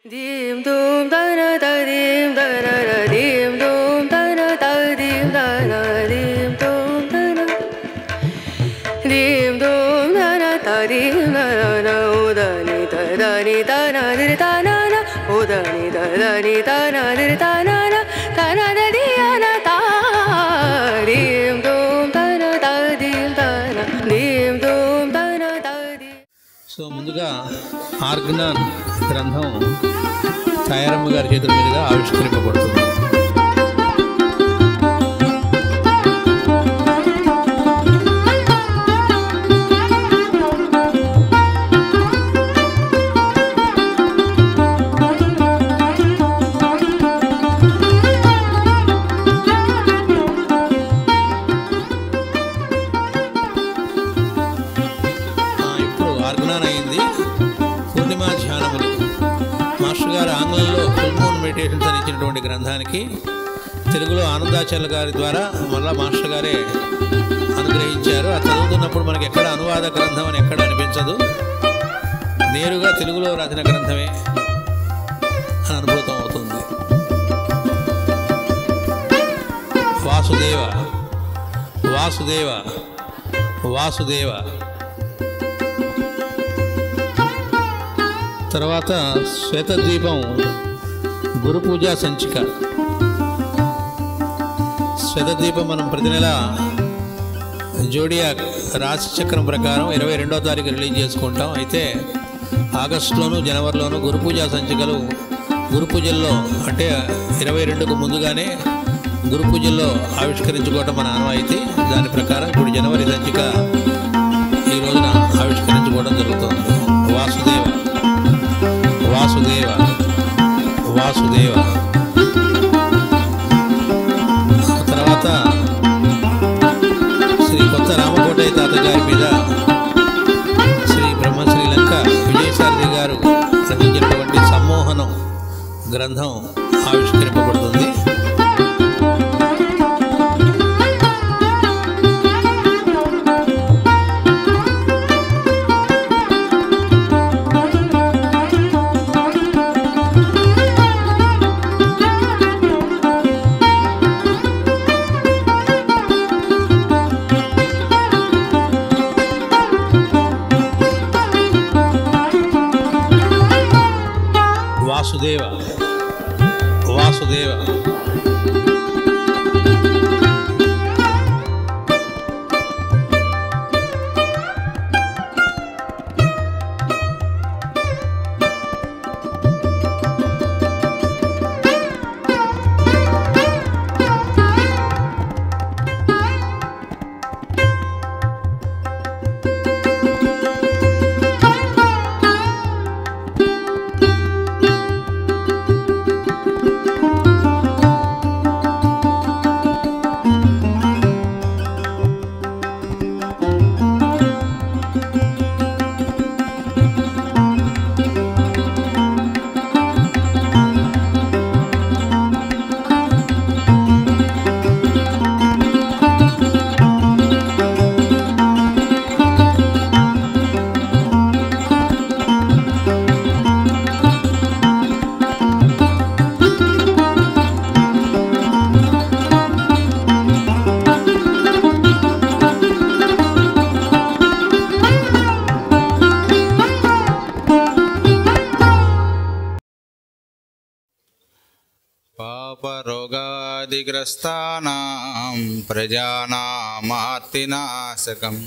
Dim dum da na da dim da na na dim dum da na da dim da na dim dum da na dim dum da na da dim da na na o da ni da da ni da na di da na na o da ni da da ni da na di da na na da na da di ya na da dim dum da na da dim da na dim dum da na da dim so ముందుగా Organon గ్రంథం తయారమ్మ గారి చేతుల మీదుగా ఆవిష్కరింపబడుతుంది ఆ, ఇప్పుడు Organon అయింది పూర్ణిమ ధ్యానములు master గారు ఆంగ్లంలో ఫుల్ మూన్ మెడిటేషన్స్ అని ఇచ్చినటువంటి గ్రంథానికి తెలుగులో ఆనందాచార్య గారి ద్వారా మళ్ళా మాస్టర్ గారే అనుగ్రహించారు ఆ చదువుతున్నప్పుడు మనకి ఎక్కడ అనువాద గ్రంథం అని ఎక్కడ అనిపించదు నేరుగా తెలుగులో రాసిన గ్రంథమే అని అనుభూతం అవుతుంది వాసుదేవ వాసుదేవ వాసుదేవ తర్వాత శ్వేతద్వీపం గురు పూజా సంచిక శ్వేతద్వీపం మనం ప్రతి నెల జోడియా రాశి చక్రం ప్రకారం ఇరవై రెండో తారీఖు రిలీజ్ చేసుకుంటాం అయితే ఆగస్టులోను జనవరిలోను గురు పూజా సంచికలు గురు పూజల్లో అంటే ఇరవై రెండుకు ముందుగానే గురు పూజల్లో ఆవిష్కరించుకోవటం మన ఆనవాయితీ దాని ప్రకారం ఇప్పుడు జనవరి సంచిక ఈ రోజున ఆవిష్కరించుకోవడం జరుగుతుంది వాసుదేవ వాసుదేవ వాసుదేవ తర్వాత శ్రీ కొత్త రామకోటయ్య తాత గారి మీద శ్రీ బ్రహ్మశ్రీ లంక విజయసారథి గారు రచించినటువంటి సమ్మోహనం గ్రంథం ఆవిష్కరింపబడుతుంది వాసుదేవ వాసుదేవ पापरोगादिग्रस्तानां प्रजानामार्तिनाशकं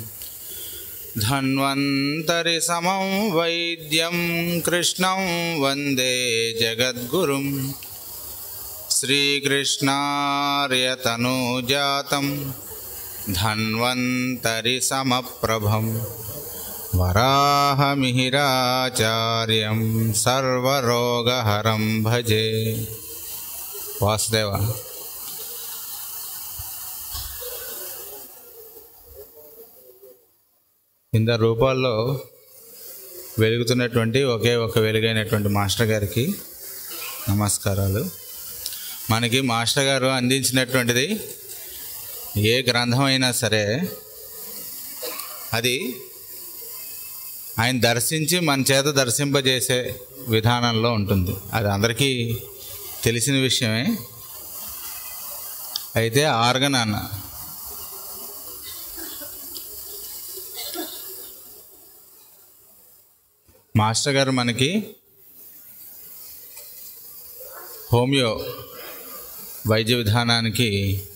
धन्वन्तरिसमं वैद्यं कृष्णं वन्दे जगद्गुरुं श्रीकृष्णार्यतनुजातं धन्वन्तरिसमप्रभं वराहमिहिराचार्यं सर्वरोगहरं भजे వాసుదేవ ఇంత రూపాల్లో వెలుగుతున్నటువంటి ఒకే ఒక వెలుగైనటువంటి మాస్టర్ గారికి నమస్కారాలు మనకి మాస్టర్ గారు అందించినటువంటిది ఏ గ్రంథం అయినా సరే అది ఆయన దర్శించి మన చేత దర్శింపజేసే విధానంలో ఉంటుంది అది అందరికీ తెలిసిన విషయమే అయితే ఆర్గన్ అన్న మాస్టర్ గారు మనకి హోమియో వైద్య విధానానికి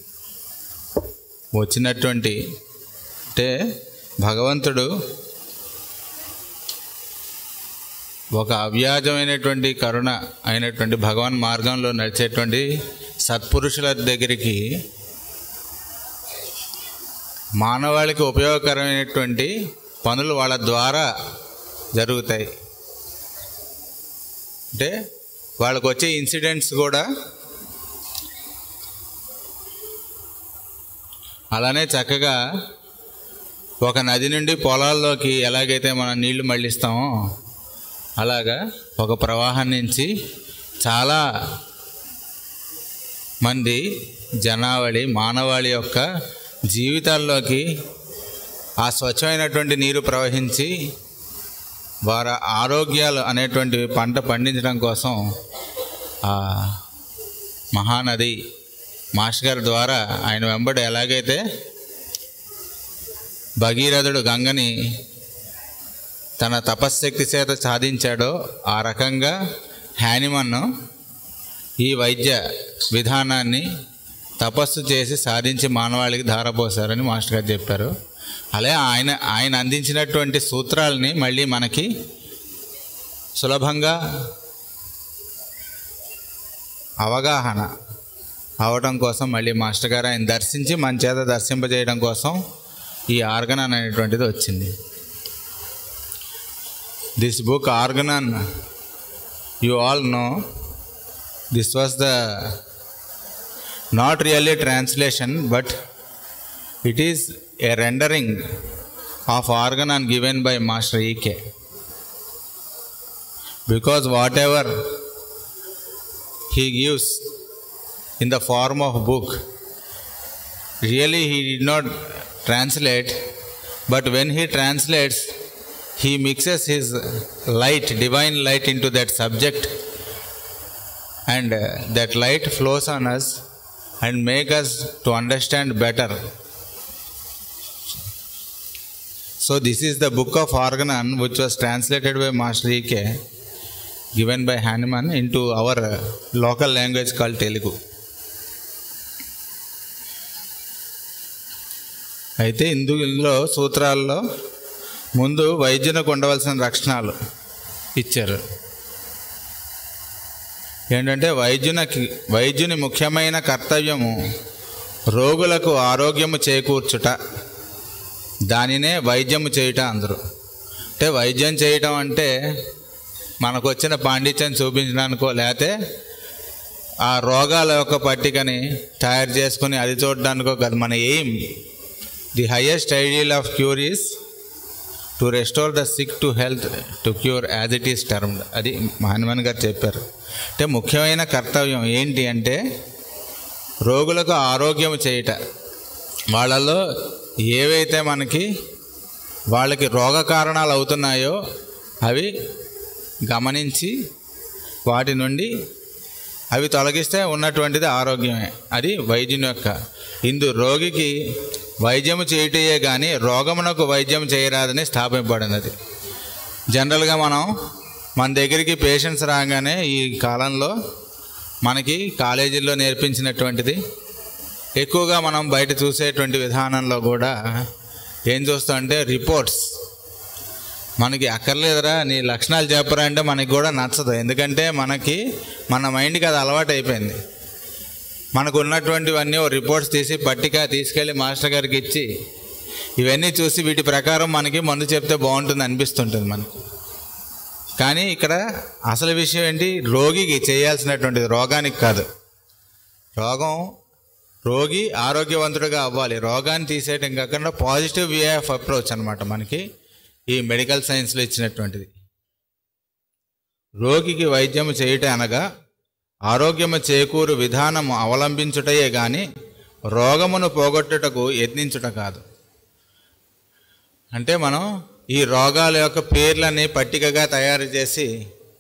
వచ్చినటువంటి అంటే భగవంతుడు ఒక అవ్యాజమైనటువంటి కరుణ అయినటువంటి భగవాన్ మార్గంలో నడిచేటువంటి సత్పురుషుల దగ్గరికి మానవాళికి ఉపయోగకరమైనటువంటి పనులు వాళ్ళ ద్వారా జరుగుతాయి అంటే వాళ్ళకు వచ్చే ఇన్సిడెంట్స్ కూడా అలానే చక్కగా ఒక నది నుండి పొలాల్లోకి ఎలాగైతే మనం నీళ్లు మళ్ళిస్తామో అలాగా ఒక ప్రవాహం నుంచి చాలా మంది జనావళి మానవాళి యొక్క జీవితాల్లోకి ఆ స్వచ్ఛమైనటువంటి నీరు ప్రవహించి వారి ఆరోగ్యాలు అనేటువంటి పంట పండించడం కోసం ఆ మహానది మాస్టర్ గారి ద్వారా ఆయన వెంబడి ఎలాగైతే భగీరథుడు గంగని తన తపశ్శక్తి చేత సాధించాడో ఆ రకంగా హ్యానిమన్ ఈ వైద్య విధానాన్ని తపస్సు చేసి సాధించి మానవాళికి ధారపోసారని మాస్టర్ గారు చెప్పారు అలాగే ఆయన ఆయన అందించినటువంటి సూత్రాలని మళ్ళీ మనకి సులభంగా అవగాహన అవడం కోసం మళ్ళీ మాస్టర్ గారు ఆయన దర్శించి మన చేత దర్శింపజేయడం కోసం ఈ ఆర్గనన్ అనేటువంటిది వచ్చింది this book Organon you all know this was the not really translation but it is a rendering of Organon given by master EK because whatever he gives in the form of book really he did not translate but when he translates he mixes his light divine light into that subject and uh, that light flows on us and make us to understand better so this is the book of organon which was translated by master ek given by Hanuman into our uh, local language called Telugu. అయితే ఇందులో సూత్రాల్లో ముందు వైద్యునికి ఉండవలసిన లక్షణాలు ఇచ్చారు ఏంటంటే వైద్యునికి వైద్యుని ముఖ్యమైన కర్తవ్యము రోగులకు ఆరోగ్యము చేకూర్చుట దానినే వైద్యము చేయుట అందరూ అంటే వైద్యం చేయటం అంటే మనకు వచ్చిన పాండిత్యం చూపించడానికో లేకపోతే ఆ రోగాల యొక్క పట్టికని తయారు చేసుకుని అది చూడడానికో కాదు మన aim the highest ideal of cure is to restore the sick to health to cure as it is termed అది హనుమాన్ గారు చెప్పారు అంటే ముఖ్యమైన కర్తవ్యం ఏంటి అంటే రోగులకు ఆరోగ్యం చేయుట వాళ్ళలో ఏవైతే మనకి వాళ్ళకి రోగ కారణాలు అవుతున్నాయో అవి గమనించి వాటి నుండి అవి తొలగిస్తే ఉన్నటువంటిది ఆరోగ్యమే అది వైద్యుని యొక్క ఇందు రోగికి వైద్యము చేయుటయే కానీ రోగమునకు వైద్యం చేయరాదని స్థాపింపబడినది జనరల్గా మనం మన దగ్గరికి పేషెంట్స్ రాగానే ఈ కాలంలో మనకి కాలేజీల్లో నేర్పించినటువంటిది ఎక్కువగా మనం బయట చూసేటువంటి విధానంలో కూడా ఏం చూస్తామంటే రిపోర్ట్స్ మనకి అక్కర్లేదురా నీ లక్షణాలు చెప్పరా అంటే మనకి కూడా నచ్చదు ఎందుకంటే మనకి మన మైండ్కి అది అలవాటు అయిపోయింది మనకు ఉన్నటువంటివన్నీ ఓ రిపోర్ట్స్ తీసి పట్టిక తీసుకెళ్ళి మాస్టర్ గారికి ఇచ్చి ఇవన్నీ చూసి వీటి ప్రకారం మనకి మందు చెప్తే బాగుంటుంది అనిపిస్తుంటుంది మనకు కానీ ఇక్కడ అసలు విషయం ఏంటి రోగికి చేయాల్సినటువంటిది రోగానికి కాదు రోగం రోగి ఆరోగ్యవంతుడిగా అవ్వాలి రోగాన్ని తీసేయటం కాకుండా పాజిటివ్ వే ఆఫ్ అప్రోచ్ అనమాట మనకి ఈ మెడికల్ సైన్స్లో ఇచ్చినటువంటిది రోగికి వైద్యము చేయుట అనగా ఆరోగ్యము చేకూరు విధానము అవలంబించుటయే గాని రోగమును పోగొట్టుటకు యత్నించుట కాదు అంటే మనం ఈ రోగాల యొక్క పేర్లని పట్టికగా తయారు చేసి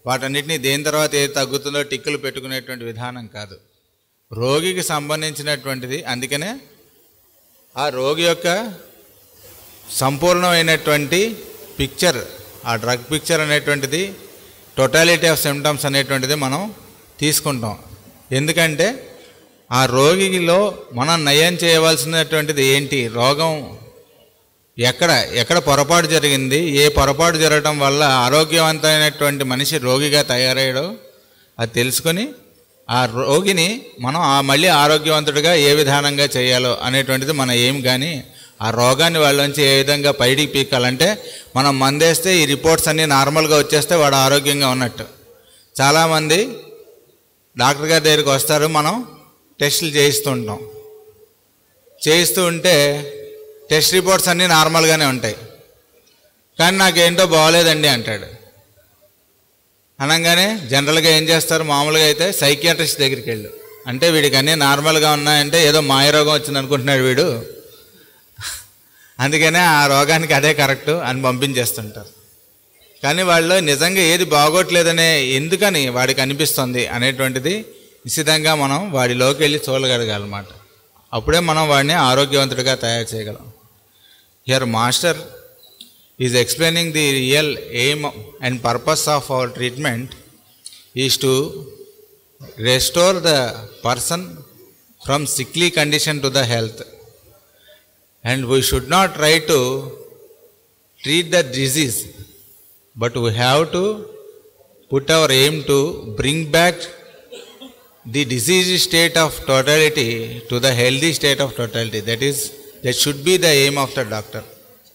వాటన్నిటిని దేని తర్వాత ఏది తగ్గుతుందో టిక్కులు పెట్టుకునేటువంటి విధానం కాదు రోగికి సంబంధించినటువంటిది అందుకనే ఆ రోగి యొక్క సంపూర్ణమైనటువంటి పిక్చర్ ఆ డ్రగ్ పిక్చర్ అనేటువంటిది టోటాలిటీ ఆఫ్ సిమ్టమ్స్ అనేటువంటిది మనం తీసుకుంటాం ఎందుకంటే ఆ రోగిలో మనం నయం చేయవలసినటువంటిది ఏంటి రోగం ఎక్కడ ఎక్కడ పొరపాటు జరిగింది ఏ పొరపాటు జరగడం వల్ల ఆరోగ్యవంతమైనటువంటి మనిషి రోగిగా తయారయ్యాడో అది తెలుసుకొని ఆ రోగిని మనం ఆ మళ్ళీ ఆరోగ్యవంతుడిగా ఏ విధానంగా చేయాలో అనేటువంటిది మన ఏం కానీ ఆ రోగాన్ని వాళ్ళలోంచి ఏ విధంగా బయటికి పీకాలంటే మనం మందేస్తే ఈ రిపోర్ట్స్ అన్నీ నార్మల్గా వచ్చేస్తే వాడు ఆరోగ్యంగా ఉన్నట్టు చాలామంది డాక్టర్ గారి దగ్గరికి వస్తారు మనం టెస్టులు చేయిస్తూ ఉంటాం చేయిస్తూ ఉంటే టెస్ట్ రిపోర్ట్స్ అన్నీ నార్మల్గానే ఉంటాయి కానీ నాకేంటో బాగోలేదండి అంటాడు అనగానే జనరల్గా ఏం చేస్తారు మామూలుగా అయితే సైకియాట్రిస్ట్ దగ్గరికి వెళ్ళు అంటే వీడికి అన్నీ నార్మల్గా ఉన్నాయంటే ఏదో మాయరోగం వచ్చింది అనుకుంటున్నాడు వీడు అందుకనే ఆ రోగానికి అదే కరెక్ట్ అని పంపించేస్తుంటారు కానీ వాళ్ళు నిజంగా ఏది బాగోట్లేదనే ఎందుకని వాడికి అనిపిస్తుంది అనేటువంటిది నిశ్చితంగా మనం వాడిలోకి వెళ్ళి చూడగలగాలన్నమాట అప్పుడే మనం వాడిని ఆరోగ్యవంతుడిగా తయారు చేయగలం here master is explaining the real aim and purpose of our treatment is to restore the person from sickly condition to the health and we should not try to treat the disease but we have to put our aim to bring back the diseased state of totality to the healthy state of totality that is that should be the aim of the doctor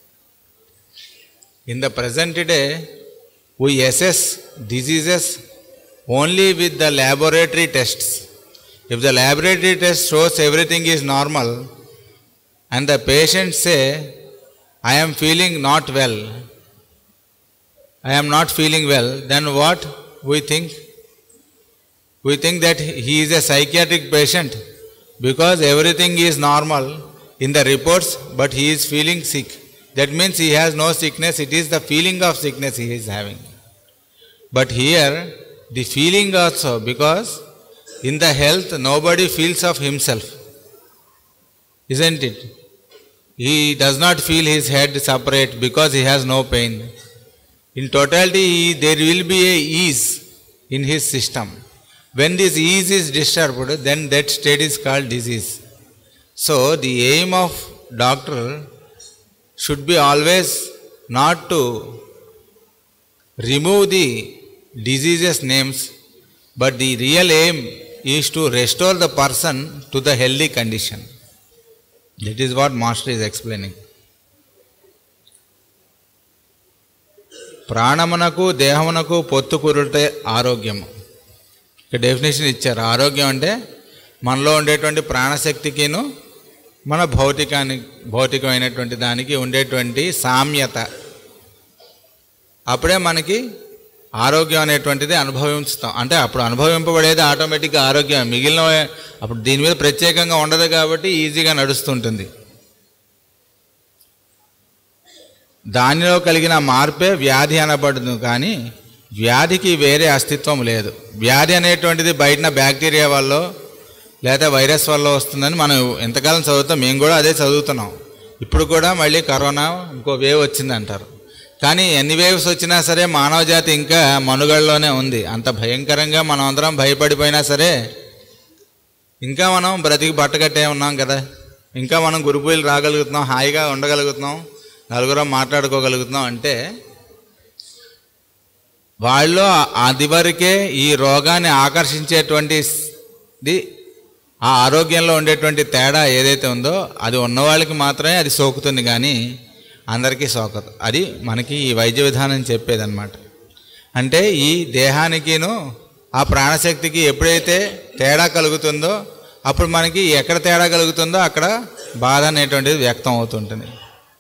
in the present day we assess diseases only with the laboratory tests if the laboratory test shows everything is normal and the patient say i am feeling not well I am not feeling well, then what we think? We think that he is a psychiatric patient because everything is normal in the reports, but he is feeling sick. That means he has no sickness, it is the feeling of sickness he is having. But here, the feeling also, because in the health, nobody feels of himself. Isn't it? He does not feel his head separate because he has no pain. In totality, he- there will be a ease in his system. When this ease is disturbed, then that state is called disease. So, the aim of doctor should be always not to remove the diseases names, but the real aim is to restore the person to the healthy condition. That is what Master is explaining. ప్రాణమునకు దేహమునకు పొత్తు కురుటే ఆరోగ్యము ఇక్కడ definition ఇచ్చారు ఆరోగ్యం అంటే మనలో ఉండేటువంటి ప్రాణశక్తికిను మన భౌతికాని భౌతికమైనటువంటి దానికి ఉండేటువంటి సామ్యత అప్పుడే మనకి ఆరోగ్యం అనేటువంటిది అనుభవిస్తాం అంటే అప్పుడు అనుభవింపబడేది ఆటోమేటిక్గా ఆరోగ్యం మిగిలిన అప్పుడు దీని మీద ప్రత్యేకంగా ఉండదు కాబట్టి ఈజీగా నడుస్తుంటుంది దానిలో కలిగిన మార్పే వ్యాధి అనబడును కానీ వ్యాధికి వేరే అస్తిత్వం లేదు వ్యాధి అనేటువంటిది బయటన బ్యాక్టీరియా వల్ల లేదా వైరస్ వల్ల వస్తుందని మనం ఎంతకాలం చదువుతాం మేము కూడా అదే చదువుతున్నాం ఇప్పుడు కూడా మళ్ళీ కరోనా ఇంకో వేవ్ వచ్చింది అంటారు కానీ ఎన్ని వేవ్స్ వచ్చినా సరే మానవ జాతి ఇంకా మనుగడలోనే ఉంది అంత భయంకరంగా మనం అందరం భయపడిపోయినా సరే ఇంకా మనం బ్రతికి బట్టగట్టే ఉన్నాం కదా ఇంకా మనం గురుపూజలు రాగలుగుతున్నాం హాయిగా ఉండగలుగుతున్నాం నలుగురం మాట్లాడుకోగలుగుతున్నాం అంటే వాళ్ళు అది వరకే ఈ రోగాన్ని ఆకర్షించేటువంటిది ఆ ఆరోగ్యంలో ఉండేటువంటి తేడా ఏదైతే ఉందో అది ఉన్నవాళ్ళకి మాత్రమే అది సోకుతుంది కానీ అందరికీ సోకదు అది మనకి ఈ వైద్య విధానం చెప్పేదన్నమాట అంటే ఈ దేహానికిను ఆ ప్రాణశక్తికి ఎప్పుడైతే తేడా కలుగుతుందో అప్పుడు మనకి ఎక్కడ తేడా కలుగుతుందో అక్కడ బాధ అనేటువంటిది వ్యక్తం అవుతుంటుంది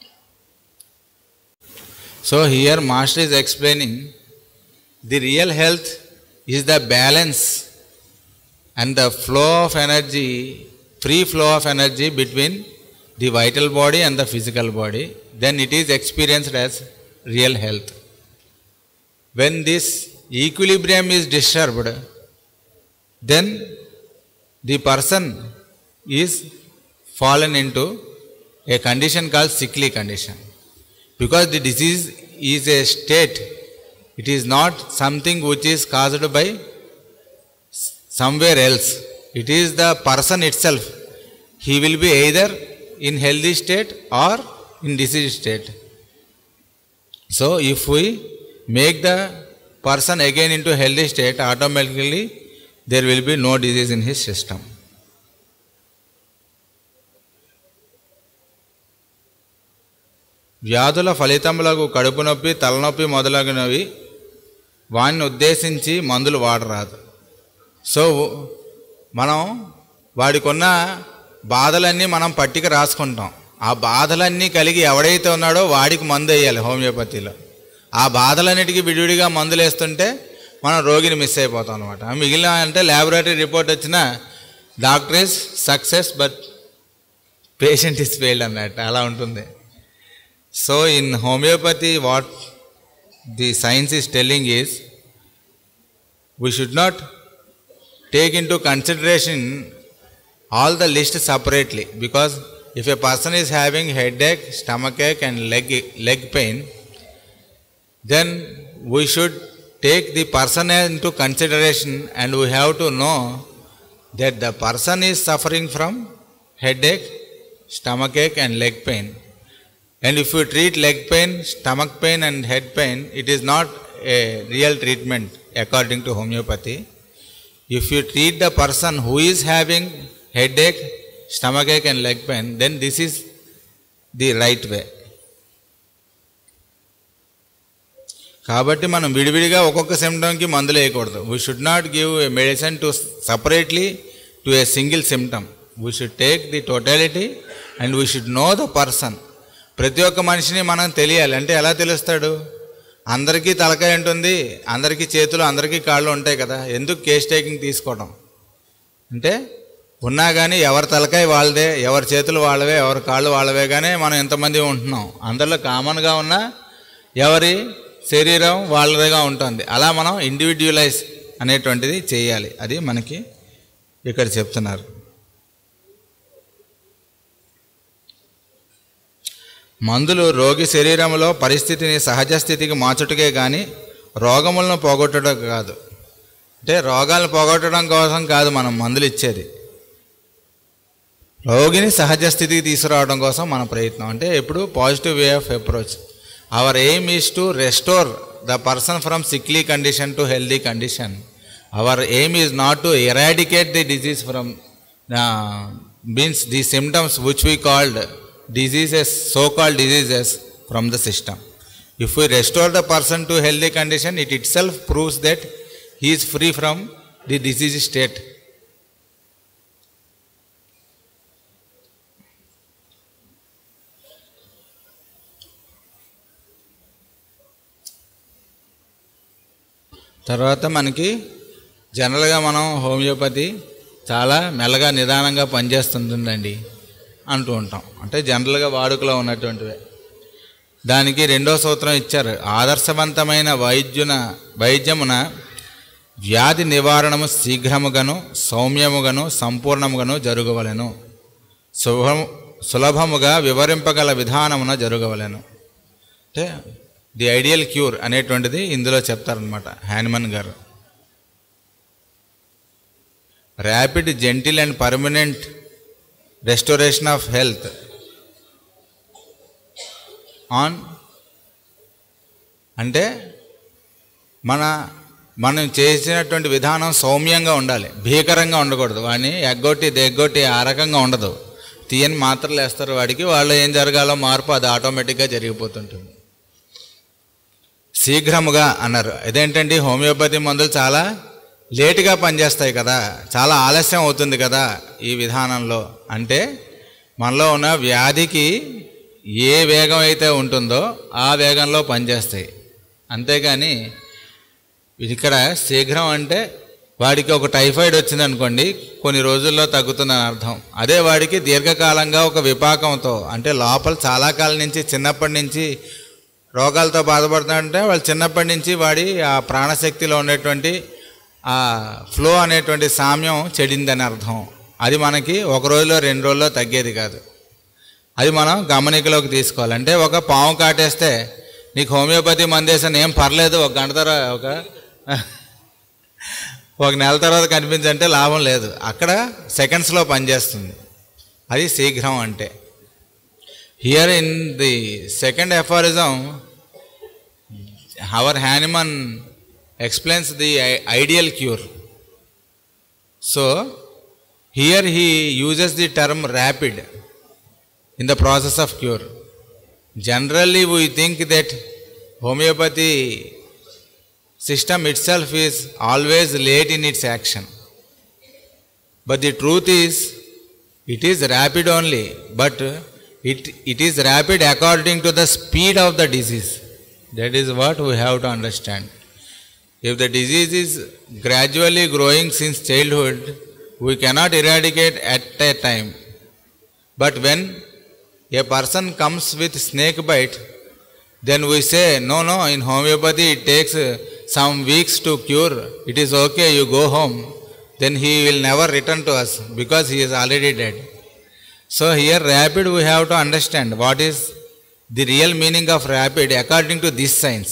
so here master is explaining the real health is the balance and the flow of energy free flow of energy between the vital body and the physical body then it is experienced as real health when this equilibrium is disturbed, then the person is fallen into a condition called sickly condition. Because the disease is a state, it is not something which is caused by somewhere else. It is the person itself. He will be either in healthy state or in disease state. So if we make the person again into healthy state, automatically there will be no disease in his system. వ్యాధుల ఫలితములకు కడుపు నొప్పి తలనొప్పి మొదలగునవి వాడిని ఉద్దేశించి మందులు వాడరాదు so మనం వాడికున్న బాధలన్నీ మనం పట్టిక రాసుకుంటాం ఆ బాధలన్నీ కలిగి ఎవడైతే ఉన్నాడో వాడికి మందు వేయాలి హోమియోపతిలో ఆ బాధలన్నిటికీ విడివిడిగా మందులు వేస్తుంటే మనం రోగిని మిస్ అయిపోతాం అనమాట మిగిలిన అంటే ల్యాబొరేటరీ రిపోర్ట్ వచ్చిన doctor is success but patient is failed అన్నట్టు అలా ఉంటుంది so in homeopathy what the science is telling is we should not take into consideration all the list separately because if a person is having headache stomachache and leg leg pain then we should take the person into consideration and we have to know that the person is suffering from headache stomachache and leg pain and if you treat leg pain stomach pain and head pain it is not a real treatment according to homeopathy if you treat the person who is having headache, stomachache and leg pain, then this is the right way. కాబట్టి మనం విడివిడిగా ఒక్కొక్క సిమ్టమ్కి మందులు వేయకూడదు we should not give a medicine to separately to a single symptom we should take the totality and we should know the person ప్రతి ఒక్క మనిషిని మనం తెలియాలి అంటే ఎలా తెలుస్తాడు అందరికీ తలకాయ ఉంటుంది అందరికీ చేతులు అందరికీ కాళ్ళు ఉంటాయి కదా ఎందుకు కేస్ టేకింగ్ తీసుకోవడం అంటే ఉన్నా కానీ ఎవరి తలకాయ వాళ్ళదే ఎవరి చేతులు వాళ్ళవే ఎవరి కాళ్ళు వాళ్ళవే కానీ మనం ఎంతమంది ఉంటున్నాం అందరిలో కామన్గా ఉన్న ఎవరి శరీరం వాళ్ళదిగా ఉంటుంది అలా మనం ఇండివిజువలైజ్ అనేటువంటిది చేయాలి అది మనకి ఇక్కడ చెప్తున్నారు మందులు రోగి శరీరంలో పరిస్థితిని సహజ స్థితికి మార్చుటకే కానీ రోగములను పోగొట్టడం కాదు అంటే రోగాలను పోగొట్టడం కోసం కాదు మనం మందులు ఇచ్చేది రోగిని సహజ స్థితికి తీసుకురావడం కోసం మన ప్రయత్నం అంటే ఎప్పుడు positive way of approach our aim is to restore the person from sickly condition to healthy condition our aim is not to eradicate the disease from means the symptoms which we called diseases, so-called diseases from the system. If we restore the person to healthy condition, it itself proves that he is free from the disease state. తర్వాత మనకి జనరల్గా మనం homeopathy చాలా మెల్లగా నిదానంగా పనిచేస్తుందండి అంటూ ఉంటాం అంటే జనరల్గా వాడుకలో ఉన్నటువంటివే దానికి రెండో సూత్రం ఇచ్చారు ఆదర్శవంతమైన వైద్యున వైద్యమున వ్యాధి నివారణము శీఘ్రముగాను సౌమ్యముగాను సంపూర్ణముగాను జరగవలెను శుభము సులభముగా వివరింపగల విధానమున జరగవలెను అంటే ది ఐడియల్ క్యూర్ అనేటువంటిది ఇందులో చెప్తారనమాట హ్యాన్మన్ గారు rapid gentle and permanent restoration of health on అంటే మన మనం చేసినటువంటి విధానం సౌమ్యంగా ఉండాలి భీకరంగా ఉండకూడదు వాడిని ఎగ్గొట్టి దెగ్గొట్టి ఆ రకంగా ఉండదు తీయని మాత్రలు వేస్తారు వాడికి వాళ్ళు ఏం జరగాలో మార్పు అది ఆటోమేటిక్గా జరిగిపోతుంటుంది శీఘ్రముగా అన్నారు ఇదేంటండి హోమియోపతి మందులు చాలా లేటుగా పనిచేస్తాయి కదా చాలా ఆలస్యం అవుతుంది కదా ఈ విధానంలో అంటే మనలో ఉన్న వ్యాధికి ఏ వేగం అయితే ఉంటుందో ఆ వేగంలో పనిచేస్తాయి అంతేగాని ఇక్కడ శీఘ్రం అంటే వాడికి ఒక టైఫాయిడ్ వచ్చింది అనుకోండి కొన్ని రోజుల్లో తగ్గుతుందని అర్థం అదే వాడికి దీర్ఘకాలంగా ఒక విపాకంతో అంటే లోపల చాలా కాలం నుంచి చిన్నప్పటి నుంచి రోగాలతో బాధపడుతున్నాడంటే వాళ్ళు చిన్నప్పటి నుంచి వాడి ఆ ప్రాణశక్తిలో ఉండేటువంటి ఆ ఫ్లో అనేటువంటి సామ్యం చెడిందని అర్థం అది మనకి ఒక రోజులో రెండు రోజుల్లో తగ్గేది కాదు అది మనం గమనికలోకి తీసుకోవాలి అంటే ఒక పాము కాటేస్తే నీకు హోమియోపతి మందేసాను ఏం పర్లేదు ఒక గంట తర్వాత ఒక ఒక నెల తర్వాత కనిపించంటే లాభం లేదు అక్కడ సెకండ్స్లో పనిచేస్తుంది అది శీఘ్రం అంటే here in the second aphorism our Hahnemann explains the ideal cure so here he uses the term rapid in the process of cure. Generally, we think that homeopathy system itself is always late in its action. But the truth is, it is rapid only, but it, it is rapid according to the speed of the disease. That is what we have to understand. If the disease is gradually growing since childhood, we cannot eradicate at a time. But when a person comes with snake bite, then we say, no, no, in homeopathy it takes uh, some weeks to cure. It is okay, you go home. Then he will never return to us because he is already dead. So here rapid we have to understand what is the real meaning of rapid according to this science.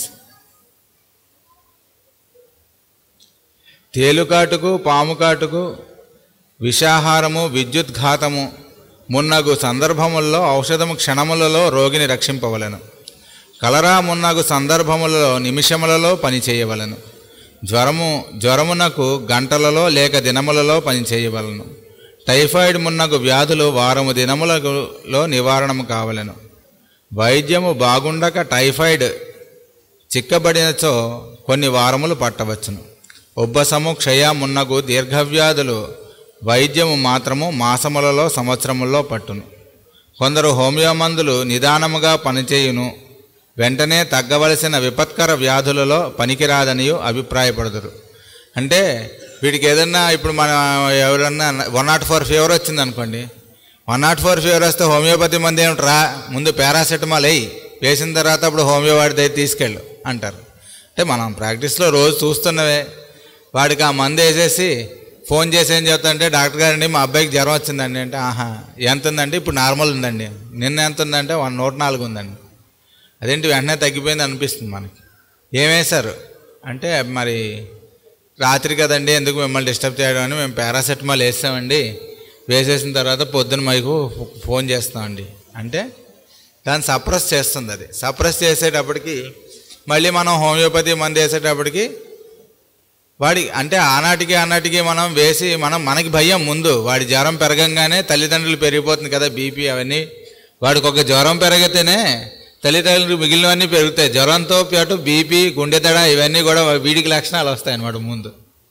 తేలుకాటుకు పాముకాటుకు విషాహారము విద్యుద్ఘాతము మున్నగు సందర్భముల్లో ఔషధము క్షణములలో రోగిని రక్షింపవలను కలరా మున్నగు సందర్భములలో నిమిషములలో పనిచేయవలను జ్వరము జ్వరమునకు గంటలలో లేక దినములలో పనిచేయవలను టైఫాయిడ్ మున్నగు వ్యాధులు వారము దినములలో నివారణము కావలను వైద్యము బాగుండక టైఫాయిడ్ చిక్కబడినచో కొన్ని వారములు పట్టవచ్చును ఉబ్బసము క్షయ మున్నగు దీర్ఘవ్యాధులు వైద్యము మాత్రము మాసములలో సంవత్సరముల్లో పట్టును కొందరు హోమియో మందులు నిదానముగా పనిచేయును వెంటనే తగ్గవలసిన విపత్కర వ్యాధులలో పనికిరాదనియు అభిప్రాయపడదురు అంటే వీడికి ఏదన్నా ఇప్పుడు మన ఎవరన్నా వన్ నాట్ ఫోర్ ఫీవర్ వచ్చింది అనుకోండి వన్ నాట్ ఫోర్ ఫీవర్ వస్తే హోమియోపతి మంది ఏమిటి రా ముందు పారాసెటమాల్ వేయి వేసిన తర్వాత అప్పుడు హోమియో వాడి దగ్గర తీసుకెళ్ళు అంటారు అంటే మనం ప్రాక్టీస్లో రోజు చూస్తున్నవే వాడికి ఆ మందు వేసేసి ఫోన్ చేసి ఏం చెప్తాంటే డాక్టర్ గారండి మా అబ్బాయికి జ్వరం వచ్చిందండి అంటే ఆహా ఎంత ఉందండి ఇప్పుడు నార్మల్ ఉందండి నిన్న ఎంత ఉందంటే వన్ నూట నాలుగు ఉందండి అదేంటి వెంటనే తగ్గిపోయింది అనిపిస్తుంది మనకి ఏమేశారు అంటే మరి రాత్రి కదండి ఎందుకు మిమ్మల్ని డిస్టర్బ్ చేయడం అని మేము పారాసెటమాల్ వేసామండి వేసేసిన తర్వాత పొద్దున మీకు ఫోన్ చేస్తామండి అంటే దాన్ని సప్రెస్ చేస్తుంది అది సప్రెస్ చేసేటప్పటికి మళ్ళీ మనం హోమియోపతి మందు వేసేటప్పటికి వాడి అంటే ఆనాటికి ఆనాటికి మనం వేసి మనం మనకి భయం ముందు వాడి జ్వరం పెరగంగానే తల్లిదండ్రులు పెరిగిపోతుంది కదా బీపీ అవన్నీ వాడికి ఒక జ్వరం పెరిగితేనే తల్లిదండ్రులు మిగిలినవన్నీ పెరుగుతాయి జ్వరంతో పాటు బీపీ గుండె దడ ఇవన్నీ కూడా వీడికి లక్షణాలు వస్తాయి అన్నమాట ముందు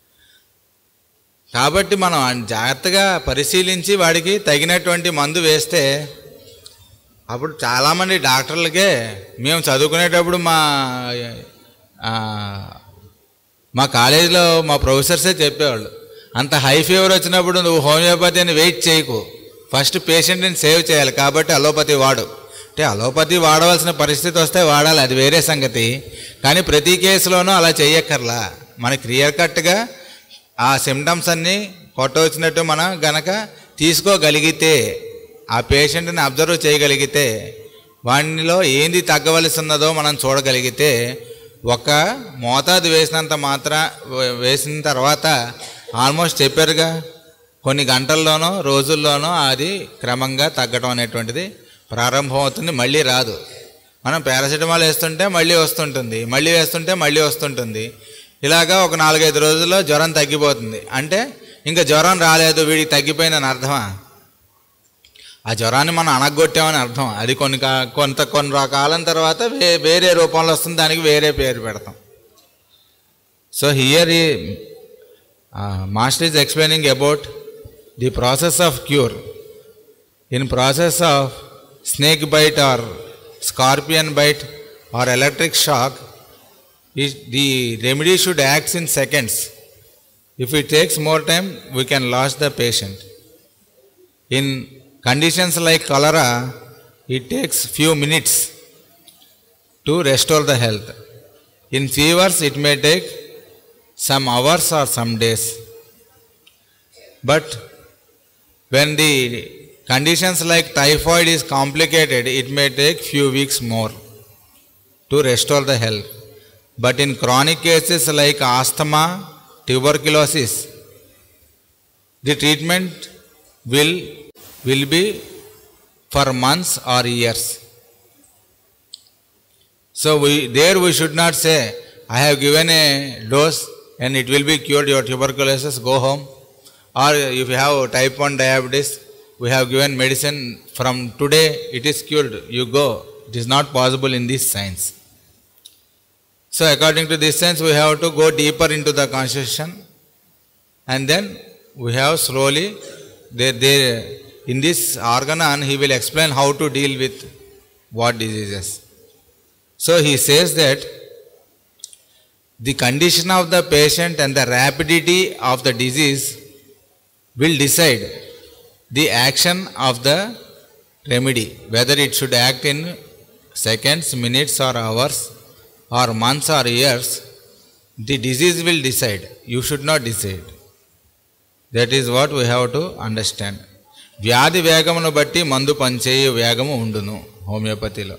కాబట్టి మనం జాగ్రత్తగా పరిశీలించి వాడికి తగినటువంటి మందు వేస్తే అప్పుడు చాలామంది డాక్టర్లకే మేము చదువుకునేటప్పుడు మా ఆ, మా కాలేజీలో మా ప్రొఫెసర్సే చెప్పేవాళ్ళు అంత హై ఫీవర్ వచ్చినప్పుడు నువ్వు హోమియోపతి అని వెయిట్ చేయకు ఫస్ట్ పేషెంట్ని సేవ్ చేయాలి కాబట్టి అలోపతి వాడు అంటే అలోపతి వాడవలసిన పరిస్థితి వస్తే వాడాలి అది వేరే సంగతి కానీ ప్రతి కేసులోనూ అలా చేయక్కర్లా మనకి క్లియర్ కట్గా ఆ సిమ్టమ్స్ అన్నీ కొట్టవచ్చినట్టు మనం గనక తీసుకోగలిగితే ఆ పేషెంట్ని అబ్జర్వ్ చేయగలిగితే వానిలో ఏంది తగ్గవలసి ఉన్నదో మనం చూడగలిగితే ఒక మోతాదు వేసినంత మాత్ర వేసిన తర్వాత ఆల్మోస్ట్ చెప్పారుగా కొన్ని గంటల్లోనో రోజుల్లోనో అది క్రమంగా తగ్గడం అనేటువంటిది ప్రారంభమవుతుంది మళ్ళీ రాదు మనం పారాసిటమాల్ వేస్తుంటే మళ్ళీ వస్తుంటుంది మళ్ళీ వేస్తుంటే మళ్ళీ వస్తుంటుంది ఇలాగా ఒక నాలుగైదు రోజుల్లో జ్వరం తగ్గిపోతుంది అంటే ఇంకా జ్వరం రాలేదు వీడికి తగ్గిపోయిందని అర్థమా ఆ జ్వరాన్ని మనం అణగొట్టామని అర్థం అది కొన్ని కా- కొంత కొన్ని కాలం తర్వాత వే వేరే రూపంలో వస్తుంది దానికి వేరే పేరు పెడతాం సో హియర్ ఈ master is explaining about the process of cure in process of snake bite or scorpion bite or electric shock the remedy should acts in seconds if it takes more time we can loss the patient in conditions like cholera it takes few minutes to restore the health. In fevers, it may take some hours or some days. But when the conditions like typhoid is complicated, it may take few weeks more to restore the health. But in chronic cases like asthma, tuberculosis, the treatment will, will be for months or years. So we, there we should not say, I have given a dose and it will be cured your tuberculosis, go home. Or if you have type 1 diabetes, we have given medicine from today, it is cured, you go. It is not possible in this science. So according to this science, we have to go deeper into the constitution and then we have slowly, there, there, in this organon, he will explain how to deal with what diseases. So he says that the condition of the patient and the rapidity of the disease will decide the action of the remedy, whether it should act in seconds, minutes, or hours, or months or years. The disease will decide. You should not decide. That is what we have to understand వ్యాధి వేగమును బట్టి మందు పనిచేయు వేగము ఉండును హోమియోపతిలో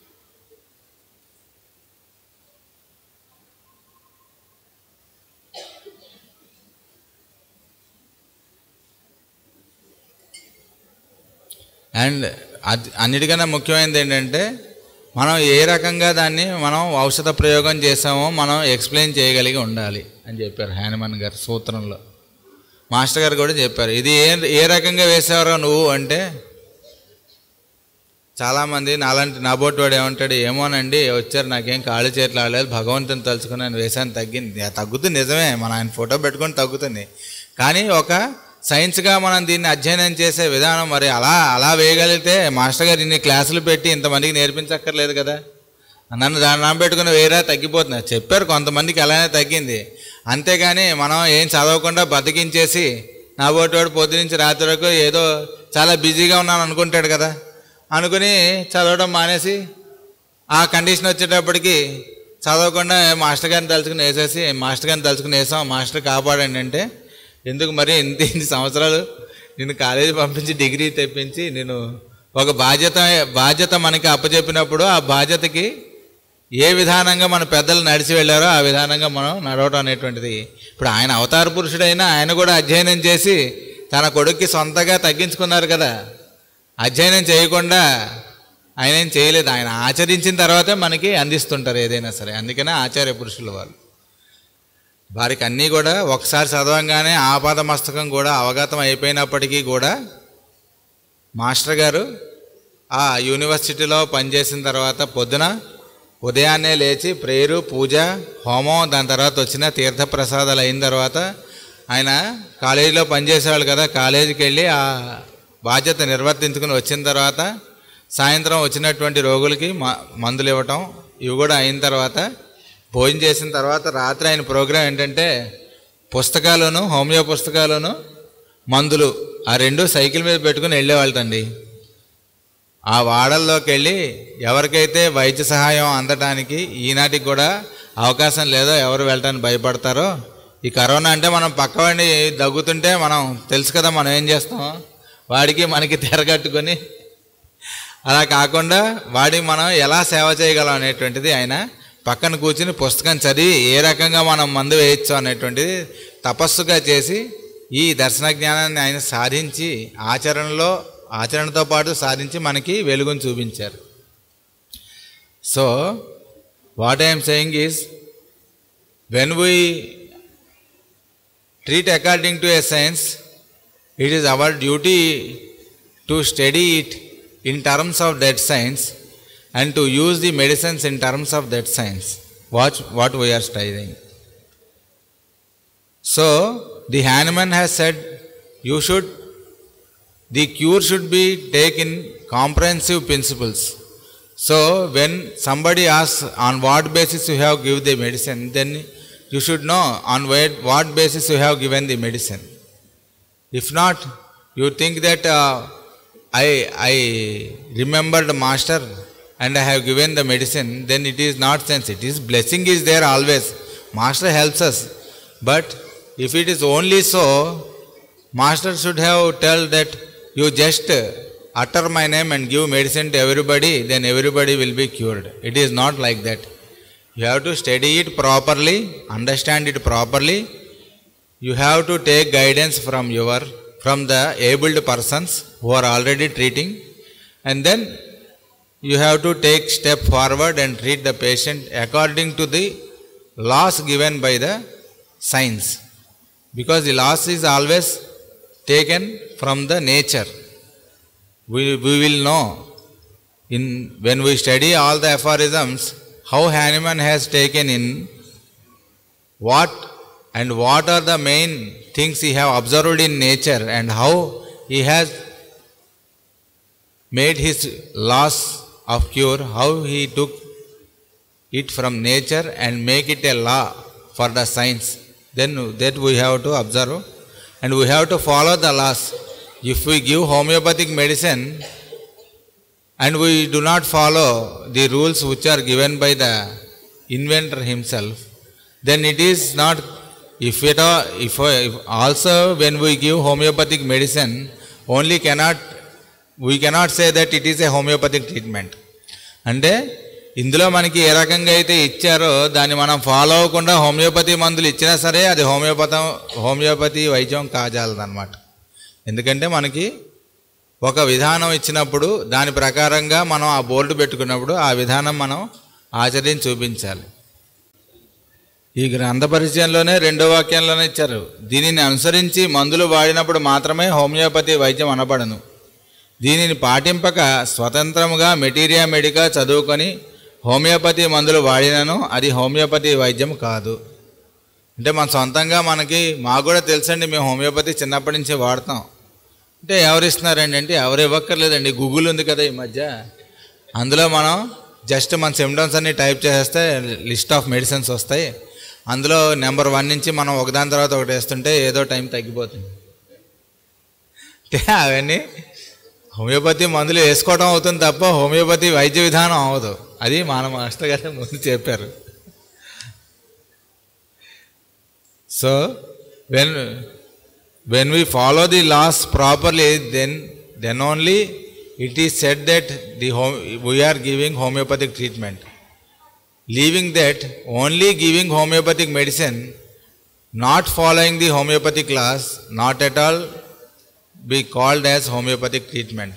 and అది అన్నిటికన్నా ముఖ్యమైనది ఏంటంటే మనం ఏ రకంగా దాన్ని మనం ఔషధ ప్రయోగం చేసామో మనం ఎక్స్ప్లెయిన్ చేయగలిగి ఉండాలి అని చెప్పారు హ్యానిమన్ గారు సూత్రంలో మాస్టర్ గారు కూడా చెప్పారు ఇది ఏ ఏ రకంగా వేసావరో నువ్వు అంటే చాలామంది నాలాంటి నాబోటి వాడు ఏమంటాడు ఏమోనండి వచ్చారు నాకేం కాళ్ళు చేతులు ఆడలేదు భగవంతుని తలుచుకుని నేను వేసాను తగ్గింది ఆ తగ్గుతుంది నిజమే మన ఆయన ఫోటో పెట్టుకొని తగ్గుతుంది కానీ ఒక సైన్స్గా మనం దీన్ని అధ్యయనం చేసే విధానం మరి అలా అలా వేయగలిగితే మాస్టర్ గారు ఇన్ని క్లాసులు పెట్టి ఇంతమందికి నేర్పించక్కర్లేదు కదా నన్ను దాని నామ పెట్టుకుని వేరా తగ్గిపోతుంది చెప్పారు కొంతమందికి అలానే తగ్గింది అంతేగాని మనం ఏం చదవకుండా బతికించేసి నా వాడు పొద్దు నుంచి రాత్రి వరకు ఏదో చాలా బిజీగా ఉన్నాను అనుకుంటాడు కదా అనుకుని చదవడం మానేసి ఆ కండిషన్ వచ్చేటప్పటికి చదవకుండా మాస్టర్ గారిని తలుచుకుని వేసేసి మాస్టర్ గారిని తలుచుకుని వేసాం మాస్టర్ కాపాడండి అంటే ఎందుకు మరి ఇంత ఇన్ని సంవత్సరాలు నేను కాలేజీ పంపించి డిగ్రీ తెప్పించి నేను ఒక బాధ్యత బాధ్యత మనకి అప్పచెప్పినప్పుడు ఆ బాధ్యతకి ఏ విధానంగా మన పెద్దలు నడిచి వెళ్ళారో ఆ విధానంగా మనం నడవటం అనేటువంటిది ఇప్పుడు ఆయన అవతార పురుషుడైనా ఆయన కూడా అధ్యయనం చేసి తన కొడుక్కి సొంతగా తగ్గించుకున్నారు కదా అధ్యయనం చేయకుండా ఆయన ఏం చేయలేదు ఆయన ఆచరించిన తర్వాతే మనకి అందిస్తుంటారు ఏదైనా సరే అందుకనే ఆచార్య పురుషులు వాళ్ళు వారికి అన్నీ కూడా ఒకసారి చదవంగానే ఆపాద మస్తకం కూడా అవగతం అయిపోయినప్పటికీ కూడా మాస్టర్ గారు ఆ యూనివర్సిటీలో పనిచేసిన తర్వాత పొద్దున ఉదయాన్నే లేచి ప్రేయరు పూజ హోమం దాని తర్వాత వచ్చిన తీర్థప్రసాదాలు అయిన తర్వాత ఆయన కాలేజీలో పనిచేసేవాళ్ళు కదా కాలేజీకి వెళ్ళి ఆ బాధ్యత నిర్వర్తించుకుని వచ్చిన తర్వాత సాయంత్రం వచ్చినటువంటి రోగులకి మ- మందులు ఇవ్వటం ఇవి కూడా అయిన తర్వాత భోజనం చేసిన తర్వాత రాత్రి ఆయన ప్రోగ్రాం ఏంటంటే పుస్తకాలను హోమియో పుస్తకాలను మందులు ఆ రెండు సైకిల్ మీద పెట్టుకుని వెళ్ళేవాళ్ళండి ఆ వాడల్లోకి వెళ్ళి ఎవరికైతే వైద్య సహాయం అందటానికి ఈనాటికి కూడా అవకాశం లేదో ఎవరు వెళ్ళటానికి భయపడతారో ఈ కరోనా అంటే మనం పక్కవాడిని దగ్గుతుంటే మనం తెలుసు కదా మనం ఏం చేస్తాం వాడికి మనకి తెరగట్టుకొని అలా కాకుండా వాడికి మనం ఎలా సేవ చేయగలం అనేటువంటిది ఆయన పక్కన కూర్చుని పుస్తకం చదివి ఏ రకంగా మనం మందు వేయచ్చు అనేటువంటిది తపస్సుగా చేసి ఈ దర్శన జ్ఞానాన్ని ఆయన సాధించి ఆచరణలో ఆచరణతో పాటు సాధించి మనకి వెలుగును చూపించారు so what I'm saying is when we treat according to a science, it is our duty to study it in terms of that science and to use the medicines in terms of that science. Watch what we are studying. So, the Hahnemann has said you should, the cure should be taken comprehensive principles. So, when somebody asks on what basis you have give the medicine, then you should know on what, what basis you have given the medicine. If not, you think that uh, I, I remembered master and I have given the medicine, then it is not sense. It is blessing is there always. Master helps us. But if it is only so, Master should have tell that you just utter my name and give medicine to everybody, then everybody will be cured. It is not like that. You have to study it properly, understand it properly. You have to take guidance from your from the abled persons who are already treating, and then you have to take step forward and treat the patient according to the laws given by the science. Because the laws is always taken from the nature. We, we will know in when we study all the aphorisms how Hanuman has taken in what and what are the main things he have observed in nature and how he has made his laws of cure, how he took it from nature and make it a law for the science. Then that we have to observe and we have to follow the laws. If we give homeopathic medicine and we do not follow the rules which are given by the inventor himself, then it is not. If it are, if, if also when we give homeopathic medicine, only cannot we cannot say that it is a homeopathic treatment. అంటే ఇందులో మనకి ఏ రకంగా అయితే ఇచ్చారో దాన్ని మనం follow అవ్వకుండా homeopathy మందులు ఇచ్చినా సరే అది హోమియోపతం హోమియోపతి వైద్యం కాజాలదన్నమాట ఎందుకంటే మనకి ఒక విధానం ఇచ్చినప్పుడు దాని ప్రకారంగా మనం ఆ బోర్డు పెట్టుకున్నప్పుడు ఆ విధానం మనం ఆచరించి చూపించాలి ఈ గ్రంథ పరిచయంలోనే రెండో వాక్యంలోనే ఇచ్చారు దీనిని అనుసరించి మందులు వాడినప్పుడు మాత్రమే హోమియోపతి వైద్యం అనబడను దీనిని పాటింపక స్వతంత్రముగా మెటీరియా మెడికా చదువుకొని హోమియోపతి మందులు వాడినను అది హోమియోపతి వైద్యం కాదు అంటే మన సొంతంగా మనకి మాకు కూడా తెలుసండి మేము హోమియోపతి చిన్నప్పటి నుంచి వాడతాం అంటే ఎవరు ఇస్తున్నారండి అంటే ఎవరు ఇవ్వక్కర్లేదండి గూగుల్ ఉంది కదా ఈ మధ్య అందులో మనం జస్ట్ మన సిమ్టమ్స్ అన్ని టైప్ చేసేస్తే లిస్ట్ ఆఫ్ మెడిసిన్స్ వస్తాయి అందులో నెంబర్ వన్ నుంచి మనం ఒకదాని తర్వాత ఒకటి వేస్తుంటే ఏదో టైం తగ్గిపోతుంది అంటే అవన్నీ హోమియోపతి మందులు వేసుకోవడం అవుతుంది తప్ప హోమియోపతి వైద్య విధానం అవ్వదు అది మన మాస్టర్ గారు ముందు చెప్పారు so when when we follow the laws properly then then only it is said that the home, we are giving homeopathic treatment leaving that only giving homeopathic medicine not following the homeopathic laws not at all be called as homeopathic treatment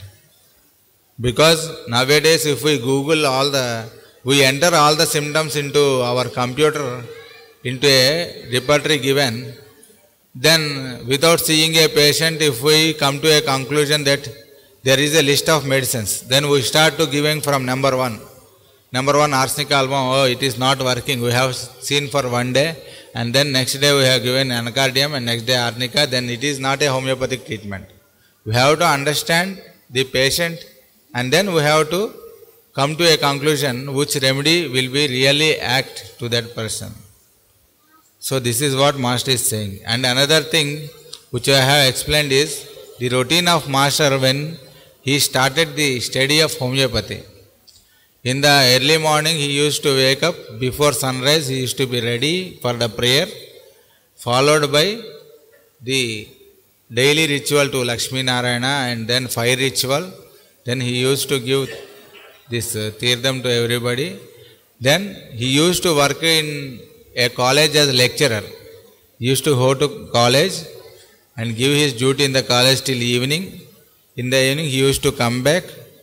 because nowadays if we google all the we enter all the symptoms into our computer into a repertory given then without seeing a patient if we come to a conclusion that there is a list of medicines then we start to giving from number one number one arsenic album oh it is not working we have seen for one day and then next day we have given anacardium and next day arnica then it is not a homeopathic treatment we have to understand the patient and then we have to come to a conclusion which remedy will be really act to that person so this is what master is saying. And another thing which I have explained is the routine of master when he started the study of homeopathy. In the early morning he used to wake up before sunrise he used to be ready for the prayer followed by the daily ritual to Lakshmi Narayana and then fire ritual. Then he used to give this uh, Tirtham to everybody. Then he used to work in a college as lecturer. He used to go to college and give his duty in the college till evening. In the evening, he used to come back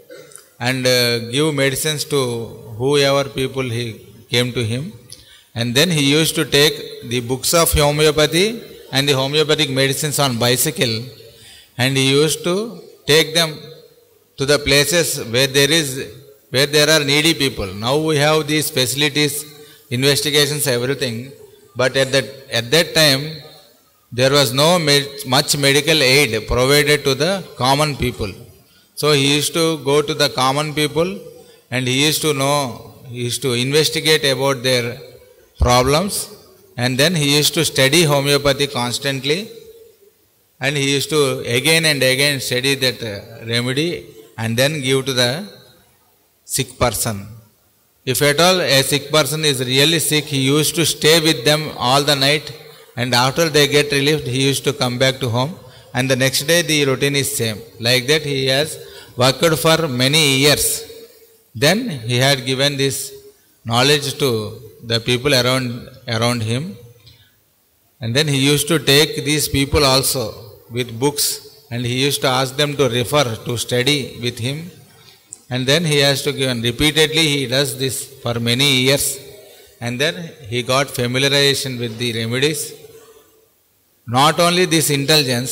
and uh, give medicines to whoever people he came to him. And then he used to take the books of homeopathy and the homeopathic medicines on bicycle, and he used to take them to the places where there is where there are needy people. Now we have these facilities investigations, everything. But at that, at that time, there was no med- much medical aid provided to the common people. So he used to go to the common people and he used to know, he used to investigate about their problems and then he used to study homeopathy constantly and he used to again and again study that uh, remedy and then give to the sick person. If at all a sick person is really sick, he used to stay with them all the night and after they get relieved, he used to come back to home and the next day the routine is same. Like that he has worked for many years. Then he had given this knowledge to the people around, around him and then he used to take these people also with books and he used to ask them to refer to study with him and then he has to give and repeatedly he does this for many years and then he got familiarization with the remedies not only this intelligence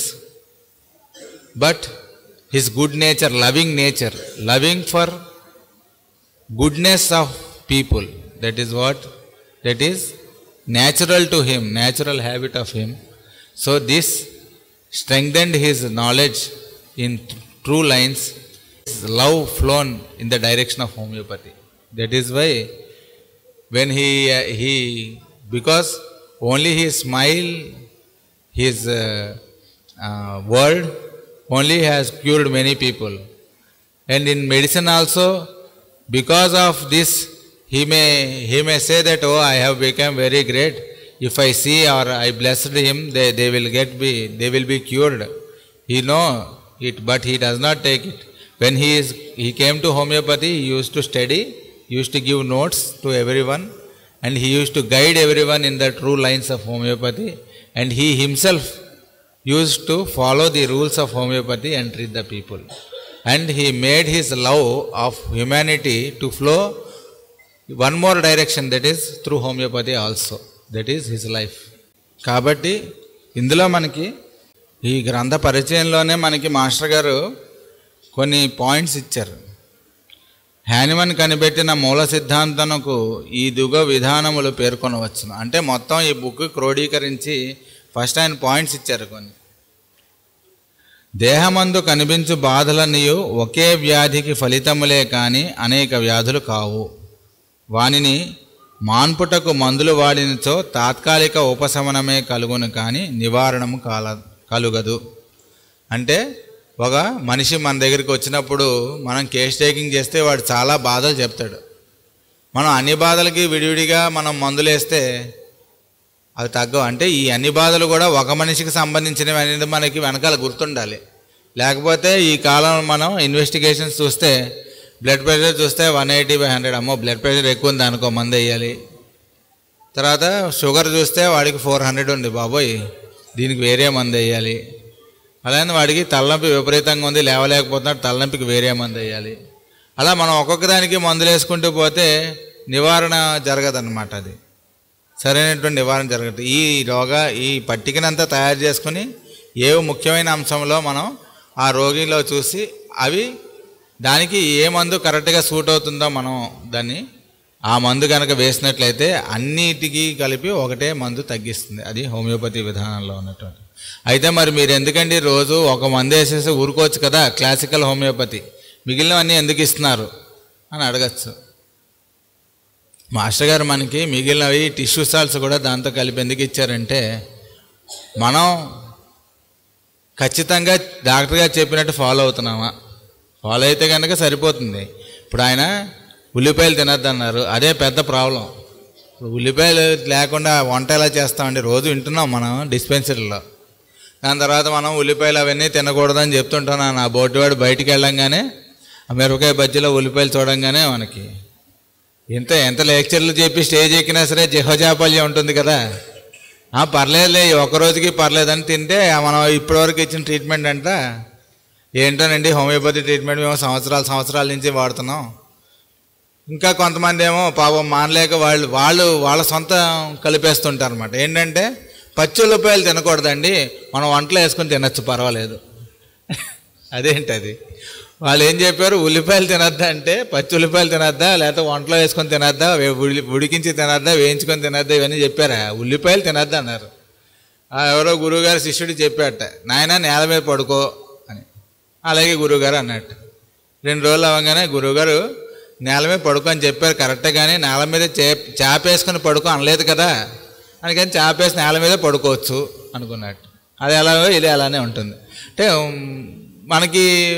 but his good nature loving nature loving for goodness of people that is what that is natural to him natural habit of him so this strengthened his knowledge in t- true lines his love flown in the direction of homeopathy that is why when he uh, he because only his smile his uh, uh, word only has cured many people and in medicine also because of this he may he may say that oh i have become very great if i see or i blessed him they, they will get be they will be cured he know it but he does not take it when he is he came to homeopathy he used to study used to give notes to everyone and he used to guide everyone in the true lines of homeopathy and he himself used to follow the rules of homeopathy and treat the people and he made his love of humanity to flow one more direction that is through homeopathy also that is his life కాబట్టి ఇందులో మనకి ఈ గ్రంథ పరిచయంలోనే మనకి master గారు కొన్ని points ఇచ్చారు Hahnemann కనిపెట్టిన మూల సిద్ధాంతనకు ఈ దుగ విధానములు పేర్కొనవచ్చును అంటే మొత్తం ఈ బుక్ క్రోడీకరించి ఫస్ట్ ఆయన పాయింట్స్ ఇచ్చారు కొన్ని దేహమందు కనిపించు బాధలన్నయు ఒకే వ్యాధికి ఫలితములే కానీ అనేక వ్యాధులు కావు వానిని మాన్పుటకు మందులు వాడినచో తాత్కాలిక ఉపశమనమే కలుగును కానీ నివారణము కాల కలుగదు అంటే ఒక మనిషి మన దగ్గరికి వచ్చినప్పుడు మనం కేస్ టేకింగ్ చేస్తే వాడు చాలా బాధలు చెప్తాడు మనం అన్ని బాధలకి విడివిడిగా మనం మందులు వేస్తే అవి తగ్గవు అంటే ఈ అన్ని బాధలు కూడా ఒక మనిషికి సంబంధించినవి అనేది మనకి వెనకాల గుర్తుండాలి లేకపోతే ఈ కాలం మనం ఇన్వెస్టిగేషన్స్ చూస్తే బ్లడ్ ప్రెషర్ చూస్తే వన్ ఎయిటీ బై హండ్రెడ్ అమ్మో బ్లడ్ ప్రెషర్ ఎక్కువ ఉంది అనుకో మంది వేయాలి తర్వాత షుగర్ చూస్తే వాడికి ఫోర్ హండ్రెడ్ ఉంది బాబోయ్ దీనికి వేరే మంది వేయాలి అలానే వాడికి తలనొప్పి విపరీతంగా ఉంది లేవలేకపోతున్నాడు తలనొప్పికి వేరే మంది వేయాలి అలా మనం ఒక్కొక్క దానికి మందులు వేసుకుంటూ పోతే నివారణ జరగదన్నమాట అది సరైనటువంటి నివారణ జరగదు ఈ రోగ ఈ పట్టికనంతా తయారు చేసుకుని ఏ ముఖ్యమైన అంశంలో మనం ఆ రోగిలో చూసి అవి దానికి ఏ మందు కరెక్ట్గా సూట్ అవుతుందో మనం దాన్ని ఆ మందు కనుక వేసినట్లయితే అన్నిటికీ కలిపి ఒకటే మందు తగ్గిస్తుంది అది హోమియోపతి విధానంలో ఉన్నటువంటి అయితే మరి మీరు ఎందుకండి రోజు ఒక మందు వేసేసి ఊరుకోవచ్చు కదా క్లాసికల్ హోమియోపతి మిగిలినవన్నీ ఎందుకు ఇస్తున్నారు అని అడగచ్చు మాస్టర్ గారు మనకి మిగిలినవి టిష్యూ సాల్స్ కూడా దాంతో కలిపి ఎందుకు ఇచ్చారంటే మనం ఖచ్చితంగా డాక్టర్ గారు చెప్పినట్టు ఫాలో అవుతున్నామా ఫాలో అయితే కనుక సరిపోతుంది ఇప్పుడు ఆయన ఉల్లిపాయలు తినద్దన్నారు అదే పెద్ద ప్రాబ్లం ఇప్పుడు ఉల్లిపాయలు లేకుండా వంట ఎలా చేస్తామండి రోజు వింటున్నాం మనం డిస్పెన్సరీలో దాని తర్వాత మనం ఉల్లిపాయలు అవన్నీ తినకూడదని చెప్తుంటున్నాను ఆ బోటివాడు బయటికి వెళ్ళంగానే ఆ మిరపకాయ బజ్జీలో ఉల్లిపాయలు చూడంగానే మనకి ఎంత ఎంత లెక్చర్లు చెప్పి స్టేజ్ ఎక్కినా సరే జిహోజాపల్యం ఉంటుంది కదా ఆ, పర్లేదులే ఈ ఒక్క రోజుకి పర్లేదని తింటే ఆ మనం ఇప్పటివరకు ఇచ్చిన ట్రీట్మెంట్ అంట ఏంటోనండి హోమియోపతి ట్రీట్మెంట్ మేము సంవత్సరాల సంవత్సరాల నుంచి వాడుతున్నాం ఇంకా కొంతమంది ఏమో పాపం మానలేక వాళ్ళు వాళ్ళు వాళ్ళ సొంత కలిపేస్తుంటారు అనమాట ఏంటంటే పచ్చి ఉల్లిపాయలు తినకూడదండి మనం వంటలో వేసుకొని తినచ్చు పర్వాలేదు అదేంటి అది వాళ్ళు ఏం చెప్పారు ఉల్లిపాయలు తినద్దా అంటే పచ్చి ఉల్లిపాయలు తినద్దా లేకపోతే వంటలో వేసుకొని తినద్దా వే- ఉడి- ఉడికించి తినద్దా వేయించుకొని తినద్దా ఇవన్నీ చెప్పారా ఉల్లిపాయలు తినద్దా అన్నారు ఆ ఎవరో గురువుగారు శిష్యుడు చెప్పాట నాయన నేల మీద పడుకో అని అలాగే గురువుగారు అన్నట్టు రెండు రోజులు అవ్వగానే గురువుగారు నేల మీద పడుకో అని చెప్పారు కరెక్టే కానీ నేల మీద చే చాపేసుకొని పడుకో అనలేదు కదా అందుకని చాపేసి నేల మీద పడుకోవచ్చు అనుకున్నట్టు అది ఎలాగో ఇది అలానే ఉంటుంది అంటే ఉమ్, మనకి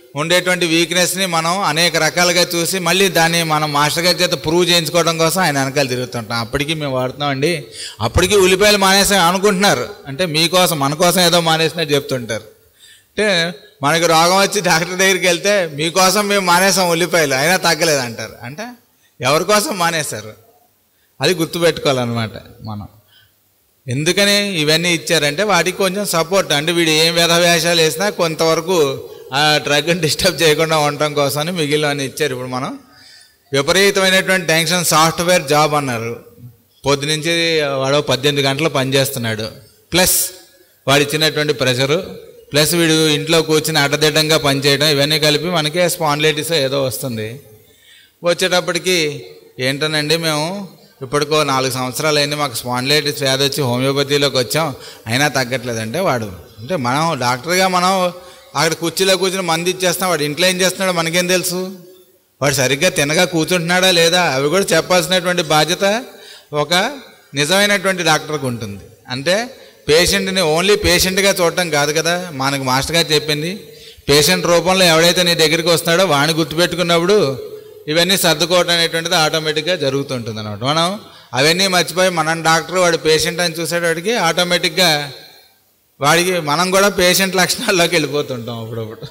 ఉండేటువంటి వీక్నెస్ని మనం అనేక రకాలుగా చూసి మళ్ళీ దాన్ని మనం మాస్టర్ గారి చేత ప్రూవ్ చేయించుకోవడం కోసం ఆయన వెనకాల తిరుగుతుంటాం అప్పటికి మేము వాడుతున్నామండి అప్పటికి ఉల్లిపాయలు మానేసాం అనుకుంటున్నారు అంటే మీకోసం మన కోసం ఏదో మానేసినట్టు చెప్తుంటారు అంటే మనకి రోగం వచ్చి డాక్టర్ దగ్గరికి వెళ్తే మీకోసం మేము మానేసాం ఉల్లిపాయలు అయినా తగ్గలేదు అంటారు అంటే ఎవరి కోసం మానేశారు అది గుర్తుపెట్టుకోవాలన్నమాట మనం ఎందుకని ఇవన్నీ ఇచ్చారంటే వాటికి కొంచెం సపోర్ట్ అంటే వీడు ఏం వేధ వేషాలు వేసినా కొంతవరకు ఆ డ్రగ్ని డిస్టర్బ్ చేయకుండా ఉండటం కోసమని మిగిలిన ఇచ్చారు ఇప్పుడు మనం విపరీతమైనటువంటి టెన్షన్ సాఫ్ట్వేర్ జాబ్ అన్నారు పొద్దునుంచి వాడు పద్దెనిమిది గంటలు పనిచేస్తున్నాడు ప్లస్ వాడు ఇచ్చినటువంటి ప్రెషరు ప్లస్ వీడు ఇంట్లో కూర్చుని అడ్డదిడ్డంగా పనిచేయడం ఇవన్నీ కలిపి మనకే స్పాండిలైటిస్ ఏదో వస్తుంది వచ్చేటప్పటికి ఏంటనండి మేము ఇప్పటికో నాలుగు సంవత్సరాలు అయింది మాకు స్పాండిలైటిస్ వ్యాధి వచ్చి హోమియోపతిలోకి వచ్చాం అయినా తగ్గట్లేదంటే వాడు అంటే మనం డాక్టర్గా మనం అక్కడ కుర్చీలో కూర్చుని మంది ఇచ్చేస్తాం వాడు ఇంట్లో ఏం చేస్తున్నాడో మనకేం తెలుసు వాడు సరిగ్గా తినగా కూర్చుంటున్నాడా లేదా అవి కూడా చెప్పాల్సినటువంటి బాధ్యత ఒక నిజమైనటువంటి డాక్టర్కి ఉంటుంది అంటే పేషెంట్ని ఓన్లీ పేషెంట్గా చూడటం కాదు కదా మనకు మాస్టర్ గారు చెప్పింది పేషెంట్ రూపంలో ఎవడైతే నీ దగ్గరికి వస్తాడో వాడిని గుర్తుపెట్టుకున్నప్పుడు ఇవన్నీ సర్దుకోవటం అనేటువంటిది ఆటోమేటిక్గా జరుగుతుంటుంది అనమాట మనం అవన్నీ మర్చిపోయి మనం డాక్టర్ వాడు పేషెంట్ అని చూసేటప్పటికి ఆటోమేటిక్గా వాడికి మనం కూడా పేషెంట్ లక్షణాల్లోకి వెళ్ళిపోతుంటాం అప్పుడప్పుడు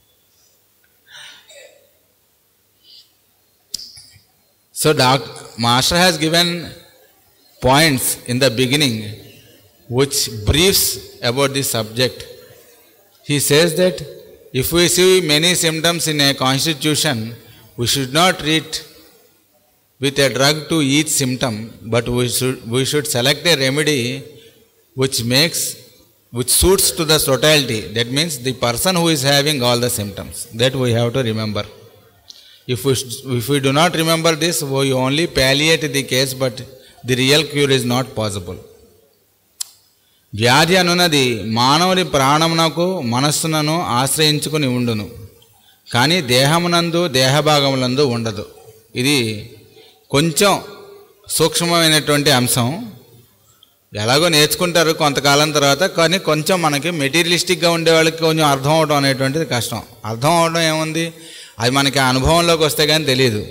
So, doc, Master has given points in the beginning which briefs about this subject. He says that if we see many symptoms in a constitution, we should not treat with a drug to each symptom, but we should, we should select a remedy which makes which suits to the totality. That means the person who is having all the symptoms. That we have to remember. If we, if we do not remember this, we only palliate the case, but the real cure is not possible. వ్యాధి అనున్నది మానవుని ప్రాణమునకు మనస్సునను ఆశ్రయించుకుని ఉండును కానీ దేహమునందు దేహభాగములందు ఉండదు ఇది కొంచెం సూక్ష్మమైనటువంటి అంశం ఎలాగో నేర్చుకుంటారు కొంతకాలం తర్వాత కానీ కొంచెం మనకి మెటీరియలిస్టిక్గా ఉండే వాళ్ళకి కొంచెం అర్థం అవడం అనేటువంటిది కష్టం అర్థం అవడం ఏముంది అది మనకి ఆ అనుభవంలోకి వస్తే కానీ తెలియదు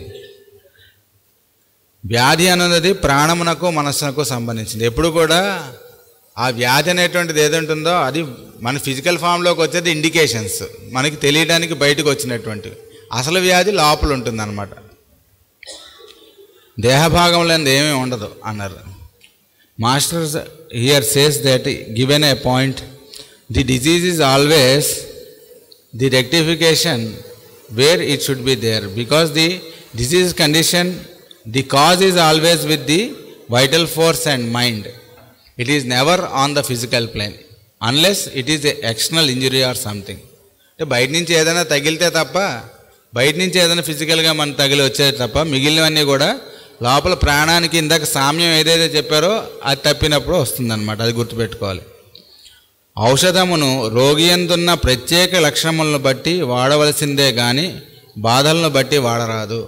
వ్యాధి అన్నది ప్రాణమునకు మనస్సునకు సంబంధించింది ఎప్పుడు కూడా ఆ వ్యాధి అనేటువంటిది ఏదంటుందో అది మన ఫిజికల్ ఫామ్లోకి వచ్చేది ఇండికేషన్స్ మనకి తెలియడానికి బయటకు వచ్చినటువంటివి అసలు వ్యాధి లోపల ఉంటుంది అనమాట దేహభాగంలో ఏమీ ఉండదు అన్నారు masters here says that given a point the disease is always the rectification where it should be there because the disease condition the cause is always with the vital force and mind it is never on the physical plane unless it is external injury or something అంటే బయట నుంచి ఏదైనా తగిలితే తప్ప బయట నుంచి ఏదైనా ఫిజికల్గా మన తగిలి వచ్చేది తప్ప మిగిలినవన్నీ కూడా లోపల ప్రాణానికి ఇందాక సామ్యం ఏదైతే చెప్పారో అది తప్పినప్పుడు వస్తుందన్నమాట అది గుర్తుపెట్టుకోవాలి ఔషధమును రోగి ఎందున్న ప్రత్యేక లక్షణములను బట్టి వాడవలసిందే కానీ బాధలను బట్టి వాడరాదు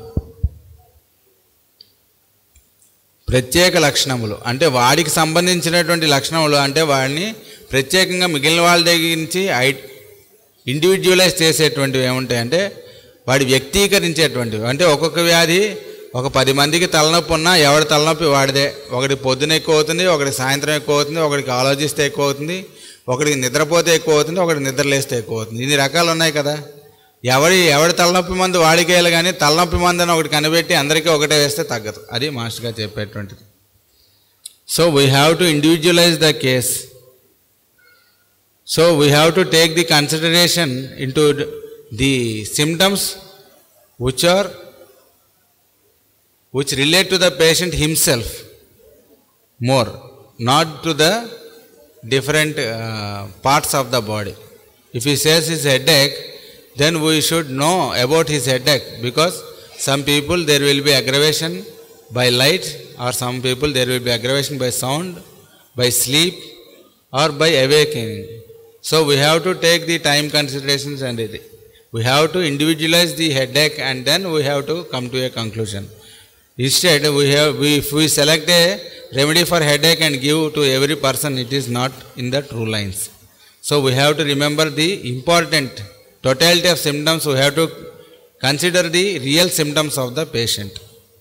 ప్రత్యేక లక్షణములు అంటే వాడికి సంబంధించినటువంటి లక్షణములు అంటే వాడిని ప్రత్యేకంగా మిగిలిన వాళ్ళ దగ్గర నుంచి ఐ ఇండివిజువలైజ్ చేసేటువంటివి ఏముంటాయంటే వాడి వ్యక్తీకరించేటువంటివి అంటే ఒక్కొక్క వ్యాధి ఒక పది మందికి తలనొప్పి ఉన్నా ఎవడి తలనొప్పి వాడిదే ఒకటి పొద్దున ఎక్కువ అవుతుంది ఒకటి సాయంత్రం ఎక్కువ అవుతుంది ఒకటికి ఆలోచిస్తే ఎక్కువ అవుతుంది ఒకటికి నిద్రపోతే ఎక్కువ అవుతుంది ఒకటి నిద్రలేస్తే ఎక్కువ అవుతుంది ఇన్ని రకాలు ఉన్నాయి కదా ఎవరి ఎవడి తలనొప్పి మందు వాడికేయాలి కానీ తలనొప్పి మందు అని ఒకటి కనిపెట్టి అందరికీ ఒకటే వేస్తే తగ్గదు అది మాస్టర్ గారు చెప్పేటువంటిది so we have to individualize the case so we have to take the consideration in to the symptoms which are which relate to the patient himself more, not to the different uh, parts of the body. If he says his headache, then we should know about his headache because some people there will be aggravation by light, or some people there will be aggravation by sound, by sleep, or by awakening. So we have to take the time considerations and it. We have to individualize the headache and then we have to come to a conclusion. Instead, we have, we, if we select a remedy for headache and give to every person, it is not in the true lines. So we have to remember the important totality of symptoms we have to consider the real symptoms of the patient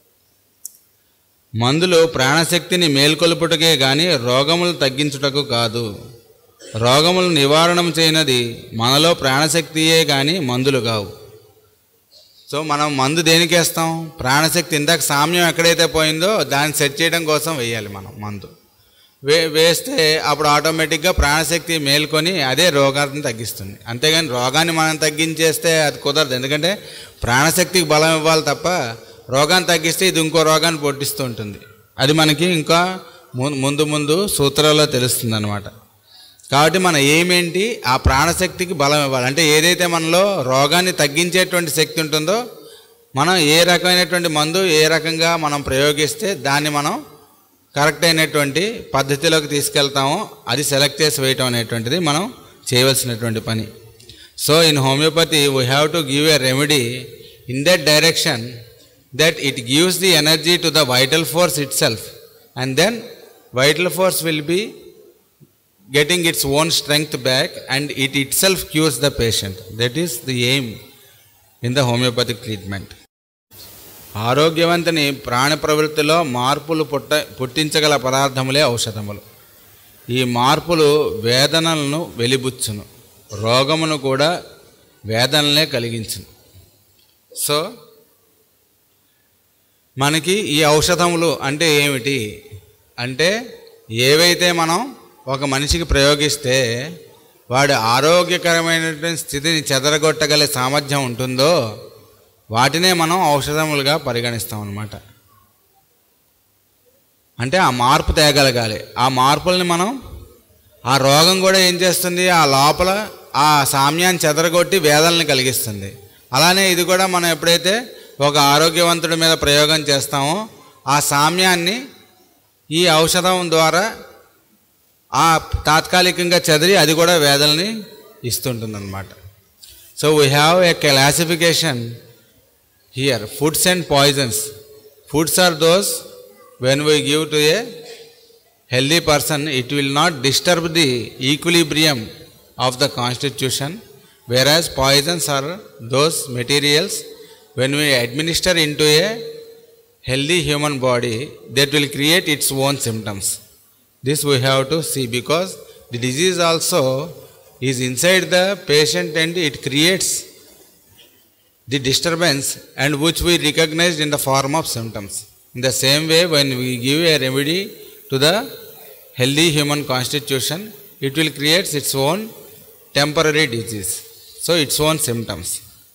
మందులు ప్రాణశక్తిని మేల్కొల్పుటకే గాని రోగములు తగ్గించుటకు కాదు రోగములు నివారణం చేయనది మనలో ప్రాణశక్తియే కానీ మందులు కావు సో మనం మందు దేనికి వేస్తాం ప్రాణశక్తి ఇందాక సామ్యం ఎక్కడైతే పోయిందో దాన్ని సెట్ చేయడం కోసం వేయాలి మనం మందు వే వేస్తే అప్పుడు ఆటోమేటిక్గా ప్రాణశక్తి మేల్కొని అదే రోగాన్ని తగ్గిస్తుంది అంతేగాని రోగాన్ని మనం తగ్గించేస్తే అది కుదరదు ఎందుకంటే ప్రాణశక్తికి బలం ఇవ్వాలి తప్ప రోగాన్ని తగ్గిస్తే ఇది ఇంకో రోగాన్ని పొట్టిస్తూ ఉంటుంది అది మనకి ఇంకా ము- ముందు ముందు సూత్రాల్లో తెలుస్తుంది అనమాట కాబట్టి మన ఏమేంటి ఆ ప్రాణశక్తికి బలం ఇవ్వాలి అంటే ఏదైతే మనలో రోగాన్ని తగ్గించేటువంటి శక్తి ఉంటుందో మనం ఏ రకమైనటువంటి మందు ఏ రకంగా మనం ప్రయోగిస్తే దాన్ని మనం కరెక్ట్ అయినటువంటి పద్ధతిలోకి తీసుకెళ్తామో అది సెలెక్ట్ చేసి వేయటం అనేటువంటిది మనం చేయవలసినటువంటి పని so in homeopathy we have to give a remedy in that direction that it gives the energy to the vital force itself and then vital force will be getting its own strength back and it itself cures the patient. That is the aim in the homeopathic treatment. ఆరోగ్యవంతుని ప్రాణ ప్రవృత్తిలో మార్పులు పుట్ట పుట్టించగల పదార్థములే ఔషధములు ఈ మార్పులు వేదనలను వెలిబుచ్చును రోగమును కూడా వేదనలే కలిగించును so మనకి ఈ ఔషధములు అంటే ఏమిటి అంటే ఏవైతే మనం ఒక మనిషికి ప్రయోగిస్తే వాడి ఆరోగ్యకరమైనటువంటి స్థితిని చెదరగొట్టగల సామర్థ్యం ఉంటుందో వాటినే మనం ఔషధములుగా పరిగణిస్తాం అన్నమాట అంటే ఆ మార్పు తేగలగాలి ఆ మార్పుల్ని మనం ఆ రోగం కూడా ఏం చేస్తుంది ఆ లోపల ఆ సామ్యాన్ని చెదరగొట్టి వేదనని కలిగిస్తుంది అలానే ఇది కూడా మనం ఎప్పుడైతే ఒక ఆరోగ్యవంతుడి మీద ప్రయోగం చేస్తామో ఆ సామ్యాన్ని ఈ ఔషధం ద్వారా ఆ తాత్కాలికంగా చదివి అది కూడా వేదనని ఇస్తుంటుందన్నమాట so we have a classification here foods and poisons foods are those when we give to a healthy person, it will not disturb the equilibrium of the constitution, whereas poisons are those materials when we administer into a healthy human body that will create its own symptoms. This we have to see because the disease also is inside the patient and it creates the disturbance and which we recognize in the form of symptoms. In the same way, when we give a remedy to the healthy human constitution, it will create its own temporary disease. So, its own symptoms.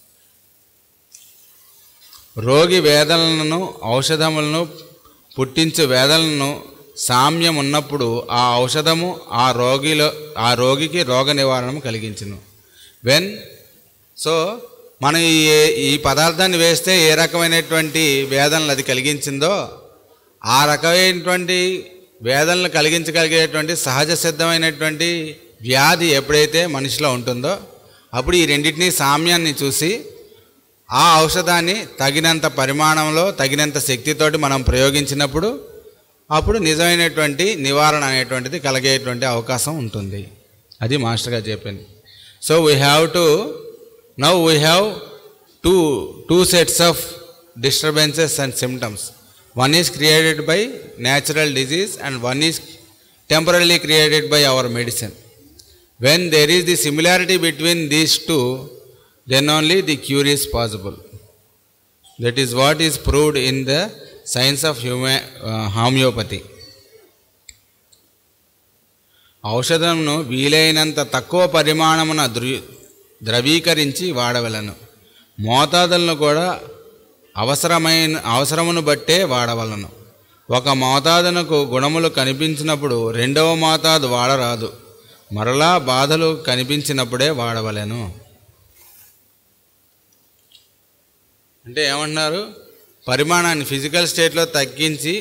రోగి వేదనలను ఔషధములను పుట్టించు వేదనలను సామ్యం ఉన్నప్పుడు ఆ ఔషధము ఆ రోగిలో ఆ రోగికి రోగ నివారణము కలిగించును when so మనం ఈ ఈ పదార్థాన్ని వేస్తే ఏ రకమైనటువంటి వేదనలు అది కలిగించిందో ఆ రకమైనటువంటి వేదనలు కలిగించగలిగేటువంటి సహజ సిద్ధమైనటువంటి వ్యాధి ఎప్పుడైతే మనిషిలో ఉంటుందో అప్పుడు ఈ రెండింటినీ సామ్యాన్ని చూసి ఆ ఔషధాన్ని తగినంత పరిమాణంలో తగినంత శక్తితోటి మనం ప్రయోగించినప్పుడు అప్పుడు నిజమైనటువంటి నివారణ అనేటువంటిది కలిగేటువంటి అవకాశం ఉంటుంది అది మాస్టర్ గారు చెప్పింది so we have to now we have two two sets of disturbances and symptoms one is created by natural disease and one is temporary created by our medicine when there is the similarity between these two then only the cure is possible. That is what is proved in the science of huma- uh, homeopathy. ఔషధంను వీలైనంత తక్కువ పరిమాణమున ద్రు ద్రవీకరించి వాడవలను మోతాదులను కూడా అవసరమైన అవసరమును బట్టే వాడవలను ఒక మోతాదునకు గుణములు కనిపించినప్పుడు రెండవ మోతాదు వాడరాదు మరలా బాధలు కనిపించినప్పుడే వాడవలెను అంటే ఏమంటున్నారు పరిమాణాన్ని ఫిజికల్ స్టేట్లో తగ్గించి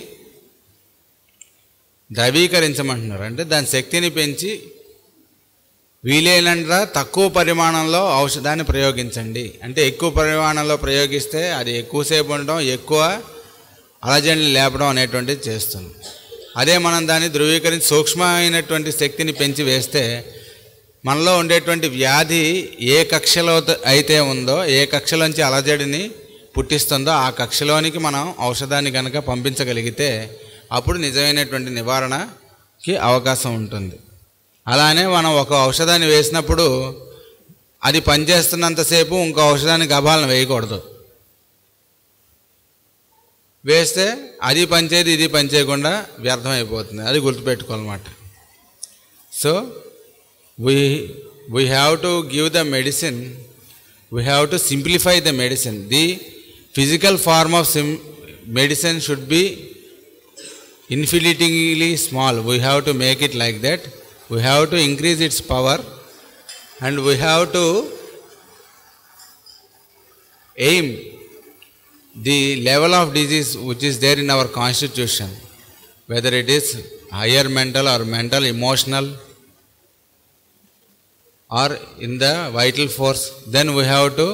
ద్రవీకరించమంటున్నారు అంటే దాని శక్తిని పెంచి వీలైనంత తక్కువ పరిమాణంలో ఔషధాన్ని ప్రయోగించండి అంటే ఎక్కువ పరిమాణంలో ప్రయోగిస్తే అది ఎక్కువసేపు ఉండడం ఎక్కువ అలజడిని లేపడం అనేటువంటిది చేస్తుంది అదే మనం దాన్ని ధృవీకరించి సూక్ష్మమైనటువంటి శక్తిని పెంచి వేస్తే మనలో ఉండేటువంటి వ్యాధి ఏ కక్షలో త- అయితే ఉందో ఏ కక్షలోంచి అలజడిని పుట్టిస్తుందో ఆ కక్షలోనికి మనం ఔషధాన్ని కనుక పంపించగలిగితే అప్పుడు నిజమైనటువంటి నివారణకి అవకాశం ఉంటుంది అలానే మనం ఒక ఔషధాన్ని వేసినప్పుడు అది పనిచేస్తున్నంతసేపు ఇంకో ఔషధాన్ని గబాలను వేయకూడదు వేస్తే అది పనిచేయదు ఇది పనిచేయకుండా వ్యర్థమైపోతుంది అది గుర్తుపెట్టుకోవాలన్నమాట so we we have to give the medicine we have to simplify the medicine the physical form of sim- medicine should be infinitely small we have to make it like that we have to increase its power and we have to aim the level of disease which is there in our constitution whether it is higher mental or mental emotional or in the vital force, then we have to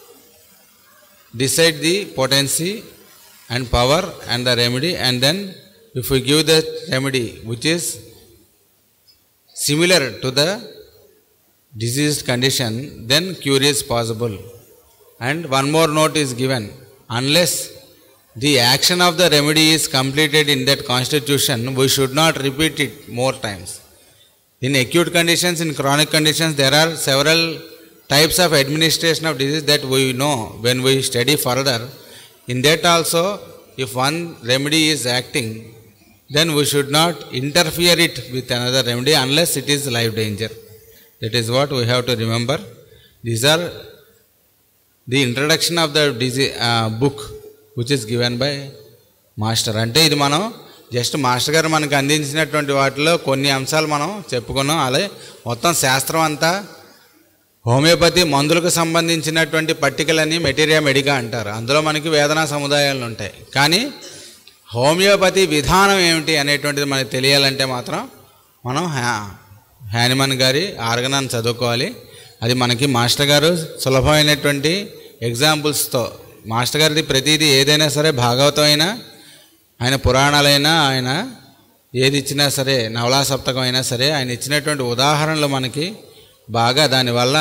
decide the potency and power and the remedy, and then if we give the remedy which is similar to the diseased condition, then cure is possible. And one more note is given unless the action of the remedy is completed in that constitution, we should not repeat it more times. In acute conditions, in chronic conditions, there are several types of administration of disease that we know when we study further. In that also, if one remedy is acting, then we should not interfere it with another remedy unless it is life danger. That is what we have to remember. These are the introduction of the disease, uh, book which is given by master అంటే ఇది మనం just master గారు మనకు అందించినటువంటి వాటిలో కొన్ని అంశాలు మనం చెప్పుకున్నాం అలాగే మొత్తం శాస్త్రం అంతా హోమియోపతి మందులకు సంబంధించినటువంటి పట్టికలన్నీ మెటీరియా మెడికా అంటారు అందులో మనకి వేదనా సముదాయాలు ఉంటాయి కానీ హోమియోపతి విధానం ఏమిటి అనేటువంటిది మనకు తెలియాలంటే మాత్రం మనం హ్యా హ్యానిమన్ గారి ఆర్గనాన్ని చదువుకోవాలి అది మనకి మాస్టర్ గారు సులభమైనటువంటి ఎగ్జాంపుల్స్తో మాస్టర్ గారిది ప్రతిదీ ఏదైనా సరే భాగవతం అయినా ఆయన పురాణాలైనా ఆయన ఏది ఇచ్చినా సరే నవలా సప్తకం అయినా సరే ఆయన ఇచ్చినటువంటి ఉదాహరణలు మనకి బాగా దానివల్ల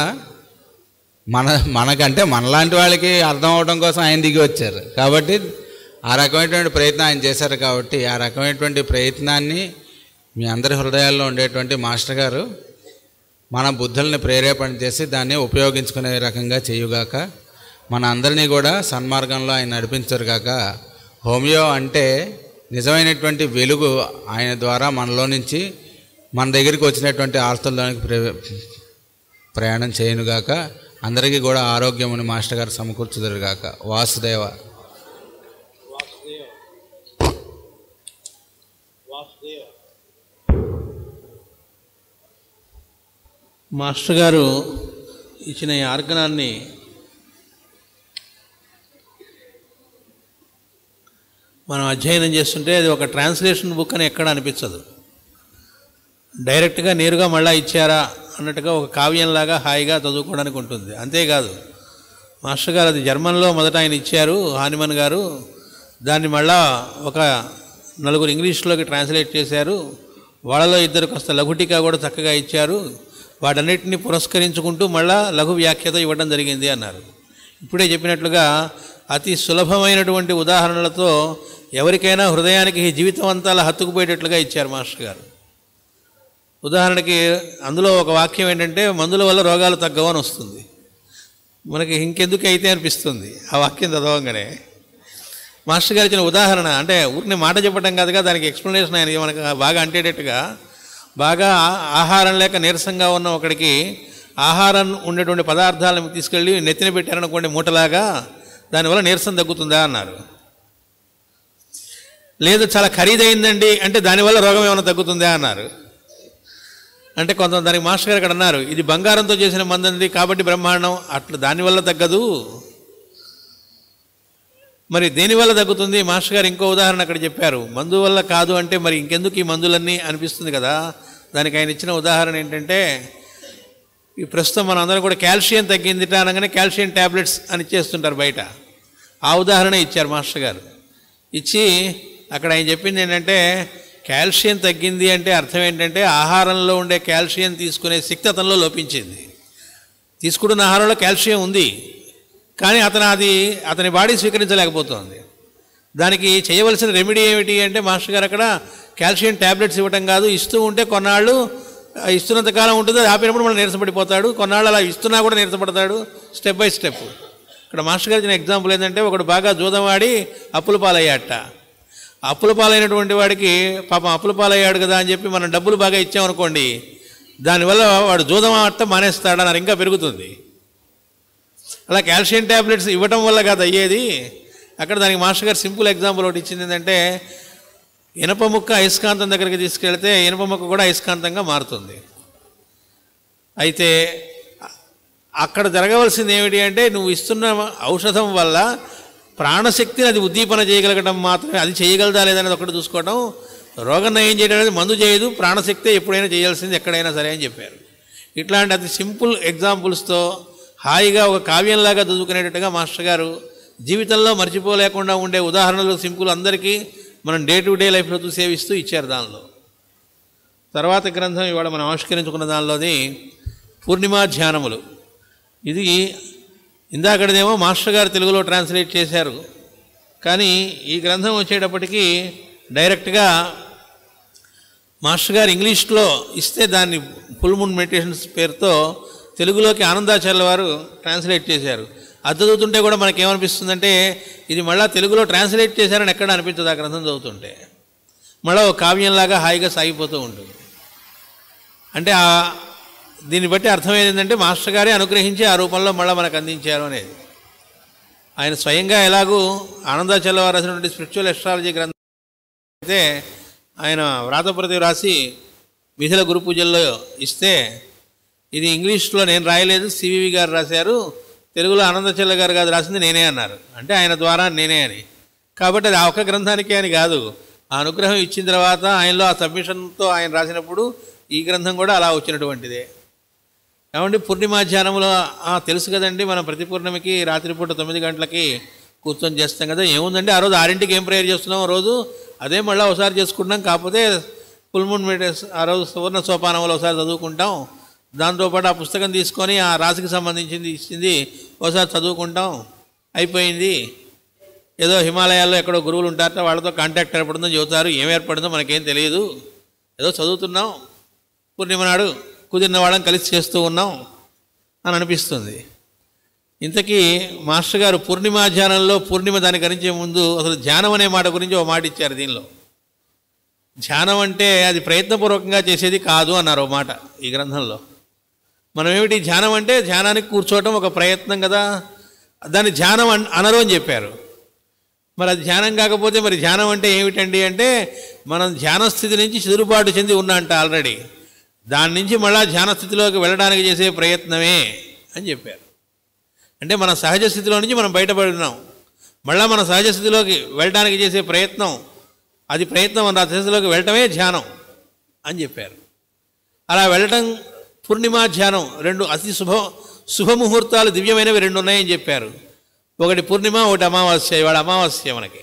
మన మనకంటే మనలాంటి వాళ్ళకి అర్థం అవడం కోసం ఆయన దిగి వచ్చారు కాబట్టి ఆ రకమైనటువంటి ప్రయత్నం ఆయన చేశారు కాబట్టి ఆ రకమైనటువంటి ప్రయత్నాన్ని మీ అందరి హృదయాల్లో ఉండేటువంటి మాస్టర్ గారు మన బుద్ధుల్ని ప్రేరేపణ చేసి దాన్ని ఉపయోగించుకునే రకంగా చేయుగాక మన అందరినీ కూడా సన్మార్గంలో ఆయన నడిపించరు కాక హోమియో అంటే నిజమైనటువంటి వెలుగు ఆయన ద్వారా మనలో నుంచి మన దగ్గరికి వచ్చినటువంటి ఆస్తుల్లోనికి ప్రే ప్రయాణం చేయనుగాక అందరికీ కూడా ఆరోగ్యముని మాస్టర్ గారు సమకూర్చుదురుగాక వాసుదేవ మాస్టర్ గారు ఇచ్చిన ఈ ఆర్గనాన్ని మనం అధ్యయనం చేస్తుంటే అది ఒక ట్రాన్స్లేషన్ బుక్ అని ఎక్కడ అనిపించదు డైరెక్ట్గా నేరుగా మళ్ళా ఇచ్చారా అన్నట్టుగా ఒక కావ్యంలాగా హాయిగా చదువుకోవడానికి ఉంటుంది అంతేకాదు మాస్టర్ గారు అది జర్మన్లో మొదట ఆయన ఇచ్చారు హానిమన్ గారు దాన్ని మళ్ళా ఒక నలుగురు ఇంగ్లీష్లోకి ట్రాన్స్లేట్ చేశారు వాళ్ళలో ఇద్దరు కాస్త లఘుటిక కూడా చక్కగా ఇచ్చారు వాటన్నిటిని పురస్కరించుకుంటూ మళ్ళా లఘు వ్యాఖ్యతో ఇవ్వడం జరిగింది అన్నారు ఇప్పుడే చెప్పినట్లుగా అతి సులభమైనటువంటి ఉదాహరణలతో ఎవరికైనా హృదయానికి జీవితం అంతా అలా హత్తుకుపోయేటట్లుగా ఇచ్చారు మాస్టర్ గారు ఉదాహరణకి అందులో ఒక వాక్యం ఏంటంటే మందుల వల్ల రోగాలు తగ్గవని వస్తుంది మనకి ఇంకెందుకు అయితే అనిపిస్తుంది ఆ వాక్యం చదవంగానే మాస్టర్ గారు ఇచ్చిన ఉదాహరణ అంటే ఊరిని మాట చెప్పడం కాదుగా దానికి ఎక్స్ప్లెనేషన్ ఆయన మనకు బాగా అంటేటట్టుగా బాగా ఆ- ఆహారం లేక నీరసంగా ఉన్న ఒకడికి ఆహారం ఉండేటువంటి పదార్థాలను తీసుకెళ్ళి నెత్తిన పెట్టారనుకోండి మూటలాగా దానివల్ల నీరసం తగ్గుతుందా అన్నారు లేదు చాలా ఖరీదైందండి అంటే దానివల్ల రోగం ఏమైనా తగ్గుతుందా అన్నారు అంటే కొంత దానికి మాస్టర్ గారు అక్కడ అన్నారు ఇది బంగారంతో చేసిన మందంది కాబట్టి బ్రహ్మాండం అట్లా దానివల్ల తగ్గదు మరి దేనివల్ల తగ్గుతుంది మాస్టర్ గారు ఇంకో ఉదాహరణ అక్కడ చెప్పారు మందు వల్ల కాదు అంటే మరి ఇంకెందుకు ఈ మందులన్నీ అనిపిస్తుంది కదా దానికి ఆయన ఇచ్చిన ఉదాహరణ ఏంటంటే ఈ ప్రస్తుతం మనం అందరం కూడా కాల్షియం తగ్గిందిట అనగానే కాల్షియం ట్యాబ్లెట్స్ అని ఇచ్చేస్తుంటారు బయట ఆ ఉదాహరణ ఇచ్చారు మాస్టర్ గారు ఇచ్చి అక్కడ ఆయన చెప్పింది ఏంటంటే కాల్షియం తగ్గింది అంటే అర్థం ఏంటంటే ఆహారంలో ఉండే కాల్షియం తీసుకునే శక్తి అతనిలో లోపించింది తీసుకుంటున్న ఆహారంలో కాల్షియం ఉంది కానీ అతను అది అతని బాడీ స్వీకరించలేకపోతుంది దానికి చేయవలసిన రెమెడీ ఏమిటి అంటే మాస్టర్ గారు అక్కడ కాల్షియం ట్యాబ్లెట్స్ ఇవ్వటం కాదు ఇస్తూ ఉంటే కొన్నాళ్ళు ఆ ఇస్తున్నంత కాలం ఉంటుంది అది ఆపినప్పుడు మనం నీరసపడిపోతాడు కొన్నాళ్ళు అలా ఇస్తున్నా కూడా నీరసపడతాడు స్టెప్ బై స్టెప్ ఇక్కడ మాస్టర్ గారు ఇచ్చిన ఎగ్జాంపుల్ ఏంటంటే ఒకడు బాగా జూదం ఆడి అప్పుల పాలయ్యాట అప్పుల పాలైనటువంటి వాడికి పాపం అప్పుల పాలయ్యాడు కదా అని చెప్పి మనం డబ్బులు బాగా ఇచ్చామనుకోండి దానివల్ల వాడు జూదం ఆడటం మానేస్తాడు అన్నారు ఇంకా పెరుగుతుంది అలా కాల్షియం ట్యాబ్లెట్స్ ఇవ్వటం వల్ల కాదు అయ్యేది అక్కడ దానికి మాస్టర్ గారు సింపుల్ ఎగ్జాంపుల్ ఒకటి ఇచ్చింది ఏంటంటే ఇనప ముక్క అయస్కాంతం దగ్గరికి తీసుకెళ్తే ఇనప ముక్క కూడా అయస్కాంతంగా మారుతుంది అయితే అక్కడ జరగవలసింది ఏమిటి అంటే నువ్వు ఇస్తున్న ఔషధం వల్ల ప్రాణశక్తిని అది ఉద్దీపన చేయగలగడం మాత్రమే అది చేయగలదా లేదనేది ఒకటి చూసుకోవడం రోగం నయం చేయడం అనేది మందు చేయదు ప్రాణశక్తి ఎప్పుడైనా చేయాల్సింది ఎక్కడైనా సరే అని చెప్పారు ఇట్లాంటి అతి సింపుల్ ఎగ్జాంపుల్స్తో హాయిగా ఒక కావ్యంలాగా చదువుకునేటట్టుగా మాస్టర్ గారు జీవితంలో మర్చిపోలేకుండా ఉండే ఉదాహరణలు సింపుల్ అందరికీ మనం డే టు డే లైఫ్లో సేవిస్తూ ఇచ్చారు దానిలో తర్వాత గ్రంథం ఇవాళ మనం ఆవిష్కరించుకున్న దానిలోది పూర్ణిమా ధ్యానములు ఇది ఇందాకటిదేమో మాస్టర్ గారు తెలుగులో ట్రాన్స్లేట్ చేశారు కానీ ఈ గ్రంథం వచ్చేటప్పటికి డైరెక్ట్గా మాస్టర్ గారు ఇంగ్లీష్లో ఇస్తే దాన్ని ఫుల్ మూన్ మెడిటేషన్స్ పేరుతో తెలుగులోకి ఆనందాచార్యుల వారు ట్రాన్స్లేట్ చేశారు అది చదువుతుంటే కూడా మనకి ఏమనిపిస్తుందంటే ఇది మళ్ళీ తెలుగులో ట్రాన్స్లేట్ చేశారని ఎక్కడ అనిపించదు ఆ గ్రంథం చదువుతుంటే మళ్ళీ ఒక కావ్యంలాగా హాయిగా సాగిపోతూ ఉంటుంది అంటే ఆ దీన్ని బట్టి అర్థం ఏంటంటే మాస్టర్ గారే అనుగ్రహించి ఆ రూపంలో మళ్ళీ మనకు అందించారు అనేది ఆయన స్వయంగా ఎలాగూ ఆనందాచల వారు రాసినటువంటి స్పిరిచువల్ ఎస్ట్రాలజీ గ్రంథం అయితే ఆయన వ్రాతప్రతి రాసి మిథిల గురు పూజల్లో ఇస్తే ఇది ఇంగ్లీష్లో నేను రాయలేదు సివివి గారు రాశారు తెలుగులో ఆనందచల్ల గారు కాదు రాసింది నేనే అన్నారు అంటే ఆయన ద్వారా నేనే అని కాబట్టి అది ఆ ఒక్క గ్రంథానికే అని కాదు ఆ అనుగ్రహం ఇచ్చిన తర్వాత ఆయనలో ఆ సబ్మిషన్తో ఆయన రాసినప్పుడు ఈ గ్రంథం కూడా అలా వచ్చినటువంటిదే ఏమండి పూర్ణిమాధ్యానంలో ఆ, తెలుసు కదండి మనం ప్రతి పూర్ణిమకి రాత్రిపూట తొమ్మిది గంటలకి కూర్చొని చేస్తాం కదా ఏముందండి ఆ రోజు ఆరింటికి ఏం ప్రేయర్ చేస్తున్నాం ఆ రోజు అదే మళ్ళీ ఒకసారి చేసుకుంటున్నాం కాకపోతే ఫుల్ మూన్ మెడిటేస్ ఆ రోజు సువర్ణ సోపానంలో ఒకసారి చదువుకుంటాం దాంతోపాటు ఆ పుస్తకం తీసుకొని ఆ రాశికి సంబంధించింది ఇచ్చింది ఒకసారి చదువుకుంటాం అయిపోయింది ఏదో హిమాలయాల్లో ఎక్కడో గురువులు ఉంటారట వాళ్ళతో కాంటాక్ట్ ఏర్పడిందో చెబుతారు ఏం ఏర్పడిందో మనకేం తెలియదు ఏదో చదువుతున్నాం పూర్ణిమ నాడు కుదిరిన వాళ్ళని కలిసి చేస్తూ ఉన్నాం అని అనిపిస్తుంది ఇంతకీ మాస్టర్ గారు పూర్ణిమ ధ్యానంలో పూర్ణిమ దాని గురించి ముందు అసలు ధ్యానం అనే మాట గురించి ఒక మాట ఇచ్చారు దీనిలో ధ్యానం అంటే అది ప్రయత్నపూర్వకంగా చేసేది కాదు అన్నారు ఒక మాట ఈ గ్రంథంలో మనం ఏమిటి ధ్యానం అంటే ధ్యానానికి కూర్చోవటం ఒక ప్రయత్నం కదా దాన్ని ధ్యానం అన్- అనరు అని చెప్పారు మరి అది ధ్యానం కాకపోతే మరి ధ్యానం అంటే ఏమిటండి అంటే మనం ధ్యాన స్థితి నుంచి చెదురుబాటు చెంది ఉన్నంట ఆల్రెడీ దాని నుంచి మళ్ళా ధ్యాన స్థితిలోకి వెళ్ళడానికి చేసే ప్రయత్నమే అని చెప్పారు అంటే మన సహజ స్థితిలో నుంచి మనం బయటపడి ఉన్నాం మళ్ళా మన సహజ స్థితిలోకి వెళ్ళడానికి చేసే ప్రయత్నం అది ప్రయత్నం మన స్థితిలోకి వెళ్ళటమే ధ్యానం అని చెప్పారు అలా వెళ్ళటం పూర్ణిమా ధ్యానం రెండు అతి శుభ శుభముహూర్తాలు దివ్యమైనవి రెండు ఉన్నాయని చెప్పారు ఒకటి పూర్ణిమ ఒకటి అమావాస్య ఇవాళ అమావాస్య మనకి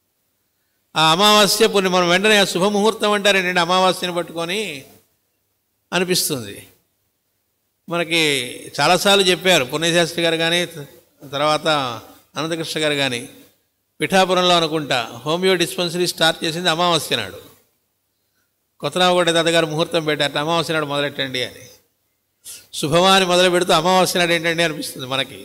ఆ అమావాస్య పూర్ణిమ మనం వెంటనే ఆ శుభముహూర్తం అంటారు ఏంటంటే అమావాస్యని పట్టుకొని అనిపిస్తుంది మనకి చాలాసార్లు చెప్పారు పుణ్యశాస్త్రి గారు కానీ తర్వాత అనంతకృష్ణ గారు కానీ పిఠాపురంలో అనుకుంటా హోమియో డిస్పెన్సరీ స్టార్ట్ చేసింది అమావాస్య నాడు కొత్తరామగొడ్డ తాతగారు ముహూర్తం పెట్టారు అమావాస్య నాడు మొదలెట్టండి అని శుభమాని మొదలు పెడుతూ అమావాస్య నాడు ఏంటండి అనిపిస్తుంది మనకి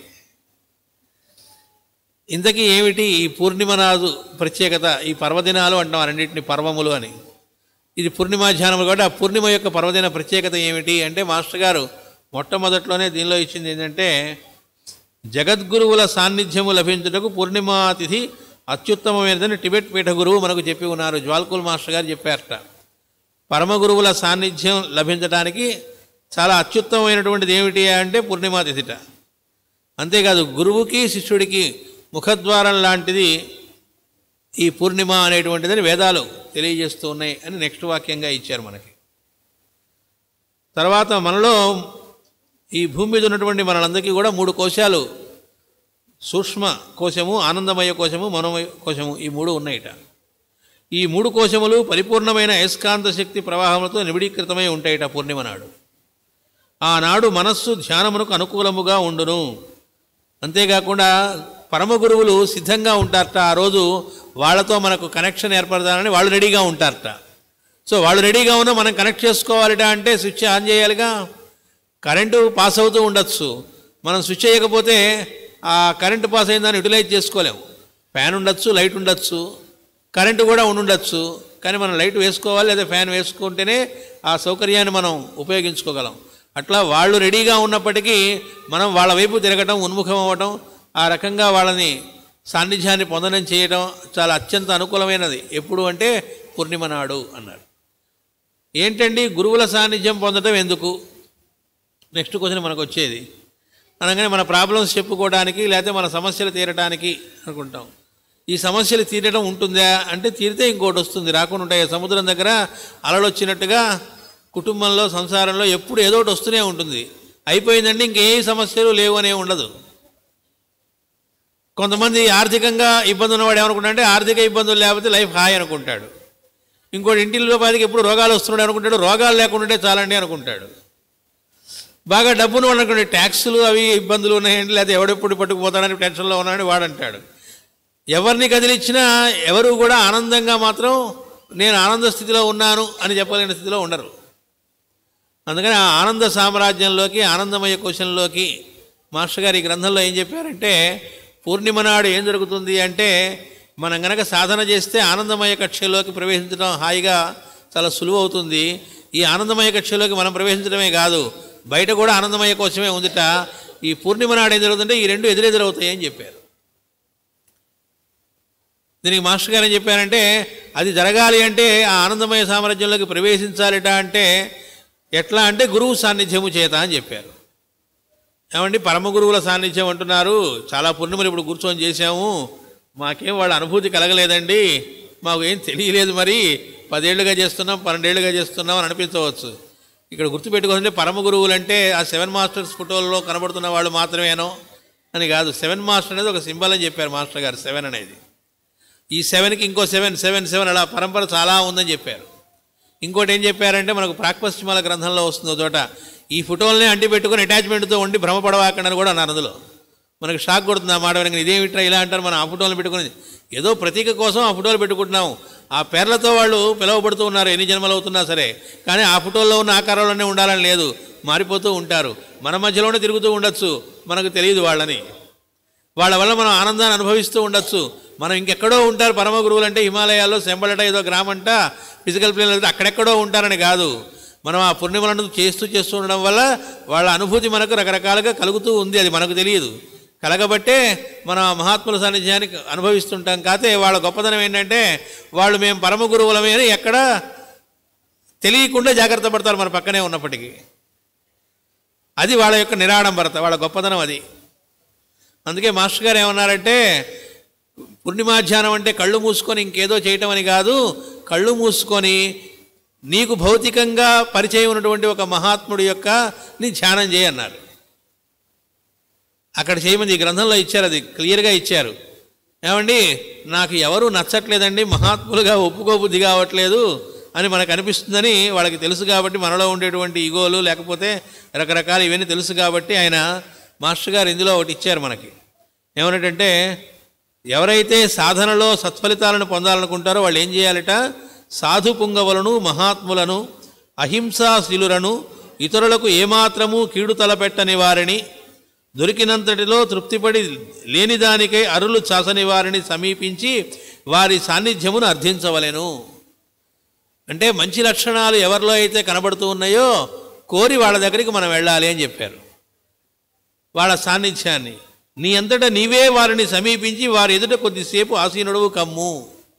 ఇంతకీ ఏమిటి ఈ పూర్ణిమ నాడు ప్రత్యేకత ఈ పర్వదినాలు అంటాం రెండింటిని పర్వములు అని ఇది పూర్ణిమ ధ్యానములు కాబట్టి ఆ పూర్ణిమ యొక్క పర్వదిన ప్రత్యేకత ఏమిటి అంటే మాస్టర్ గారు మొట్టమొదట్లోనే దీనిలో ఇచ్చింది ఏంటంటే జగద్గురువుల సాన్నిధ్యము లభించుటకు పూర్ణిమా తిథి అత్యుత్తమమైనదని టిబెట్ పీఠ గురువు మనకు చెప్పి ఉన్నారు జ్వాల్కుల్ మాస్టర్ గారు చెప్పారట పరమ గురువుల సాన్నిధ్యం లభించడానికి చాలా అత్యుత్తమమైనటువంటిది ఏమిటి అంటే పూర్ణిమా తిథిట అంతేకాదు గురువుకి శిష్యుడికి ముఖద్వారం లాంటిది ఈ పూర్ణిమ అనేటువంటిదని వేదాలు తెలియజేస్తూ ఉన్నాయి అని నెక్స్ట్ వాక్యంగా ఇచ్చారు మనకి తర్వాత మనలో ఈ భూమి మీద ఉన్నటువంటి మనందరికీ కూడా మూడు కోశాలు సూక్ష్మ కోశము ఆనందమయ కోశము మనోమయ కోశము ఈ మూడు ఉన్నాయిట ఈ మూడు కోశములు పరిపూర్ణమైన అయస్కాంత శక్తి ప్రవాహములతో నిబిడీకృతమై ఉంటాయిట పూర్ణిమ నాడు ఆనాడు మనస్సు ధ్యానమునకు అనుకూలముగా ఉండును అంతేకాకుండా పరమ గురువులు సిద్ధంగా ఉంటారట ఆ రోజు వాళ్ళతో మనకు కనెక్షన్ ఏర్పడతానని వాళ్ళు రెడీగా ఉంటారట సో వాళ్ళు రెడీగా ఉన్నా మనం కనెక్ట్ చేసుకోవాలిట అంటే స్విచ్ ఆన్ చేయాలిగా కరెంటు పాస్ అవుతూ ఉండొచ్చు మనం స్విచ్ చేయకపోతే ఆ కరెంటు పాస్ అయిన దాన్ని యూటిలైజ్ చేసుకోలేము ఫ్యాన్ ఉండొచ్చు లైట్ ఉండొచ్చు కరెంటు కూడా ఉండుండొచ్చు కానీ మనం లైట్ వేసుకోవాలి లేదా ఫ్యాన్ వేసుకుంటేనే ఆ సౌకర్యాన్ని మనం ఉపయోగించుకోగలం అట్లా వాళ్ళు రెడీగా ఉన్నప్పటికీ మనం వాళ్ళ వైపు తిరగటం ఉన్ముఖం అవ్వటం ఆ రకంగా వాళ్ళని సాన్నిధ్యాన్ని పొందడం చేయటం చాలా అత్యంత అనుకూలమైనది ఎప్పుడు అంటే పూర్ణిమ నాడు అన్నారు ఏంటండి గురువుల సాన్నిధ్యం పొందటం ఎందుకు నెక్స్ట్ క్వశ్చన్ మనకు వచ్చేది అనగానే మన ప్రాబ్లమ్స్ చెప్పుకోవడానికి లేకపోతే మన సమస్యలు తీరటానికి అనుకుంటాం ఈ సమస్యలు తీరడం ఉంటుందా అంటే తీరితే ఇంకోటి వస్తుంది రాకుండా ఉంటాయి సముద్రం దగ్గర అలలు వచ్చినట్టుగా కుటుంబంలో సంసారంలో ఎప్పుడు ఏదో ఒకటి వస్తూనే ఉంటుంది అయిపోయిందండి ఇంకే సమస్యలు లేవు అనే ఉండదు కొంతమంది ఆర్థికంగా ఇబ్బంది ఉన్నవాడు ఏమనుకుంటాడంటే ఆర్థిక ఇబ్బందులు లేకపోతే లైఫ్ హాయ్ అనుకుంటాడు ఇంకోటి ఇంటిలో పాదికి ఎప్పుడు రోగాలు వస్తున్నాడు అనుకుంటాడు రోగాలు లేకుండా ఉంటే చాలండి అనుకుంటాడు బాగా డబ్బును అనుకోండి ట్యాక్సులు అవి ఇబ్బందులు ఉన్నాయండి లేదా ఎవడెప్పుడు పట్టుకుపోతాడని టెన్షన్లో ఉన్నాడని వాడంటాడు ఎవరిని కదిలిచ్చినా ఎవరు కూడా ఆనందంగా మాత్రం నేను ఆనంద స్థితిలో ఉన్నాను అని చెప్పలేని స్థితిలో ఉండరు అందుకని ఆ ఆనంద సామ్రాజ్యంలోకి ఆనందమయ కోశంలోకి మాస్టర్ గారు ఈ గ్రంథంలో ఏం చెప్పారంటే పూర్ణిమ నాడు ఏం జరుగుతుంది అంటే మనం గనక సాధన చేస్తే ఆనందమయ కక్షలోకి ప్రవేశించడం హాయిగా చాలా సులువు అవుతుంది ఈ ఆనందమయ కక్షలోకి మనం ప్రవేశించడమే కాదు బయట కూడా ఆనందమయ కోసమే ఉందిట ఈ పూర్ణిమ నాడు ఏం జరుగుతుంటే ఈ రెండు ఎదురెదురవుతాయి అని చెప్పారు దీనికి మాస్టర్ గారు ఏం చెప్పారంటే అది జరగాలి అంటే ఆ ఆనందమయ సామ్రాజ్యంలోకి ప్రవేశించాలిట అంటే ఎట్లా అంటే గురువు సాన్నిధ్యము చేత అని చెప్పారు ఏమండి పరమ గురువుల సాన్నిధ్యం అంటున్నారు చాలా పుణ్యములు ఇప్పుడు కూర్చొని చేశాము మాకేం వాళ్ళ అనుభూతి కలగలేదండి మాకు ఏం తెలియలేదు మరి పదేళ్లుగా చేస్తున్నాం పన్నెండేళ్లుగా చేస్తున్నాం అని అనిపించవచ్చు ఇక్కడ గుర్తుపెట్టుకోవాలంటే పరమ గురువులు అంటే ఆ సెవెన్ మాస్టర్స్ ఫోటోల్లో కనబడుతున్న వాళ్ళు మాత్రమేనో అని కాదు సెవెన్ మాస్టర్ అనేది ఒక సింబల్ అని చెప్పారు మాస్టర్ గారు సెవెన్ అనేది ఈ సెవెన్కి ఇంకో సెవెన్ సెవెన్ సెవెన్ అలా పరంపర చాలా ఉందని చెప్పారు ఇంకోటి ఏం చెప్పారంటే మనకు ప్రాక్పశ్చిమాల గ్రంథంలో వస్తుంది ఒక చోట ఈ ఫోటోలనే అంటి పెట్టుకుని అటాచ్మెంట్తో ఉండి భ్రమపడవాకండి కూడా అన్నారు అందులో మనకు షాక్ కొడుతుంది ఆ మాట వెనక ఇదేమిట్రా ఇలా అంటారు మనం ఆ ఫోటోలు పెట్టుకుని ఏదో ప్రతీక కోసం ఆ ఫోటోలు పెట్టుకుంటున్నాం ఆ పేర్లతో వాళ్ళు పిలువబడుతూ ఉన్నారు ఎన్ని జన్మలు అవుతున్నా సరే కానీ ఆ ఫోటోల్లో ఉన్న ఆకారంలోనే ఉండాలని లేదు మారిపోతూ ఉంటారు మన మధ్యలోనే తిరుగుతూ ఉండొచ్చు మనకు తెలియదు వాళ్ళని వాళ్ళ వల్ల మనం ఆనందాన్ని అనుభవిస్తూ ఉండొచ్చు మనం ఇంకెక్కడో ఉంటారు పరమ గురువులు అంటే హిమాలయాల్లో శంబలట ఏదో గ్రామంట ఫిజికల్ ప్లేన్ అయితే అక్కడెక్కడో ఉంటారని కాదు మనం ఆ పూర్ణిమలను చేస్తూ చేస్తూ ఉండడం వల్ల వాళ్ళ అనుభూతి మనకు రకరకాలుగా కలుగుతూ ఉంది అది మనకు తెలియదు కలగబట్టే మనం ఆ మహాత్ముల సాన్నిధ్యాన్ని అనుభవిస్తుంటాం కాతే వాళ్ళ గొప్పదనం ఏంటంటే వాళ్ళు మేము పరమ గురువులమే అని ఎక్కడ తెలియకుండా జాగ్రత్త పడతారు మన పక్కనే ఉన్నప్పటికీ అది వాళ్ళ యొక్క నిరాడంబరత వాళ్ళ గొప్పదనం అది అందుకే మాస్టర్ గారు ఏమన్నారంటే పూర్ణిమాధ్యానం అంటే కళ్ళు మూసుకొని ఇంకేదో చేయటం అని కాదు కళ్ళు మూసుకొని నీకు భౌతికంగా పరిచయం ఉన్నటువంటి ఒక మహాత్ముడి యొక్క నీ ధ్యానం చేయన్నారు అక్కడ చేయమని ఈ గ్రంథంలో ఇచ్చారు అది క్లియర్గా ఇచ్చారు ఏమండి నాకు ఎవరు నచ్చట్లేదండి మహాత్ములుగా ఒప్పుకోబుద్ధి కావట్లేదు అని మనకు అనిపిస్తుందని వాళ్ళకి తెలుసు కాబట్టి మనలో ఉండేటువంటి ఈగోలు లేకపోతే రకరకాల ఇవన్నీ తెలుసు కాబట్టి ఆయన మాస్టర్ గారు ఇందులో ఒకటి ఇచ్చారు మనకి ఏమన్నటంటే ఎవరైతే సాధనలో సత్ఫలితాలను పొందాలనుకుంటారో వాళ్ళు ఏం చేయాలట సాధు పుంగవులను మహాత్ములను అహింసాశీలులను ఇతరులకు ఏమాత్రము కీడు తలపెట్టని వారిని దొరికినంతటిలో తృప్తిపడి లేని దానికై అరులు చాసని వారిని సమీపించి వారి సాన్నిధ్యమును అర్థించవలెను అంటే మంచి లక్షణాలు ఎవరిలో అయితే కనబడుతూ ఉన్నాయో కోరి వాళ్ళ దగ్గరికి మనం వెళ్ళాలి అని చెప్పారు వాళ్ళ సాన్నిధ్యాన్ని నీ అంతటా నీవే వారిని సమీపించి వారి ఎదుట కొద్దిసేపు ఆసీనుడవు కమ్ము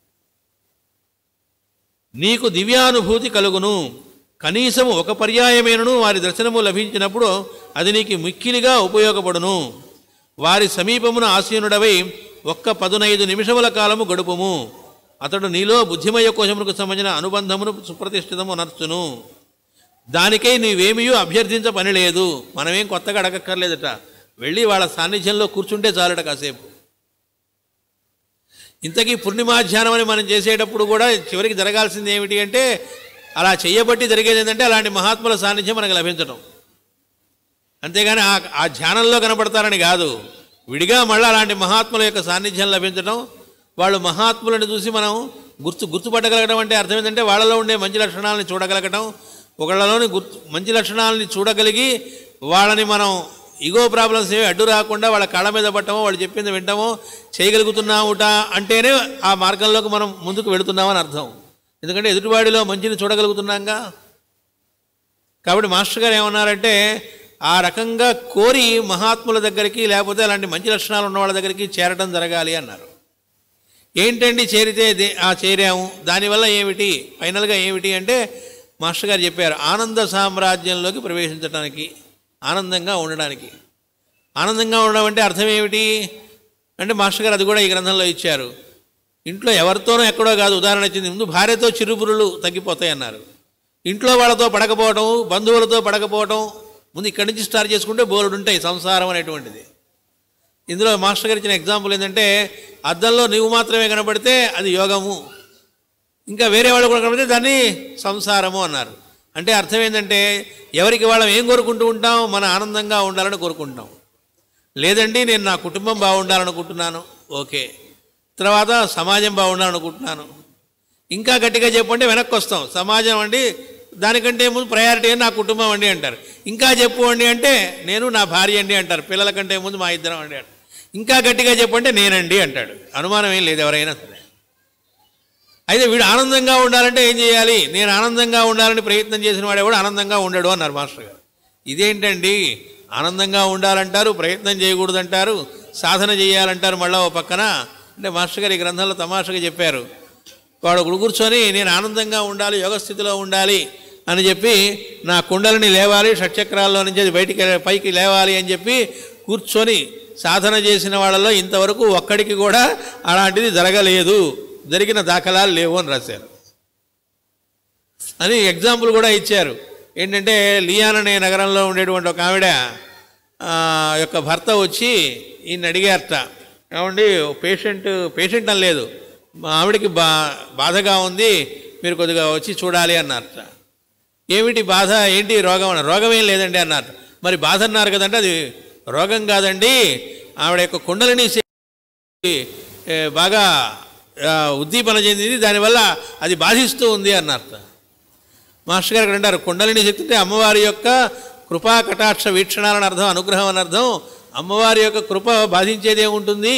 నీకు దివ్యానుభూతి కలుగును కనీసం ఒక పర్యాయమేనను వారి దర్శనము లభించినప్పుడు అది నీకు మిక్కిలిగా ఉపయోగపడును వారి సమీపమున ఆసీనుడవై ఒక్క పదునైదు నిమిషముల కాలము గడుపుము అతడు నీలో బుద్ధిమయ కోశమునకు సంబంధించిన అనుబంధమును సుప్రతిష్ఠితము నర్చును దానికై నీవేమీయూ అభ్యర్థించ పని లేదు మనమేం కొత్తగా అడగక్కర్లేదట వెళ్ళి వాళ్ళ సాన్నిధ్యంలో కూర్చుంటే చాలట కాసేపు ఇంతకీ పూర్ణిమాధ్యానం అని మనం చేసేటప్పుడు కూడా చివరికి జరగాల్సింది ఏమిటి అంటే అలా చేయబట్టి జరిగేది ఏంటంటే అలాంటి మహాత్ముల సాన్నిధ్యం మనకు లభించడం అంతేగాని ఆ ఆ ధ్యానంలో కనపడతారని కాదు విడిగా మళ్ళీ అలాంటి మహాత్ముల యొక్క సాన్నిధ్యం లభించడం వాళ్ళు మహాత్ములను చూసి మనం గుర్తు గుర్తుపట్టగలగడం అంటే అర్థం ఏంటంటే వాళ్ళలో ఉండే మంచి లక్షణాలని చూడగలగటం ఒకళ్ళలోని గుర్తు మంచి లక్షణాలని చూడగలిగి వాళ్ళని మనం ఇగో ప్రాబ్లమ్స్ ఏమి అడ్డు రాకుండా వాళ్ళ కళ్ళ మీద పట్టమో వాళ్ళు చెప్పింది వింటామో చేయగలుగుతున్నాముట అంటేనే ఆ మార్గంలోకి మనం ముందుకు వెళుతున్నామని అర్థం ఎందుకంటే ఎదుటివాడిలో మంచిని చూడగలుగుతున్నాంగా కాబట్టి మాస్టర్ గారు ఏమన్నారంటే ఆ రకంగా కోరి మహాత్ముల దగ్గరికి లేకపోతే అలాంటి మంచి లక్షణాలు ఉన్న వాళ్ళ దగ్గరికి చేరడం జరగాలి అన్నారు ఏంటండి చేరితే దే- ఆ చేరాము దానివల్ల ఏమిటి ఫైనల్గా ఏమిటి అంటే మాస్టర్ గారు చెప్పారు ఆనంద సామ్రాజ్యంలోకి ప్రవేశించడానికి ఆనందంగా ఉండడానికి ఆనందంగా ఉండడం అంటే అర్థం ఏమిటి అంటే మాస్టర్ గారు అది కూడా ఈ గ్రంథంలో ఇచ్చారు ఇంట్లో ఎవరితోనో ఎక్కడో కాదు ఉదాహరణ ఇచ్చింది ముందు భార్యతో చిరుబురులు తగ్గిపోతాయి అన్నారు ఇంట్లో వాళ్ళతో పడకపోవటం బంధువులతో పడకపోవటం ముందు ఇక్కడి నుంచి స్టార్ట్ చేసుకుంటే బోర్డు ఉంటాయి సంసారం అనేటువంటిది ఇందులో మాస్టర్ గారు ఇచ్చిన ఎగ్జాంపుల్ ఏంటంటే అద్దంలో నువ్వు మాత్రమే కనబడితే అది యోగము ఇంకా వేరే వాళ్ళు కూడా కనబడితే దాన్ని సంసారము అన్నారు అంటే అర్థం ఏంటంటే ఎవరికి వాళ్ళం ఏం కోరుకుంటూ ఉంటాం మన ఆనందంగా ఉండాలని కోరుకుంటాం లేదండి నేను నా కుటుంబం బాగుండాలనుకుంటున్నాను ఓకే తర్వాత సమాజం బాగుండాలనుకుంటున్నాను ఇంకా గట్టిగా చెప్పంటే వెనక్కి వస్తాం సమాజం అండి దానికంటే ముందు ప్రయారిటీ నా కుటుంబం అండి అంటారు ఇంకా చెప్పు అండి అంటే నేను నా భార్య అండి అంటారు పిల్లల కంటే ముందు మా ఇద్దరం అండి అంటారు ఇంకా గట్టిగా చెప్పంటే నేనండి అంటాడు అనుమానం ఏం లేదు ఎవరైనా సరే అయితే వీడు ఆనందంగా ఉండాలంటే ఏం చేయాలి నేను ఆనందంగా ఉండాలని ప్రయత్నం చేసిన వాడు ఎవడు ఆనందంగా ఉండడు అన్నారు మాస్టర్ గారు ఇదేంటండి ఆనందంగా ఉండాలంటారు ప్రయత్నం చేయకూడదంటారు సాధన చేయాలంటారు మళ్ళీ ఓ పక్కన అంటే మాస్టర్ గారు ఈ గ్రంథంలో తమాషగా చెప్పారు వాడు ఒకడు కూర్చొని నేను ఆనందంగా ఉండాలి యోగ స్థితిలో ఉండాలి అని చెప్పి నా కుండలని లేవాలి షట్చక్రాల్లో నుంచి అది బయటికి పైకి లేవాలి అని చెప్పి కూర్చొని సాధన చేసిన వాళ్ళలో ఇంతవరకు ఒక్కడికి కూడా అలాంటిది జరగలేదు జరిగిన దాఖలాలు లేవు అని రాశారు అని ఎగ్జాంపుల్ కూడా ఇచ్చారు ఏంటంటే లియాన్ అనే నగరంలో ఉండేటువంటి ఒక ఆవిడ ఆ, యొక్క భర్త వచ్చి ఈయన అడిగారట ఏమండి పేషెంట్ పేషెంట్ అని లేదు మా ఆవిడకి బా బాధగా ఉంది మీరు కొద్దిగా వచ్చి చూడాలి అన్నారట ఏమిటి బాధ ఏంటి రోగం అన్నారు రోగం ఏం లేదండి అన్నారు మరి బాధ అన్నారు కదంటే అది రోగం కాదండి ఆవిడ యొక్క కుండలిని శక్తి, ఏ, బాగా ఆ, ఉద్దీపన చెందింది దానివల్ల అది బాధిస్తూ ఉంది అన్నారట మాస్టర్ గారు ఇక్కడ అంటారు కుండలిని శక్తి అంటే అమ్మవారి యొక్క కృపా కటాక్ష వీక్షణాలని అర్థం అనుగ్రహం అని అర్థం అమ్మవారి యొక్క కృప బాధించేది ఏముంటుంది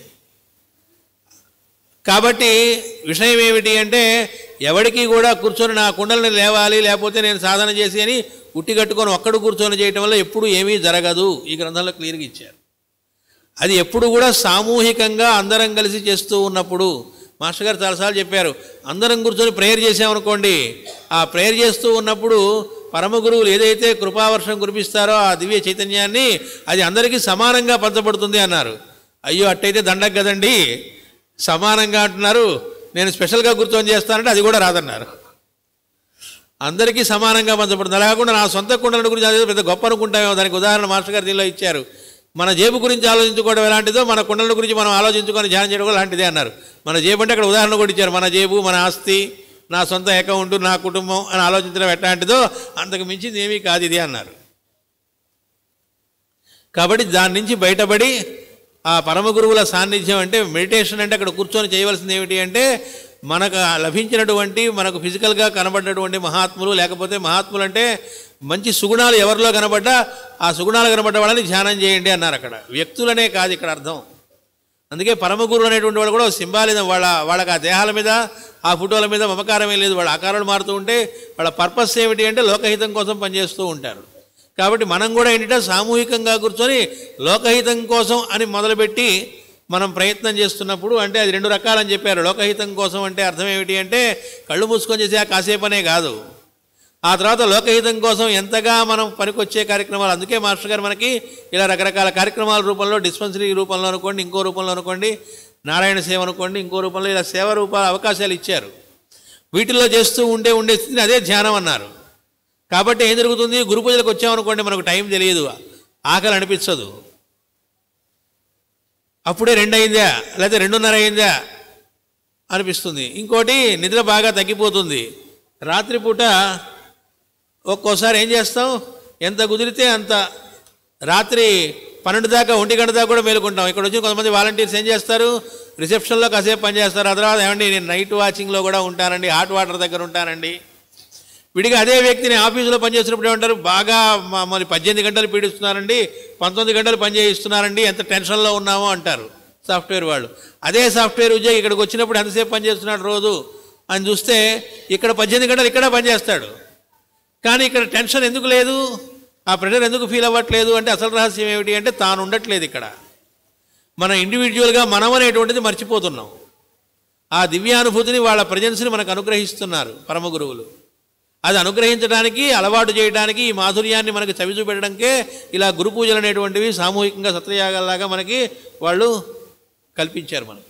కాబట్టి విషయం ఏమిటి అంటే ఎవరికి కూడా కూర్చొని నా కుండలని లేవాలి లేకపోతే నేను సాధన చేసి అని ఉట్టి కట్టుకొని ఒక్కడు కూర్చొని చేయటం వల్ల ఎప్పుడు ఏమీ జరగదు ఈ గ్రంథంలో క్లియర్గా ఇచ్చారు అది ఎప్పుడు కూడా సామూహికంగా అందరం కలిసి చేస్తూ ఉన్నప్పుడు మాస్టర్ గారు చాలాసార్లు చెప్పారు అందరం కూర్చొని ప్రేయర్ చేసామనుకోండి ఆ ప్రేయర్ చేస్తూ ఉన్నప్పుడు పరమ గురువులు ఏదైతే కృపావర్షం కురిపిస్తారో ఆ దివ్య చైతన్యాన్ని అది అందరికీ సమానంగా పంచబడుతుంది అన్నారు అయ్యో అట్టయితే దండగ కదండి సమానంగా అంటున్నారు నేను స్పెషల్గా కూర్చొని చేస్తానంటే అది కూడా రాదన్నారు అందరికీ సమానంగా పంచబడుతుంది అలా కాకుండా నా సొంత కుండల గురించి అదే పెద్ద గొప్ప అనుకుంటామేమో దానికి ఉదాహరణ మాస్టర్ గారు దీనిలో ఇచ్చారు మన జేబు గురించి ఆలోచించుకోవడం ఎలాంటిదో మన కుండల గురించి మనం ఆలోచించుకొని ధ్యానం చేయడం కూడా అలాంటిదే అన్నారు మన జేబు అంటే అక్కడ ఉదాహరణ కూడా ఇచ్చారు మన జేబు మన ఆస్తి నా సొంత అకౌంట్ నా కుటుంబం అని ఆలోచించడం ఎట్లాంటిదో అంతకు మించింది ఏమీ కాదు ఇది అన్నారు కాబట్టి దాని నుంచి బయటపడి ఆ పరమ గురువుల సాన్నిధ్యం అంటే మెడిటేషన్ అంటే అక్కడ కూర్చొని చేయవలసింది ఏమిటి అంటే మనకు లభించినటువంటి మనకు ఫిజికల్గా కనబడినటువంటి మహాత్ములు లేకపోతే మహాత్ములు అంటే మంచి సుగుణాలు ఎవరిలో కనబడ్డా ఆ సుగుణాలు కనబడ్డ వాళ్ళని ధ్యానం చేయండి అన్నారు అక్కడ వ్యక్తులనే కాదు ఇక్కడ అర్థం అందుకే పరమగురు అనేటువంటి వాడు కూడా సింబాలిజం వాళ్ళ వాళ్ళకి ఆ దేహాల మీద ఆ ఫోటోల మీద మమకారమే లేదు వాళ్ళ ఆకారాలు మారుతూ ఉంటే వాళ్ళ పర్పస్ ఏమిటి అంటే లోకహితం కోసం పనిచేస్తూ ఉంటారు కాబట్టి మనం కూడా ఏంటంటే సామూహికంగా కూర్చొని లోకహితం కోసం అని మొదలుపెట్టి మనం ప్రయత్నం చేస్తున్నప్పుడు అంటే అది రెండు రకాలని చెప్పారు లోకహితం కోసం అంటే అర్థం ఏమిటి అంటే కళ్ళు మూసుకొని చేసే ఆ కాసేపనే కాదు ఆ తర్వాత లోకహితం కోసం ఎంతగా మనం పనికొచ్చే కార్యక్రమాలు అందుకే మాస్టర్ గారు మనకి ఇలా రకరకాల కార్యక్రమాల రూపంలో డిస్పెన్సరీ రూపంలో అనుకోండి ఇంకో రూపంలో అనుకోండి నారాయణ సేవ అనుకోండి ఇంకో రూపంలో ఇలా సేవ రూపాల అవకాశాలు ఇచ్చారు వీటిల్లో చేస్తూ ఉండే ఉండే స్థితిని అదే ధ్యానం అన్నారు కాబట్టి ఏం జరుగుతుంది గురు పూజలకు వచ్చామనుకోండి మనకు టైం తెలియదు ఆకలి అనిపించదు అప్పుడే రెండు అయిందా లేకపోతే రెండున్నర అయిందా అనిపిస్తుంది ఇంకోటి నిద్ర బాగా తగ్గిపోతుంది రాత్రిపూట ఒక్కోసారి ఏం చేస్తాం ఎంత కుదిరితే అంత రాత్రి పన్నెండు దాకా ఒంటి గంట దాకా కూడా మేలుకుంటాం ఇక్కడ వచ్చి కొంతమంది వాలంటీర్స్ ఏం చేస్తారు రిసెప్షన్లో కాసేపు పనిచేస్తారు ఆ తర్వాత ఏమండి నేను నైట్ వాచింగ్లో కూడా ఉంటానండి హాట్ వాటర్ దగ్గర ఉంటానండి విడిగా అదే వ్యక్తిని ఆఫీసులో పనిచేస్తున్నప్పుడు ఏమంటారు బాగా మమ్మల్ని పద్దెనిమిది గంటలు పీడిస్తున్నారండి పంతొమ్మిది గంటలు పని చేయిస్తున్నారండి ఎంత టెన్షన్లో ఉన్నామో అంటారు సాఫ్ట్వేర్ వాళ్ళు అదే సాఫ్ట్వేర్ ఉద్యోగి ఇక్కడికి వచ్చినప్పుడు ఎంతసేపు పనిచేస్తున్నాడు రోజు అని చూస్తే ఇక్కడ పద్దెనిమిది గంటలు ఇక్కడ పనిచేస్తాడు కానీ ఇక్కడ టెన్షన్ ఎందుకు లేదు ఆ ప్రెషర్ ఎందుకు ఫీల్ అవ్వట్లేదు అంటే అసలు రహస్యం ఏమిటి అంటే తాను ఉండట్లేదు ఇక్కడ మన ఇండివిజువల్గా మనం అనేటువంటిది మర్చిపోతున్నాం ఆ దివ్యానుభూతిని వాళ్ళ ప్రజెన్స్ని మనకు అనుగ్రహిస్తున్నారు పరమ గురువులు అది అనుగ్రహించడానికి అలవాటు చేయడానికి ఈ మాధుర్యాన్ని మనకి చవి చూపెట్టడానికే ఇలా గురు పూజలు అనేటువంటివి సామూహికంగా సత్రయాగాల్లాగా మనకి వాళ్ళు కల్పించారు మనకి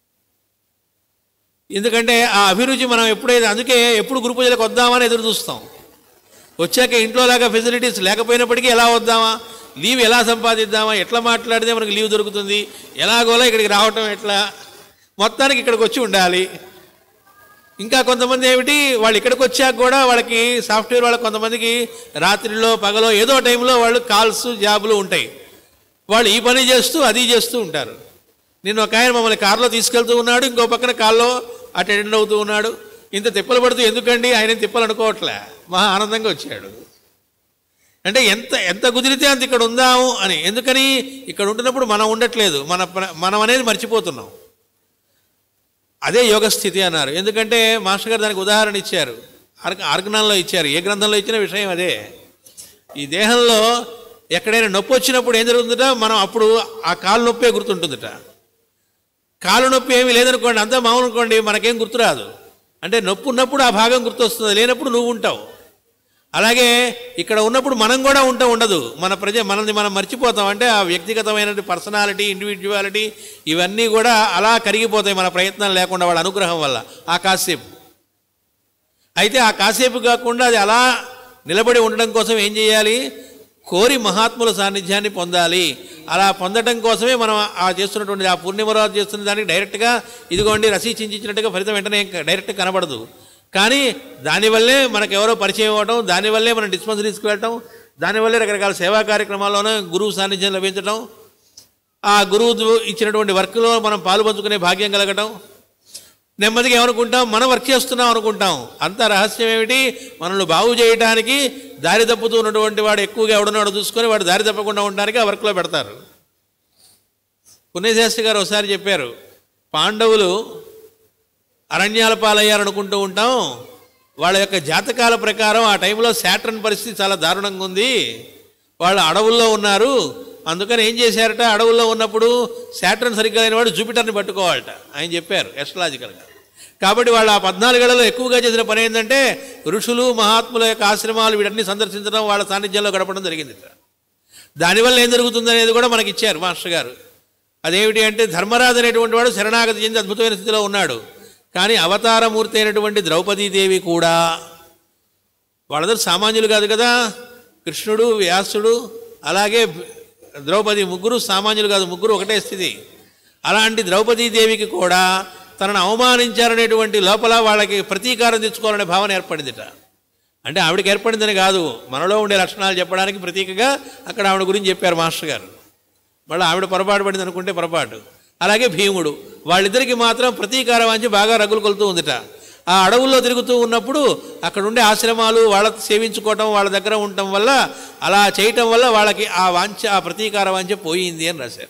ఎందుకంటే ఆ అభిరుచి మనం ఎప్పుడైతే అందుకే ఎప్పుడు గురు పూజలకు వద్దామని ఎదురు చూస్తాం వచ్చాక ఇంట్లో లాగా ఫెసిలిటీస్ లేకపోయినప్పటికీ ఎలా వద్దామా లీవ్ ఎలా సంపాదిద్దామా ఎట్లా మాట్లాడితే మనకి లీవ్ దొరుకుతుంది ఎలాగోలా ఇక్కడికి రావటం ఎట్లా మొత్తానికి ఇక్కడికి వచ్చి ఉండాలి ఇంకా కొంతమంది ఏమిటి వాళ్ళు ఇక్కడికి వచ్చాక కూడా వాళ్ళకి సాఫ్ట్వేర్ వాళ్ళకి కొంతమందికి రాత్రిలో పగలో ఏదో టైంలో వాళ్ళు కాల్స్ జాబులు ఉంటాయి వాళ్ళు ఈ పని చేస్తూ అది చేస్తూ ఉంటారు నేను ఒక ఆయన మమ్మల్ని కారులో తీసుకెళ్తూ ఉన్నాడు ఇంకో పక్కన కాల్లో అటెండ్ అవుతూ ఉన్నాడు ఇంత తిప్పలు పడుతూ ఎందుకండి ఆయన తిప్పలు అనుకోవట్లే మహా ఆనందంగా వచ్చాడు అంటే ఎంత ఎంత కుదిరితే అంత ఇక్కడ ఉందాము అని ఎందుకని ఇక్కడ ఉంటున్నప్పుడు మనం ఉండట్లేదు మన ప్ర- మనం అనేది మర్చిపోతున్నాం అదే యోగ స్థితి అన్నారు ఎందుకంటే మాస్టర్ గారు దానికి ఉదాహరణ ఇచ్చారు ఆర్గ ఆర్గనాల్లో ఇచ్చారు ఏ గ్రంథంలో ఇచ్చిన విషయం అదే ఈ దేహంలో ఎక్కడైనా నొప్పి వచ్చినప్పుడు ఏం జరుగుతుందట మనం అప్పుడు ఆ కాలు నొప్పే గుర్తుంటుందట కాలు నొప్పి ఏమీ లేదనుకోండి అంతా మామూలు అనుకోండి మనకేం గుర్తురాదు అంటే నొప్పి ఉన్నప్పుడు ఆ భాగం గుర్తొస్తుంది లేనప్పుడు నువ్వు ఉంటావు అలాగే ఇక్కడ ఉన్నప్పుడు మనం కూడా ఉంటా ఉండదు మన ప్రజ మనల్ని మనం మర్చిపోతాం అంటే ఆ వ్యక్తిగతమైన పర్సనాలిటీ ఇండివిజువాలిటీ ఇవన్నీ కూడా అలా కరిగిపోతాయి మన ప్రయత్నం లేకుండా వాళ్ళ అనుగ్రహం వల్ల ఆ కాసేపు అయితే ఆ కాసేపు కాకుండా అది అలా నిలబడి ఉండడం కోసం ఏం చేయాలి కోరి మహాత్ముల సాన్నిధ్యాన్ని పొందాలి అలా పొందడం కోసమే మనం ఆ చేస్తున్నటువంటి ఆ పూర్ణిమరాజు చేస్తున్న దానికి డైరెక్ట్గా ఇదిగోండి రసీ చించినట్టుగా ఫలితం వెంటనే డైరెక్ట్ కనబడదు కానీ దానివల్లే మనకు ఎవరో పరిచయం అవ్వటం దానివల్లే మనం డిస్పెన్సరీస్కి వెళ్ళటం దానివల్లే రకరకాల సేవా కార్యక్రమాల్లోనే గురువు సాన్నిధ్యం లభించడం ఆ గురువు ఇచ్చినటువంటి వర్క్లో మనం పాలు పంచుకునే భాగ్యం కలగటం నెమ్మదిగా ఏమనుకుంటాం మనం వర్క్ చేస్తున్నాం అనుకుంటాం అంత రహస్యం ఏమిటి మనల్ని బాగు చేయడానికి దారి తప్పుతూ ఉన్నటువంటి వాడు ఎక్కువగా ఎవడున్నాడో చూసుకొని వాడు దారి తప్పకుండా ఉండడానికి ఆ వర్క్లో పెడతారు పుణ్యశాస్త్రి గారు ఒకసారి చెప్పారు పాండవులు అరణ్యాల పాలయ్యారనుకుంటూ ఉంటాం వాళ్ళ యొక్క జాతకాల ప్రకారం ఆ టైంలో శాట్రన్ పరిస్థితి చాలా దారుణంగా ఉంది వాళ్ళు అడవుల్లో ఉన్నారు అందుకని ఏం చేశారట అడవుల్లో ఉన్నప్పుడు శాట్రన్ సరిగ్గా లేని వాడు జూపిటర్ని పట్టుకోవాలట ఆయన చెప్పారు ఎస్ట్రాలజికల్గా కాబట్టి వాళ్ళు ఆ పద్నాలుగేళ్లలో ఎక్కువగా చేసిన పని ఏంటంటే ఋషులు మహాత్ముల యొక్క ఆశ్రమాలు వీటన్ని సందర్శించడం వాళ్ళ సాన్నిధ్యంలో గడపడం జరిగింది దానివల్ల ఏం జరుగుతుంది అనేది కూడా మనకి ఇచ్చారు మాస్టర్ గారు అదేమిటి అంటే ధర్మరాజు అనేటువంటి వాడు శరణాగతి చెంది అద్భుతమైన స్థితిలో ఉన్నాడు కానీ అవతారమూర్తి అయినటువంటి ద్రౌపదీదేవి కూడా వాళ్ళందరూ సామాన్యులు కాదు కదా కృష్ణుడు వ్యాసుడు అలాగే ద్రౌపది ముగ్గురు సామాన్యులు కాదు ముగ్గురు ఒకటే స్థితి అలాంటి ద్రౌపదీదేవికి కూడా తనను అవమానించారనేటువంటి లోపల వాళ్ళకి ప్రతీకారం తెచ్చుకోవాలనే భావన ఏర్పడిందిట అంటే ఆవిడకి ఏర్పడిందని కాదు మనలో ఉండే లక్షణాలు చెప్పడానికి ప్రతీకగా అక్కడ ఆవిడ గురించి చెప్పారు మాస్టర్ గారు మళ్ళీ ఆవిడ పొరపాటు పడింది అనుకుంటే పొరపాటు అలాగే భీముడు వాళ్ళిద్దరికి మాత్రం ప్రతీకారం వాంచి బాగా రగులు కొలుతూ ఉందిట ఆ అడవుల్లో తిరుగుతూ ఉన్నప్పుడు అక్కడ ఉండే ఆశ్రమాలు వాళ్ళ సేవించుకోవటం వాళ్ళ దగ్గర ఉండటం వల్ల అలా చేయటం వల్ల వాళ్ళకి ఆ వాంఛ ఆ ప్రతీకార వాంఛ పోయింది అని రాశారు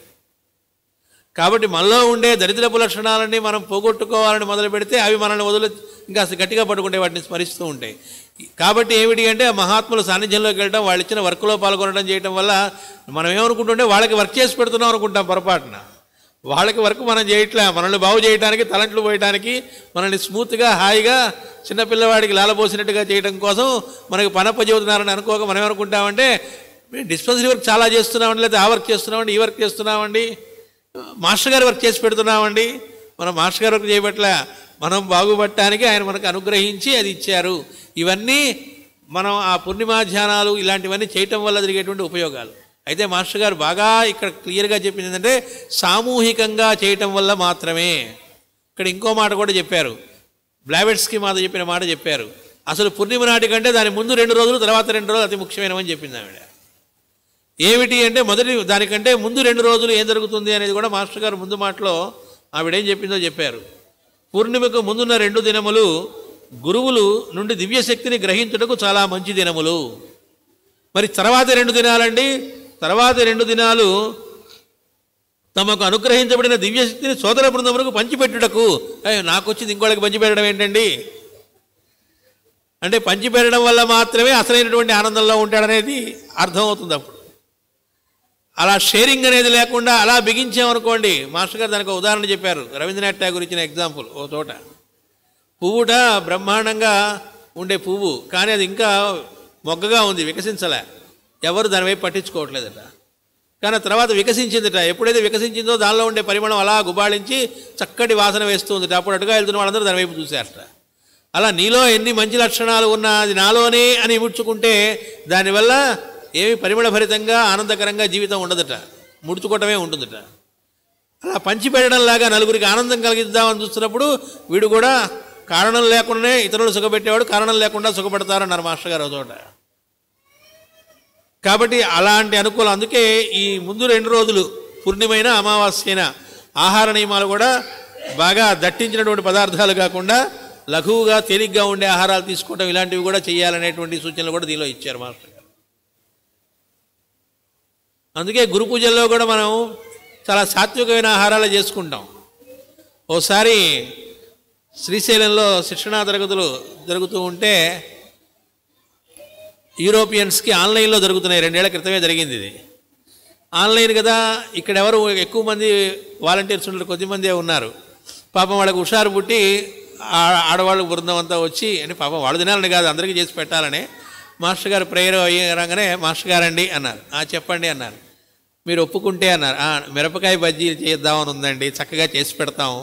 కాబట్టి మనలో ఉండే దరిద్రపు లక్షణాలని మనం పోగొట్టుకోవాలని మొదలు పెడితే అవి మనల్ని వదిలి ఇంకా అసలు గట్టిగా పట్టుకుంటే వాటిని స్మరిస్తూ ఉంటాయి కాబట్టి ఏమిటి అంటే ఆ మహాత్ముల సాన్నిధ్యంలోకి వెళ్ళడం వాళ్ళు ఇచ్చిన వర్క్లో పాల్గొనడం చేయడం వల్ల మనం ఏమనుకుంటుంటే వాళ్ళకి వర్క్ చేసి పెడుతున్నాం అనుకుంటాం పొరపాటున వాళ్ళకి వర్క్ మనం చేయట్లే మనల్ని బాగు చేయడానికి తలంట్లు పోయడానికి మనల్ని స్మూత్గా హాయిగా చిన్నపిల్లవాడికి లాలపోసినట్టుగా చేయడం కోసం మనకి పనప్ప చెబుతున్నారని అనుకోక మనం ఏమనుకుంటామంటే మేము డిస్పెన్సరీ వర్క్ చాలా చేస్తున్నామండి లేదా ఆ వర్క్ చేస్తున్నామండి ఈ వర్క్ చేస్తున్నామండి మాస్టర్ గారు వర్క్ చేసి పెడుతున్నామండి మనం మాస్టర్ గారు వర్క్ చేయబట్ల మనం బాగుపడటానికి ఆయన మనకు అనుగ్రహించి అది ఇచ్చారు ఇవన్నీ మనం ఆ పూర్ణిమాధ్యానాలు ఇలాంటివన్నీ చేయటం వల్ల జరిగేటువంటి ఉపయోగాలు అయితే మాస్టర్ గారు బాగా ఇక్కడ క్లియర్గా చెప్పింది ఏంటంటే సామూహికంగా చేయటం వల్ల మాత్రమే ఇక్కడ ఇంకో మాట కూడా చెప్పారు బ్లావెట్స్కి మాత చెప్పిన మాట చెప్పారు అసలు పూర్ణిమ నాటి కంటే దాని ముందు రెండు రోజులు తర్వాత రెండు రోజులు అతి ముఖ్యమైనవని చెప్పింది ఆవిడ ఏమిటి అంటే మొదటి దానికంటే ముందు రెండు రోజులు ఏం జరుగుతుంది అనేది కూడా మాస్టర్ గారు ముందు మాటలో ఆవిడేం చెప్పిందో చెప్పారు పూర్ణిమకు ముందున్న రెండు దినములు గురువులు నుండి దివ్యశక్తిని గ్రహించుటకు చాలా మంచి దినములు మరి తర్వాత రెండు దినాలండి తర్వాత రెండు దినాలు తమకు అనుగ్రహించబడిన దివ్యశక్తిని సోదర బృందములకు పంచిపెట్టుటకు అయ్యో నాకు వచ్చింది ఇంకోళ్ళకి పంచిపెట్టడం ఏంటండి అంటే పంచిపెట్టడం వల్ల మాత్రమే అసలైనటువంటి ఆనందంలో ఉంటాడనేది అర్థమవుతుంది అప్పుడు అలా షేరింగ్ అనేది లేకుండా అలా బిగించామనుకోండి మాస్టర్ గారు దానికి ఒక ఉదాహరణ చెప్పారు రవీంద్రనాథ్ ఠాగూర్ ఇచ్చిన ఎగ్జాంపుల్ ఓ చోట పువ్వుట బ్రహ్మాండంగా ఉండే పువ్వు కానీ అది ఇంకా మొగ్గగా ఉంది వికసించలే ఎవరు దాని వైపు పట్టించుకోవట్లేదట కానీ ఆ తర్వాత వికసించిందట ఎప్పుడైతే వికసించిందో దానిలో ఉండే పరిమాణం అలా గుబాళించి చక్కటి వాసన వేస్తుందట అప్పుడు అటుగా వెళ్తున్న వాళ్ళందరూ దాని వైపు చూశారట అలా నీలో ఎన్ని మంచి లక్షణాలు ఉన్నా అది నాలోనే అని ముడుచుకుంటే దానివల్ల ఏమి పరిమళభరితంగా ఆనందకరంగా జీవితం ఉండదట ముడుచుకోవటమే ఉంటుందట అలా పంచిపెట్టడం లాగా నలుగురికి ఆనందం కలిగిద్దామని చూస్తున్నప్పుడు వీడు కూడా కారణం లేకుండానే ఇతరులు సుఖపెట్టేవాడు కారణం లేకుండా సుఖపెడతారన్నారు మాస్టర్ గారు ఒక చోట కాబట్టి అలాంటి అనుకూలం అందుకే ఈ ముందు రెండు రోజులు పూర్ణిమైన అమావాస్యైన ఆహార నియమాలు కూడా బాగా దట్టించినటువంటి పదార్థాలు కాకుండా లఘువుగా తేలిగ్గా ఉండే ఆహారాలు తీసుకోవడం ఇలాంటివి కూడా చేయాలనేటువంటి సూచనలు కూడా దీనిలో ఇచ్చారు మాస్టర్ గారు అందుకే గురు పూజల్లో కూడా మనం చాలా సాత్వికమైన ఆహారాలు చేసుకుంటాం ఓసారి శ్రీశైలంలో శిక్షణా తరగతులు జరుగుతూ ఉంటే యూరోపియన్స్కి ఆన్లైన్లో జరుగుతున్నాయి రెండేళ్ల క్రితమే జరిగింది ఇది ఆన్లైన్ కదా ఇక్కడ ఎవరు ఎక్కువ మంది వాలంటీర్స్ ఉండరు కొద్దిమందే ఉన్నారు పాపం వాళ్ళకి హుషారు పుట్టి ఆ- ఆడవాళ్ళ బృందం అంతా వచ్చి అని పాపం వాళ్ళు తినాలని కాదు అందరికీ చేసి పెట్టాలని మాస్టర్ గారు ప్రేయర్ అయ్యారంగానే మాస్టర్ గారండి అన్నారు "ఆ, చెప్పండి అన్నారు మీరు ఒప్పుకుంటే అన్నారు "ఆ, మిరపకాయ బజ్జీలు చేద్దామని ఉందండి చక్కగా చేసి పెడతాము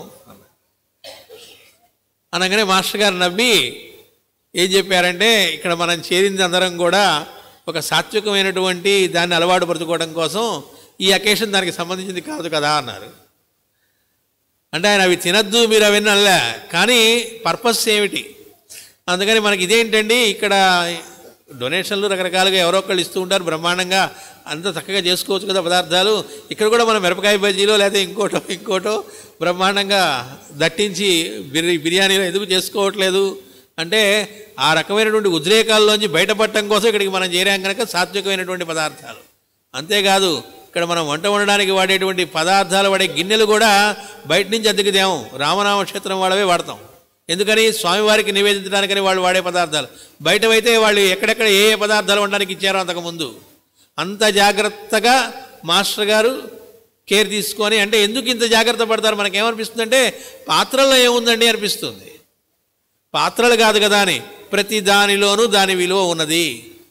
అనగానే మాస్టర్ గారు నవ్వి ఏం చెప్పారంటే ఇక్కడ మనం చేరింది అందరం కూడా ఒక సాత్వికమైనటువంటి దాన్ని అలవాటు పరుచుకోవడం కోసం ఈ అకేషన్ దానికి సంబంధించింది కాదు కదా అన్నారు అంటే ఆయన అవి తినద్దు మీరు అవన్నీ అనలే కానీ పర్పస్ ఏమిటి అందుకని మనకి ఇదేంటండి ఇక్కడ డొనేషన్లు రకరకాలుగా ఎవరో ఒకళ్ళు ఇస్తూ ఉంటారు బ్రహ్మాండంగా అంత చక్కగా చేసుకోవచ్చు కదా పదార్థాలు ఇక్కడ కూడా మనం మిరపకాయ బజ్జీలో లేదా ఇంకోటో ఇంకోటో బ్రహ్మాండంగా దట్టించి బిర్యా బిర్యానీలో ఎందుకు చేసుకోవట్లేదు అంటే ఆ రకమైనటువంటి ఉద్రేకాల్లోంచి బయటపడటం కోసం ఇక్కడికి మనం చేరాం కనుక సాత్వికమైనటువంటి పదార్థాలు అంతేకాదు ఇక్కడ మనం వంట వండడానికి వాడేటువంటి పదార్థాలు వాడే గిన్నెలు కూడా బయట నుంచి అద్దెకుదేము రామనామ క్షేత్రం వాళ్ళవే వాడతాం ఎందుకని స్వామివారికి నివేదించడానికని వాళ్ళు వాడే పదార్థాలు బయటవైతే వాళ్ళు ఎక్కడెక్కడ ఏ ఏ పదార్థాలు వండడానికి ఇచ్చారో అంతకుముందు అంత జాగ్రత్తగా మాస్టర్ గారు కేర్ తీసుకొని అంటే ఎందుకు ఇంత జాగ్రత్త పడతారు మనకేమనిపిస్తుందంటే పాత్రల్లో ఏముందండి అనిపిస్తుంది పాత్రలు కాదు కదా అని ప్రతి దానిలోనూ దాని విలువ ఉన్నది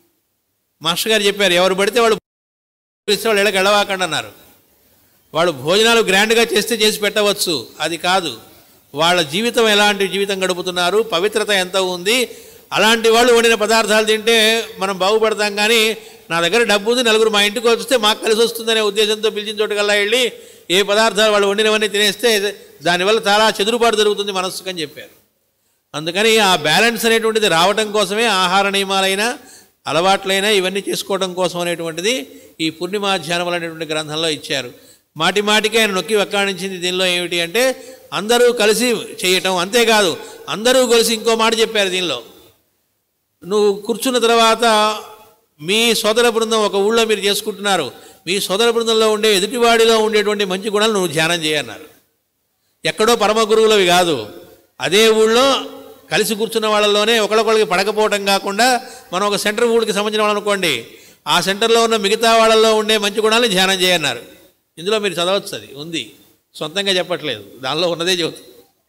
మాస్టర్ గారు చెప్పారు ఎవరు పడితే వాళ్ళు ఇస్తే వాళ్ళు ఎడకి ఎడవాకండి అన్నారు వాళ్ళు భోజనాలు గ్రాండ్గా చేస్తే చేసి పెట్టవచ్చు అది కాదు వాళ్ళ జీవితం ఎలాంటి జీవితం గడుపుతున్నారు పవిత్రత ఎంత ఉంది అలాంటి వాళ్ళు వండిన పదార్థాలు తింటే మనం బాగుపడతాం కానీ నా దగ్గర డబ్బు ఉంది నలుగురు మా ఇంటికి వస్తే మాకు కలిసి వస్తుందనే ఉద్దేశంతో పిలిచిన చోటుకల్లా వెళ్ళి ఏ పదార్థాలు వాళ్ళు వండినవన్నీ తినేస్తే దానివల్ల చాలా చెదురుబాటు జరుగుతుంది మనస్సుకు అని చెప్పారు అందుకని ఆ బ్యాలెన్స్ అనేటువంటిది రావటం కోసమే ఆహార నియమాలైన అలవాట్లైనా ఇవన్నీ చేసుకోవడం కోసం అనేటువంటిది ఈ పూర్ణిమాధ్యానములు అనేటువంటి గ్రంథంలో ఇచ్చారు మాటి మాటికి ఆయన నొక్కి వెక్కాడించింది దీనిలో ఏమిటి అంటే అందరూ కలిసి చేయటం అంతేకాదు అందరూ కలిసి ఇంకో మాట చెప్పారు దీనిలో నువ్వు కూర్చున్న తర్వాత మీ సోదర బృందం ఒక ఊళ్ళో మీరు చేసుకుంటున్నారు మీ సోదర బృందంలో ఉండే ఎదుటివాడిలో ఉండేటువంటి మంచి గుణాలు నువ్వు ధ్యానం చేయన్నారు ఎక్కడో పరమ గురువులవి కాదు అదే ఊళ్ళో కలిసి కూర్చున్న వాళ్ళలోనే ఒకళ్ళొకళ్ళకి పడకపోవటం కాకుండా మనం ఒక సెంటర్ ఊళ్ళకి సంబంధించిన వాళ్ళు అనుకోండి ఆ సెంటర్లో ఉన్న మిగతా వాళ్ళల్లో ఉండే మంచి గుణాలను ధ్యానం చేయన్నారు ఇందులో మీరు చదవచ్చు అది ఉంది సొంతంగా చెప్పట్లేదు దానిలో ఉన్నదే చెబుతుంది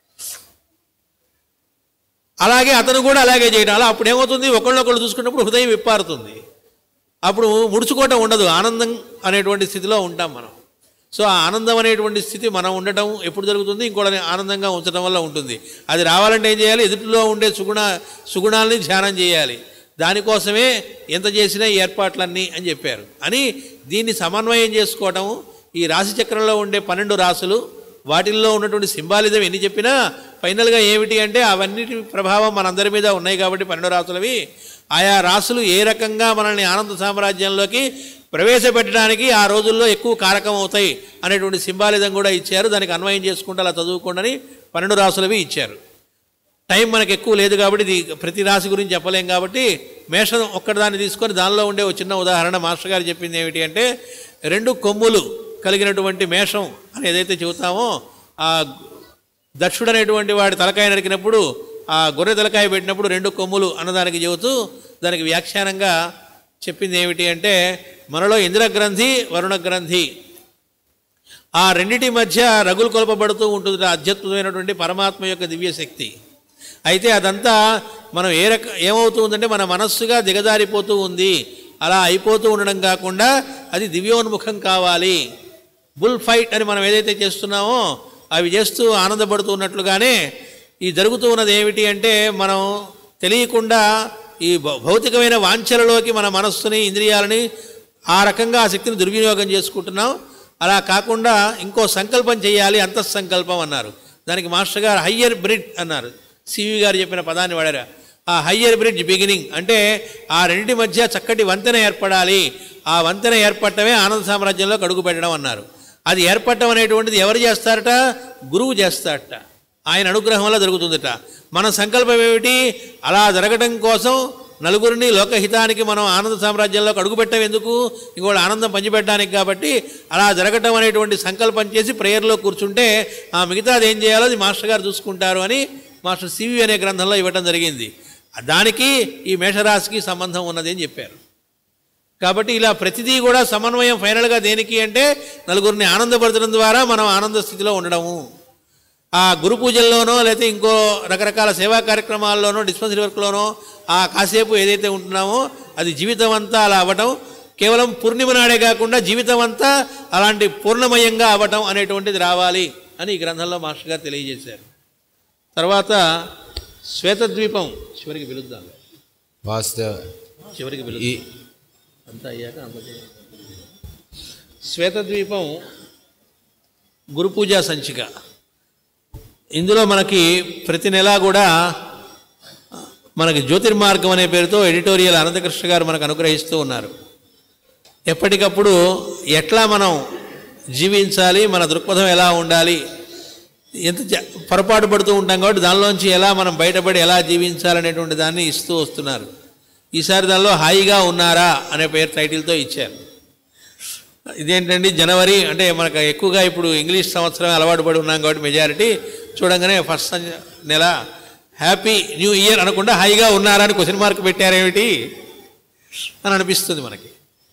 అలాగే అతను కూడా అలాగే చేయడం అలా అప్పుడు ఏమవుతుంది ఒకళ్ళొకళ్ళు చూసుకున్నప్పుడు హృదయం విప్పారుతుంది అప్పుడు ముడుచుకోవటం ఉండదు ఆనందం అనేటువంటి స్థితిలో ఉంటాం మనం సో ఆ ఆనందం అనేటువంటి స్థితి మనం ఉండటం ఎప్పుడు జరుగుతుంది ఇంకోటి ఆనందంగా ఉంచడం వల్ల ఉంటుంది అది రావాలంటే ఏం చేయాలి ఎదుటిలో ఉండే సుగుణ సుగుణాలని ధ్యానం చేయాలి దానికోసమే ఎంత చేసినా ఈ ఏర్పాట్లన్నీ అని చెప్పారు అని దీన్ని సమన్వయం చేసుకోవటం ఈ రాశి చక్రంలో ఉండే పన్నెండు రాసులు వాటిల్లో ఉన్నటువంటి సింబాలిజం ఎన్ని చెప్పినా ఫైనల్గా ఏమిటి అంటే అవన్నిటి ప్రభావం మనందరి మీద ఉన్నాయి కాబట్టి పన్నెండు రాసులవి ఆయా రాసులు ఏ రకంగా మనల్ని ఆనంద సామ్రాజ్యంలోకి ప్రవేశపెట్టడానికి ఆ రోజుల్లో ఎక్కువ కారకం అవుతాయి అనేటువంటి సింబాలిజం కూడా ఇచ్చారు దానికి అన్వయం చేసుకుంటూ అలా చదువుకోండి పన్నెండు రాసులవి ఇచ్చారు టైం మనకు ఎక్కువ లేదు కాబట్టి ఇది ప్రతి రాశి గురించి చెప్పలేం కాబట్టి మేషం ఒక్కటిదాన్ని తీసుకొని దానిలో ఉండే ఒక చిన్న ఉదాహరణ మాస్టర్ గారు చెప్పింది ఏమిటి అంటే రెండు కొమ్ములు కలిగినటువంటి మేషం అని ఏదైతే చెబుతామో ఆ దక్షుడు అనేటువంటి వాడి తలకాయ నరికినప్పుడు ఆ గొర్రె తలకాయ పెట్టినప్పుడు రెండు కొమ్ములు అన్నదానికి చెబుతూ దానికి వ్యాఖ్యానంగా చెప్పింది ఏమిటి అంటే మనలో ఇంద్రగ్రంథి వరుణ గ్రంథి ఆ రెండిటి మధ్య రగులు కొలపబడుతూ ఉంటుంది ఆ అత్యద్భుతమైనటువంటి పరమాత్మ యొక్క దివ్యశక్తి అయితే అదంతా మనం ఏ రక ఏమవుతుందంటే మన మనస్సుగా దిగజారిపోతూ ఉంది అలా అయిపోతూ ఉండడం కాకుండా అది దివ్యోన్ముఖం కావాలి బుల్ ఫైట్ అని మనం ఏదైతే చేస్తున్నామో అవి చేస్తూ ఆనందపడుతూ ఉన్నట్లుగానే ఈ జరుగుతూ ఉన్నది ఏమిటి అంటే మనం తెలియకుండా ఈ భౌ- భౌతికమైన వాంఛలలోకి మన మనస్సుని ఇంద్రియాలని ఆ రకంగా ఆ శక్తిని దుర్వినియోగం చేసుకుంటున్నాం అలా కాకుండా ఇంకో సంకల్పం చేయాలి అంతఃసంకల్పం అన్నారు దానికి మాస్టర్ గారు హయ్యర్ బ్రిడ్ అన్నారు సివి గారు చెప్పిన పదాన్ని వాడారు ఆ హయ్యర్ బ్రిడ్జ్ బిగినింగ్ అంటే ఆ రెండింటి మధ్య చక్కటి వంతెన ఏర్పడాలి ఆ వంతెన ఏర్పడటమే ఆనంద సామ్రాజ్యంలోకి అడుగు పెట్టడం అన్నారు అది ఏర్పడటం అనేటువంటిది ఎవరు చేస్తారట గురువు చేస్తారట ఆయన అనుగ్రహం వల్ల జరుగుతుందట మన సంకల్పం ఏమిటి అలా జరగడం కోసం నలుగురిని లోకహితానికి మనం ఆనంద సామ్రాజ్యంలోకి అడుగుపెట్టం ఎందుకు ఇంకోటి ఆనందం పంచిపెట్టడానికి కాబట్టి అలా జరగటం అనేటువంటి సంకల్పం చేసి ప్రేయర్లో కూర్చుంటే ఆ మిగతాది ఏం చేయాలో అది మాస్టర్ గారు చూసుకుంటారు అని మాస్టర్ సివి అనే గ్రంథంలో ఇవ్వటం జరిగింది దానికి ఈ మేషరాశికి సంబంధం ఉన్నది అని చెప్పారు కాబట్టి ఇలా ప్రతిదీ కూడా సమన్వయం ఫైనల్గా దేనికి అంటే నలుగురిని ఆనందపరచడం ద్వారా మనం ఆనంద స్థితిలో ఉండడము ఆ గురు పూజల్లోనో లేకపోతే ఇంకో రకరకాల సేవా కార్యక్రమాల్లోనో డిస్పెన్సరీ వర్క్లోనో ఆ కాసేపు ఏదైతే ఉంటున్నామో అది జీవితం అంతా అలా అవ్వటం కేవలం పూర్ణిమ నాడే కాకుండా జీవితం అంతా అలాంటి పూర్ణమయంగా అవ్వటం అనేటువంటిది రావాలి అని ఈ గ్రంథంలో మాస్టర్ గారు తెలియజేశారు తర్వాత శ్వేతద్వీపం చివరికి పిలుద్దాం వాసుదేవ చివరికి పిలుద్దాం ఈ అంతా అయ్యాక అంత చేయాలి. శ్వేతద్వీపం గురు పూజా సంచిక ఇందులో మనకి ప్రతి నెల కూడా మనకి జ్యోతిర్మార్గం అనే పేరుతో ఎడిటోరియల్ అనంతకృష్ణ గారు మనకు అనుగ్రహిస్తూ ఉన్నారు ఎప్పటికప్పుడు ఎట్లా మనం జీవించాలి మన దృక్పథం ఎలా ఉండాలి ఎంత జ- పొరపాటు పడుతూ ఉంటాం కాబట్టి దానిలోంచి ఎలా మనం బయటపడి ఎలా జీవించాలనేటువంటి దాన్ని ఇస్తూ వస్తున్నారు ఈసారి దానిలో హాయిగా ఉన్నారా అనే పేరు టైటిల్తో ఇచ్చారు ఇదేంటండి జనవరి అంటే మనకు ఎక్కువగా ఇప్పుడు ఇంగ్లీష్ సంవత్సరం అలవాటు పడి ఉన్నాం కాబట్టి మెజారిటీ చూడంగానే ఫస్ట్ సం- నెల హ్యాపీ న్యూ ఇయర్ అనకుండా హాయిగా ఉన్నారా అని క్వశ్చన్ మార్క్ పెట్టారేమిటి అని అనిపిస్తుంది మనకి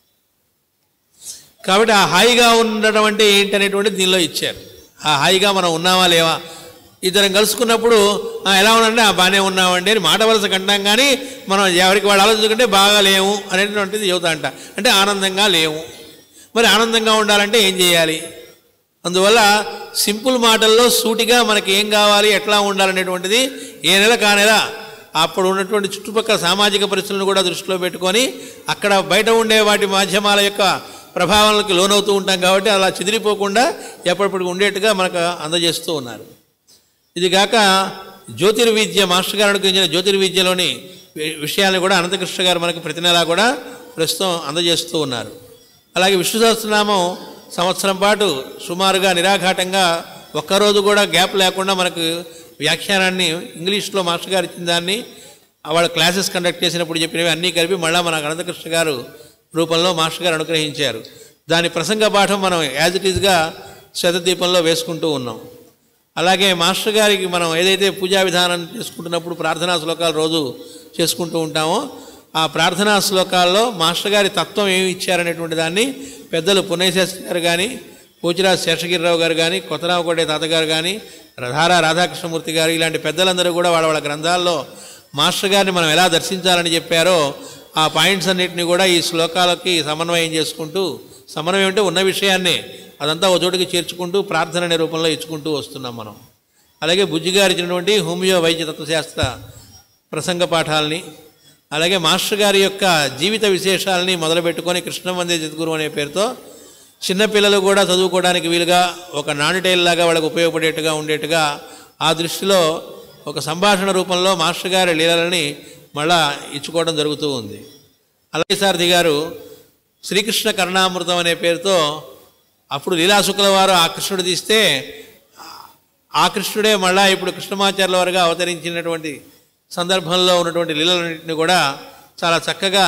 కాబట్టి ఆ హాయిగా ఉండడం అంటే ఏంటి అనేటువంటిది దీనిలో ఇచ్చారు ఆ హాయిగా మనం ఉన్నామా లేవా ఇద్దరం కలుసుకున్నప్పుడు "ఆ, ఎలా ఉన్నామంటే ఆ బాగానే ఉన్నామండి అని మాట వలస కంటాం కానీ మనం ఎవరికి వాళ్ళు ఆలోచించుకుంటే బాగా లేవు అనేటువంటిది యువత అంట అంటే ఆనందంగా లేవు మరి ఆనందంగా ఉండాలంటే ఏం చేయాలి అందువల్ల సింపుల్ మాటల్లో సూటిగా మనకి ఏం కావాలి ఎట్లా ఉండాలనేటువంటిది ఏ నెల కా నెల అప్పుడు ఉన్నటువంటి చుట్టుపక్కల సామాజిక పరిస్థితులను కూడా దృష్టిలో పెట్టుకొని అక్కడ బయట ఉండే వాటి మాధ్యమాల యొక్క ప్రభావాలకు లోనవుతూ ఉంటాం కాబట్టి అలా చెదిరిపోకుండా ఎప్పటిప్పటికి ఉండేట్టుగా మనకు అందజేస్తూ ఉన్నారు ఇది కాక జ్యోతిర్విద్య మాస్టర్ గారు అనుగ్రహించిన జ్యోతిర్విద్యలోని వి- విషయాలను కూడా అనంతకృష్ణ గారు మనకు ప్రతి నెలా కూడా ప్రస్తుతం అందజేస్తూ ఉన్నారు అలాగే విష్ణు సహస్రనామం సంవత్సరం పాటు సుమారుగా నిరాఘాటంగా ఒక్కరోజు కూడా గ్యాప్ లేకుండా మనకు వ్యాఖ్యానాన్ని ఇంగ్లీష్లో మాస్టర్ గారు ఇచ్చిన దాన్ని వాళ్ళ క్లాసెస్ కండక్ట్ చేసినప్పుడు చెప్పినవి అన్నీ కలిపి మళ్ళీ మన అనంతకృష్ణ గారు రూపంలో మాస్టర్ గారు అనుగ్రహించారు దాని ప్రసంగ పాఠం మనం యాజ్ ఇట్ ఈజ్గా శతదీపంలో వేసుకుంటూ ఉన్నాం అలాగే మాస్టర్ గారికి మనం ఏదైతే పూజా విధానం చేసుకుంటున్నప్పుడు ప్రార్థనా శ్లోకాలు రోజు చేసుకుంటూ ఉంటామో ఆ ప్రార్థనా శ్లోకాల్లో మాస్టర్ గారి తత్వం ఏమి ఇచ్చారనేటువంటి దాన్ని పెద్దలు పుణ్యశాస్త్రి గారు కానీ పూచిరాజు శేషగిరిరావు గారు కానీ కొత్తరావు కోటే తాతగారు కానీ రధారా రాధాకృష్ణమూర్తి గారు ఇలాంటి పెద్దలందరూ కూడా వాళ్ళ వాళ్ళ గ్రంథాల్లో మాస్టర్ గారిని మనం ఎలా దర్శించాలని చెప్పారో ఆ పాయింట్స్ అన్నిటిని కూడా ఈ శ్లోకాలకి సమన్వయం చేసుకుంటూ సమన్వయం అంటే ఉన్న విషయాన్నే అదంతా ఒక చోటికి చేర్చుకుంటూ ప్రార్థన అనే రూపంలో ఇచ్చుకుంటూ వస్తున్నాం మనం అలాగే బుజ్జి గారు ఇచ్చినటువంటి హోమియో వైద్య తత్వశాస్త్ర ప్రసంగ పాఠాలని అలాగే మాస్టర్ గారి యొక్క జీవిత విశేషాలని మొదలుపెట్టుకొని కృష్ణ వందే జగద్గురు అనే పేరుతో చిన్నపిల్లలు కూడా చదువుకోవడానికి వీలుగా ఒక నానిటైల్లాగా వాళ్ళకు ఉపయోగపడేట్టుగా ఉండేట్టుగా ఆ దృష్టిలో ఒక సంభాషణ రూపంలో మాస్టర్ గారి లీలలని మళ్ళా ఇచ్చుకోవడం జరుగుతూ ఉంది అలాగే సారథి గారు శ్రీకృష్ణ కరుణామృతం అనే పేరుతో అప్పుడు లీలాశుక్ల వారు ఆ కృష్ణుడు తీస్తే ఆ కృష్ణుడే మళ్ళా ఇప్పుడు కృష్ణమాచార్యుల వారుగా అవతరించినటువంటి సందర్భంలో ఉన్నటువంటి లీలలన్నింటినీ కూడా చాలా చక్కగా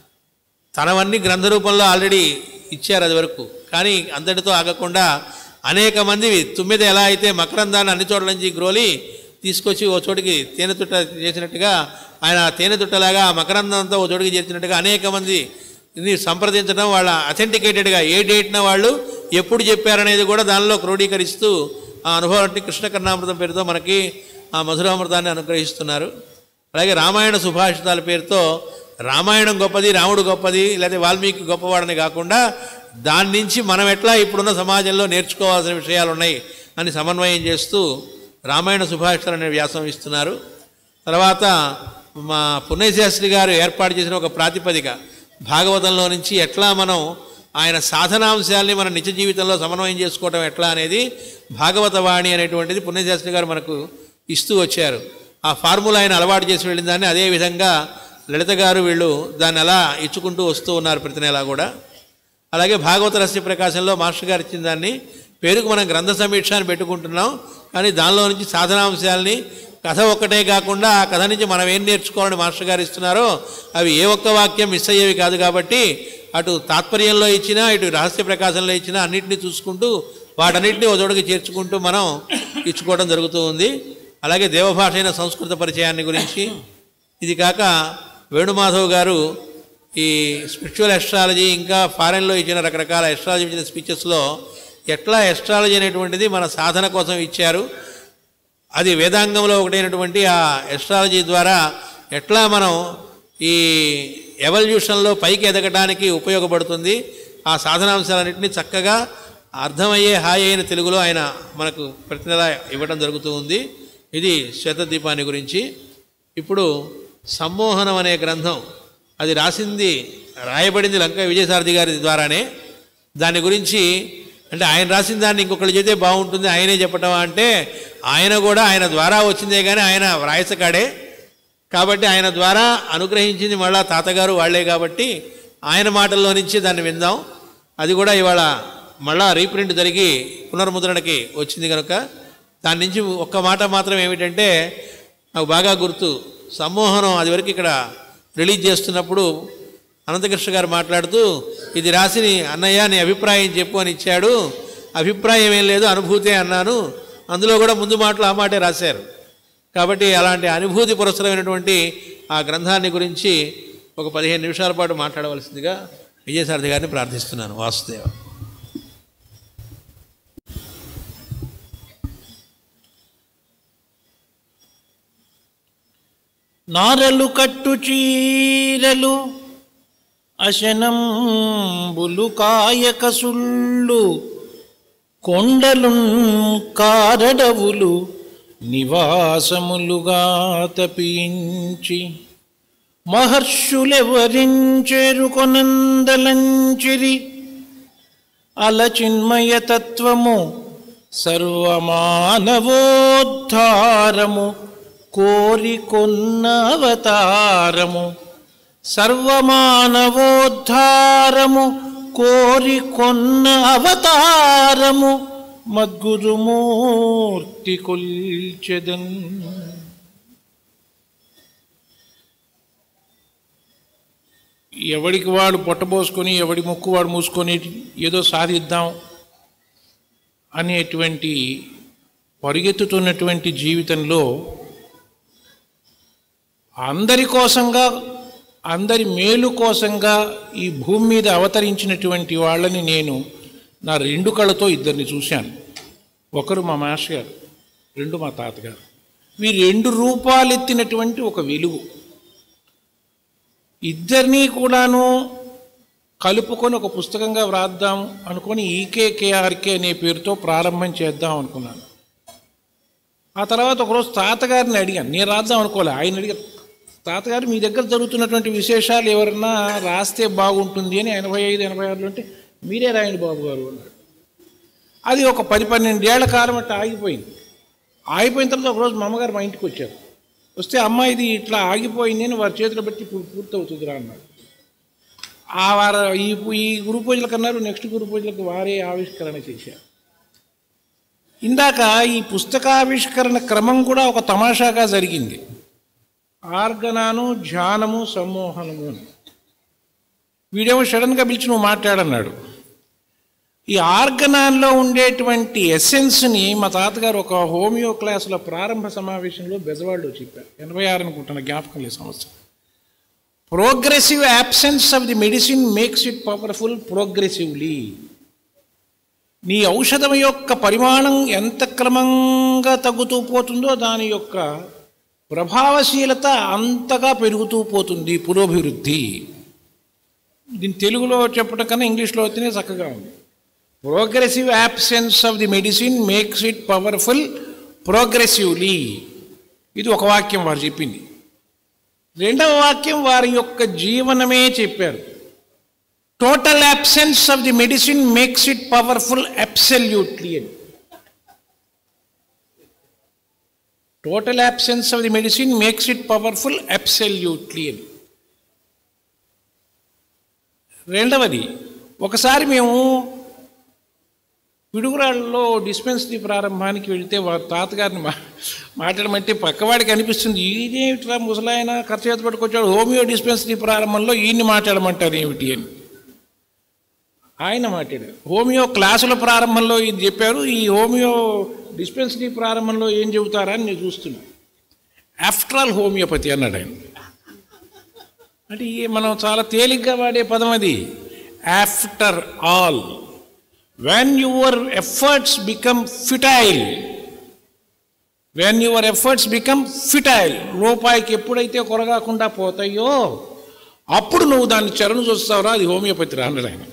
తనవన్నీ గ్రంథ రూపంలో ఆల్రెడీ ఇచ్చారు అది వరకు కానీ అంతటితో ఆగకుండా అనేక మంది తుమ్మిద ఎలా అయితే మకరందాన్ని అన్ని చోట్ల నుంచి గ్రోలి తీసుకొచ్చి ఓ చోటికి తేనె తుట్ట చేసినట్టుగా ఆయన ఆ తేనె తుట్టలాగా ఆ మకరందంతా ఓ చోటికి చేర్చినట్టుగా అనేక మంది ఇది సంప్రదించడం వాళ్ళ అథెంటికేటెడ్గా ఏ డేట్న వాళ్ళు ఎప్పుడు చెప్పారనేది కూడా దానిలో క్రోడీకరిస్తూ ఆ అనుభవాన్ని కృష్ణ కర్ణామృతం పేరుతో మనకి ఆ మధురామృతాన్ని అనుగ్రహిస్తున్నారు అలాగే రామాయణ సుభాషితాల పేరుతో రామాయణం గొప్పది రాముడు గొప్పది లేదా వాల్మీకి గొప్పవాడని కాకుండా దాని నుంచి మనం ఎట్లా ఇప్పుడున్న సమాజంలో నేర్చుకోవాల్సిన విషయాలు ఉన్నాయి అని సమన్వయం చేస్తూ రామాయణ సుభాషితాలు అనే వ్యాసం ఇస్తున్నారు తర్వాత మా పుణ్యశాస్త్రి గారు ఏర్పాటు చేసిన ఒక ప్రాతిపదిక భాగవతంలో నుంచి ఎట్లా మనం ఆయన సాధనాంశాల్ని మన నిత్య జీవితంలో సమన్వయం చేసుకోవటం ఎట్లా అనేది భాగవత వాణి అనేటువంటిది పుణ్యశాస్త్రి గారు మనకు ఇస్తూ వచ్చారు ఆ ఫార్ములా ఆయన అలవాటు చేసి వెళ్ళిన దాన్ని అదే విధంగా లలిత గారు వీళ్ళు దాన్ని అలా ఇచ్చుకుంటూ వస్తూ ఉన్నారు ప్రతి నెలా కూడా అలాగే భాగవత రహస్య ప్రకాశంలో మాస్టర్ గారు ఇచ్చిన దాన్ని పేరుకు మనం గ్రంథ సమీక్ష అని పెట్టుకుంటున్నాం కానీ దానిలో నుంచి సాధనాంశాలని కథ ఒక్కటే కాకుండా ఆ కథ నుంచి మనం ఏం నేర్చుకోవాలని మాస్టర్ గారు ఇస్తున్నారో అవి ఏ ఒక్క వాక్యం మిస్ అయ్యేవి కాదు కాబట్టి అటు తాత్పర్యంలో ఇచ్చినా ఇటు రహస్య ప్రకాశంలో ఇచ్చినా అన్నింటినీ చూసుకుంటూ వాటన్నిటిని ఒక చోటకి చేర్చుకుంటూ మనం ఇచ్చుకోవడం జరుగుతూ ఉంది అలాగే దేవభాష అయిన సంస్కృత పరిచయాన్ని గురించి ఇది కాక వేణుమాధవ్ గారు ఈ స్పిరిచువల్ ఎస్ట్రాలజీ ఇంకా ఫారెన్లో ఇచ్చిన రకరకాల ఎస్ట్రాలజీ ఇచ్చిన స్పీచెస్లో ఎట్లా ఎస్ట్రాలజీ అనేటువంటిది మన సాధన కోసం ఇచ్చారు అది వేదాంగంలో ఒకటైనటువంటి ఆ ఎస్ట్రాలజీ ద్వారా ఎట్లా మనం ఈ ఎవల్యూషన్లో పైకి ఎదగడానికి ఉపయోగపడుతుంది ఆ సాధనాంశాలన్నింటినీ చక్కగా అర్థమయ్యే హాయి అయిన తెలుగులో ఆయన మనకు ప్రతి నెల ఇవ్వడం జరుగుతూ ఉంది ఇది శ్వేతదీపాన్ని గురించి ఇప్పుడు సమ్మోహనం అనే గ్రంథం అది రాసింది రాయబడింది లంక విజయసారథి గారి ద్వారానే దాని గురించి అంటే ఆయన రాసిన దాన్ని ఇంకొకళ్ళు చెబితే బాగుంటుంది ఆయనే చెప్పటమా అంటే ఆయన కూడా ఆయన ద్వారా వచ్చిందే కానీ ఆయన వ్రాయసకాడే కాబట్టి ఆయన ద్వారా అనుగ్రహించింది మళ్ళా తాతగారు వాళ్ళే కాబట్టి ఆయన మాటల్లో నుంచి దాన్ని విందాం అది కూడా ఇవాళ మళ్ళా రీప్రింట్ జరిగి పునర్ముద్రణకి వచ్చింది కనుక దాని నుంచి ఒక్క మాట మాత్రం ఏమిటంటే నాకు బాగా గుర్తు సమ్మోహనం అది వరకు ఇక్కడ రిలీజ్ చేస్తున్నప్పుడు అనంతకృష్ణ గారు మాట్లాడుతూ ఇది రాసిని అన్నయ్య నీ అభిప్రాయం చెప్పు అని ఇచ్చాడు అభిప్రాయం ఏం లేదు అనుభూతే అన్నాను అందులో కూడా ముందు మాటలు ఆ మాటే రాశారు కాబట్టి అలాంటి అనుభూతి పురస్సరమైనటువంటి ఆ గ్రంథాన్ని గురించి ఒక పదిహేను నిమిషాల పాటు మాట్లాడవలసిందిగా విజయసారథి గారిని ప్రార్థిస్తున్నాను వాసుదేవ నారలు కట్టు చీరలు అశనంబులు కాయక సుళ్ళు కొండలు కారడవులు నివాసములుగా తపించి మహర్షులెవరించెరుకొనందలంచిరి అలచిన్మయ తత్వము సర్వమానవోద్ధారము కోరికొన్న అవతారము సర్వమానవోద్ధారము కోరికొన్న అవతారము మద్గురుమూర్తి కొల్చెదన్ ఎవడికి వాడు పొట్టబోసుకొని ఎవడి ముక్కు వాడు మూసుకొని ఏదో సాధిద్దాం అనేటువంటి పరిగెత్తుతున్నటువంటి జీవితంలో అందరి కోసంగా అందరి మేలు కోసంగా ఈ భూమి మీద అవతరించినటువంటి వాళ్ళని నేను నా రెండు కళ్ళతో ఇద్దరిని చూశాను ఒకరు మా మాస్టర్ గారు రెండు మా తాతగారు వీ రెండు రూపాలెత్తినటువంటి ఒక వెలుగు ఇద్దరినీ కూడాను కలుపుకొని ఒక పుస్తకంగా వ్రాద్దాం అనుకొని ఈకేకేఆర్కే అనే పేరుతో ప్రారంభం చేద్దాం అనుకున్నాను ఆ తర్వాత ఒకరోజు తాతగారిని అడిగాను నేను రాద్దాం అనుకోలే ఆయన అడిగారు తాతగారు మీ దగ్గర జరుగుతున్నటువంటి విశేషాలు ఎవరన్నా రాస్తే బాగుంటుంది అని ఎనభై ఐదు ఎనభై ఆరులో అంటే మీరే రాయండి బాబు గారు అన్నాడు అది ఒక పది పన్నెండేళ్ల కాలం అట్లా ఆగిపోయింది ఆగిపోయిన తర్వాత ఒకరోజు మా అమ్మగారు మా ఇంటికి వచ్చారు వస్తే అమ్మ ఇది ఇట్లా ఆగిపోయింది అని వారి చేతిలో పెట్టి ఇప్పుడు పూర్తవుతుందిరా అన్నాడు ఆ వారు ఈ ఈ గురు పూజలకు అన్నారు నెక్స్ట్ గురు పూజలకు వారే ఆవిష్కరణ చేశారు ఇందాక ఈ పుస్తకావిష్కరణ క్రమం కూడా ఒక తమాషాగా జరిగింది ఆర్గనాను ధ్యానము సమ్మోహనము అని వీడేమో సడన్గా పిలిచి నువ్వు మాట్లాడన్నాడు ఈ ఆర్గనాన్లో ఉండేటువంటి ఎసెన్స్ని మా తాతగారు ఒక హోమియో క్లాసుల ప్రారంభ సమావేశంలో బెజవాడలో చెప్పారు ఎనభై ఆరు అనుకుంటున్న జ్ఞాపకం లేదు సంవత్సరం progressive absence of the medicine makes it powerful progressively నీ ఔషధం యొక్క పరిమాణం ఎంత క్రమంగా తగ్గుతూ పోతుందో దాని యొక్క ప్రభావశీలత అంతగా పెరుగుతూ పోతుంది పురోభివృద్ధి దీని తెలుగులో చెప్పడం కన్నా ఇంగ్లీష్లో అయితేనే చక్కగా ఉంది progressive absence of the medicine makes it powerful progressively ఇది ఒక వాక్యం వారు చెప్పింది రెండవ వాక్యం వారి యొక్క జీవనమే చెప్పారు total absence of the medicine makes it powerful absolutely అని total absence of the medicine makes it powerful absolutely అని రెండవది ఒకసారి మేము పిడుగురాళ్ళలో డిస్పెన్సరీ ప్రారంభానికి వెళితే వారి తాతగారిని మా మాట్లాడమంటే పక్కవాడికి అనిపిస్తుంది ఇదేమిట్రా ముసలాయన ఖర్చు చేతి పట్టుకొచ్చాడు హోమియో డిస్పెన్సరీ ప్రారంభంలో ఈయన్ని మాట్లాడమంటారు ఏమిటి అని ఆయన మాట్లాడారు హోమియో క్లాసుల ప్రారంభంలో ఇది చెప్పారు ఈ హోమియో డిస్పెన్సరీ ప్రారంభంలో ఏం చెబుతారా అని నేను చూస్తున్నా ఆఫ్టర్ ఆల్ హోమియోపతి అన్నాడు ఆయన అంటే ఈ మనం చాలా తేలిగ్గా వాడే పదం అది after all when your efforts become futile when your efforts become futile రూపాయికి ఎప్పుడైతే కొరగాకుండా పోతాయో అప్పుడు నువ్వు దాన్ని చరణు చూస్తావురా అది హోమియోపతి రాన్నాడు ఆయన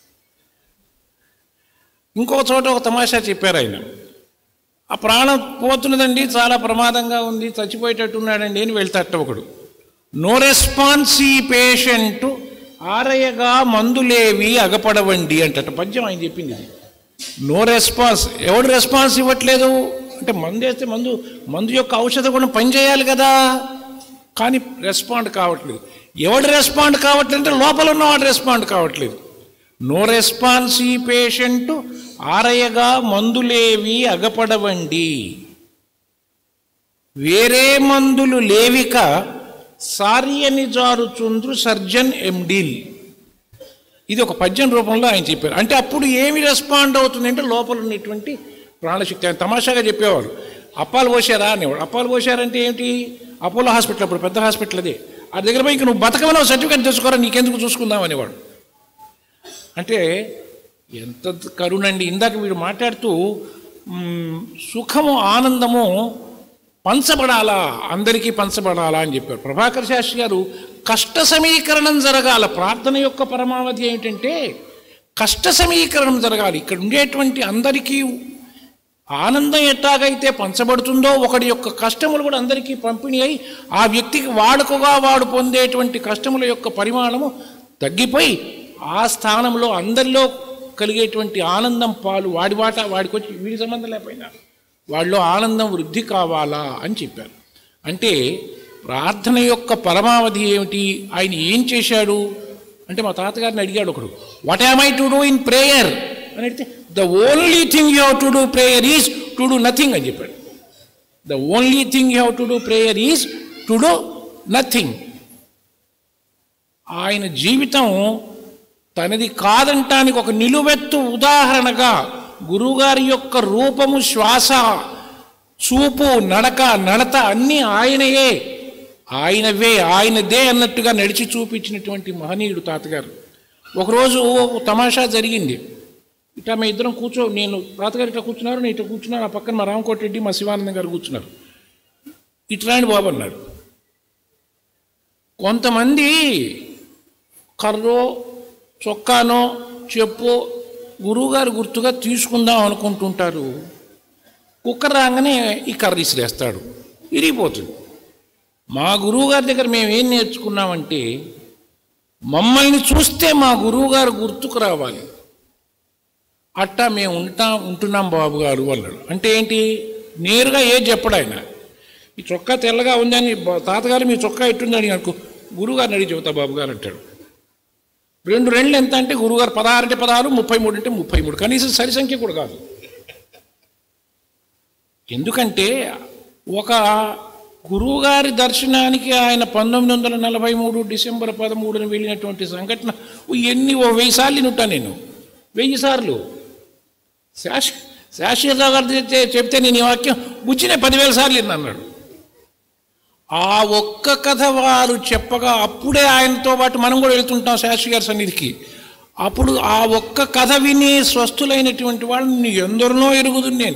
ఇంకొక చోట ఒక తమాషా చెప్పారు ఆయన ఆ ప్రాణం పోతున్నదండి చాలా ప్రమాదంగా ఉంది చచ్చిపోయేటట్టున్నాడండి అని వెళ్తాట ఒకడు నో రెస్పాన్స్ ఈ పేషెంట్ ఆరయగా మందులేవి అగపడవండి అంటట పద్యం ఆయన చెప్పింది ఇది నో రెస్పాన్స్ ఎవడు రెస్పాన్స్ ఇవ్వట్లేదు అంటే మందు వేస్తే మందు మందు యొక్క ఔషధ గుణం పనిచేయాలి కదా కానీ రెస్పాండ్ కావట్లేదు ఎవడు రెస్పాండ్ కావట్లేదు అంటే లోపల ఉన్నవాడు రెస్పాండ్ కావట్లేదు నో రెస్పాన్స్ ఈ పేషెంట్ ఆరయగా మందులేవి అగపడవండి వేరే మందులు లేవిక సారియని జారుచుంద్రు సర్జన్ ఎండిల్ ఇది ఒక పద్యం రూపంలో ఆయన చెప్పారు అంటే అప్పుడు ఏమి రెస్పాండ్ అవుతుంది అంటే లోపల ఉన్నటువంటి ప్రాణశక్తి ఆయన తమాషాగా చెప్పేవారు అప్పాలు పోసారా అనేవాడు అప్పాలు పోసారంటే ఏంటి అపోలో హాస్పిటల్ అప్పుడు పెద్ద హాస్పిటల్ అదే ఆ దగ్గర పోయి ఇంక నువ్వు బతకమని సర్టిఫికేట్ తెచ్చుకోరా నీకెందుకు చూసుకుందాం అనేవాడు అంటే ఎంత కరుణండి ఇందాక వీడు మాట్లాడుతూ మ్, సుఖము ఆనందము పంచబడాలా అందరికీ పంచబడాలా అని చెప్పారు ప్రభాకర్ శాస్త్రి గారు కష్ట సమీకరణం జరగాల ప్రార్థన యొక్క పరమావధి ఏమిటంటే కష్ట సమీకరణం జరగాలి ఇక్కడ ఉండేటువంటి అందరికీ ఆనందం ఎట్టాగైతే పంచబడుతుందో ఒకడి యొక్క కష్టములు కూడా అందరికీ పంపిణీ అయి ఆ వ్యక్తికి వాడుకగా వాడు పొందేటువంటి కష్టముల యొక్క పరిమాణము తగ్గిపోయి ఆ స్థానంలో అందరిలో కలిగేటువంటి ఆనందం పాలు వాడి వాట వాడికి వచ్చి వీడి సంబంధం లేకపోయినా వాళ్ళలో ఆనందం వృద్ధి కావాలా అని చెప్పారు అంటే ప్రార్థన యొక్క పరమావధి ఏమిటి ఆయన ఏం చేశాడు అంటే మా తాతగారిని అడిగాడు ఒకడు what am I to do in prayer అని అడిగితే the only thing you have to do prayer is to do nothing అని చెప్పాడు the only thing you have to do prayer is to do nothing ఆయన జీవితం తనది కాదంటానికి ఒక నిలువెత్తు ఉదాహరణగా గురువుగారి యొక్క రూపము శ్వాస చూపు నడక నడత అన్నీ ఆయనయే ఆయనవే ఆయనదే అన్నట్టుగా నడిచి చూపించినటువంటి మహనీయుడు తాతగారు ఒకరోజు తమాషా జరిగింది ఇట్లా మా ఇద్దరం కూర్చో నేను తాతగారు ఇట్లా కూర్చున్నారు నేను ఇట్లా కూర్చున్నాను ఆ పక్కన మా రామకోటి రెడ్డి మా శివానందం గారు కూర్చున్నారు ఇట్లాంటి బాబు అన్నాడు కొంతమంది కర్రో చొక్కానో చెప్పు గురువుగారు గుర్తుగా తీసుకుందాం అనుకుంటుంటారు కుక్క రాగానే ఈ కర్ర ఇసిరేస్తాడు విరిగిపోతుంది మా గురువుగారి దగ్గర మేము ఏం నేర్చుకున్నామంటే మమ్మల్ని చూస్తే మా గురువుగారు గుర్తుకు రావాలి అట్టా మేము ఉంటాం ఉంటున్నాం బాబు గారు అన్నాడు అంటే ఏంటి నేరుగా ఏది చెప్పడు ఆయన ఈ చొక్కా తెల్లగా ఉందని బా- తాతగారు మీ చొక్కా ఎట్టుందని అనుకో గురువుగారిని అడిగి చెబుతా బాబు గారు అంటాడు రెండు రెండు ఎంత అంటే గురువుగారు పదహారు అంటే పదహారు ముప్పై మూడు అంటే ముప్పై మూడు కనీసం సరి సంఖ్య కూడా కాదు ఎందుకంటే ఒక గురువుగారి దర్శనానికి ఆయన పంతొమ్మిది వందల నలభై మూడు డిసెంబర్ పదమూడున వెళ్ళినటువంటి సంఘటన ఎన్ని ఓ వెయ్యి సార్లు ఉంటా నేను వెయ్యి సార్లు శాష శాశ్వతరావు గారు చెప్తే- చెప్తే నేను ఈ వాక్యం బుచ్చినే పదివేల సార్లు విన్నా అన్నాడు ఆ ఒక్క కథ వారు చెప్పగా అప్పుడే ఆయనతో పాటు మనం కూడా వెళ్తుంటాం శాస్త్రి గారి సన్నిధికి అప్పుడు ఆ ఒక్క కథ విని స్వస్థులైనటువంటి వాళ్ళని ఎందరినో ఎరుగుదు నేను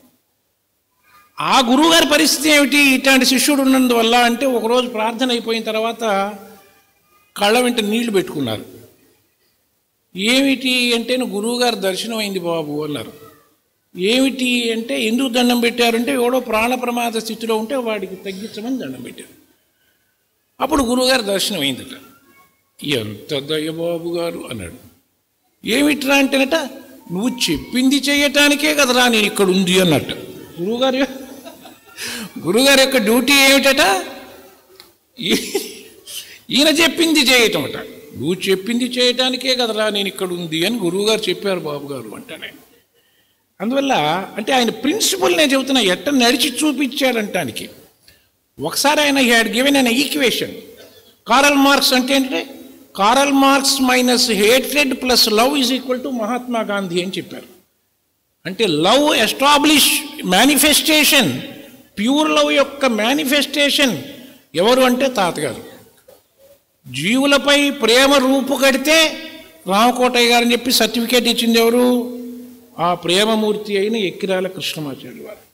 ఆ గురువుగారి పరిస్థితి ఏమిటి ఇట్లాంటి శిష్యుడు ఉన్నందువల్ల అంటే ఒకరోజు ప్రార్థన అయిపోయిన తర్వాత కళ్ళ వెంట నీళ్లు పెట్టుకున్నారు ఏమిటి అంటే గురువుగారి దర్శనం అయింది బాబు అన్నారు ఏమిటి అంటే ఎందుకు దండం పెట్టారంటే ఎవడో ప్రాణ ప్రమాద స్థితిలో ఉంటే వాడికి తగ్గించమని దండం పెట్టారు అప్పుడు గురువుగారి దర్శనం అయిందట ఎంత దయ్యబాబు గారు అన్నాడు ఏమిట్రా అంటేనట నువ్వు చెప్పింది చేయటానికే కదరా నేను ఇక్కడ ఉంది అన్నట్టు గురువుగారు యొ- గురువుగారి యొక్క డ్యూటీ ఏమిటట ఈ- ఈయన చెప్పింది చేయటం అట నువ్వు చెప్పింది చేయటానికే కదరా నేను ఇక్కడ ఉంది అని గురువుగారు చెప్పారు బాబు గారు అంటానే అందువల్ల అంటే ఆయన ప్రిన్సిపల్ నేను చెబుతున్నా ఎట్ట నడిచి చూపించాడంటానికి ఒకసారి ఆయన had given an equation Karl Marx అంటే ఏంటంటే Karl Marx minus hatred plus love is equal to Mahatma Gandhi అని చెప్పారు అంటే love establish manifestation pure love యొక్క మేనిఫెస్టేషన్ ఎవరు అంటే తాతగారు జీవులపై ప్రేమ రూపు కడితే రామకోటయ్య గారని చెప్పి సర్టిఫికేట్ ఇచ్చింది ఎవరు ఆ ప్రేమమూర్తి అయిన ఎక్కిరాల కృష్ణమాచార్య వారు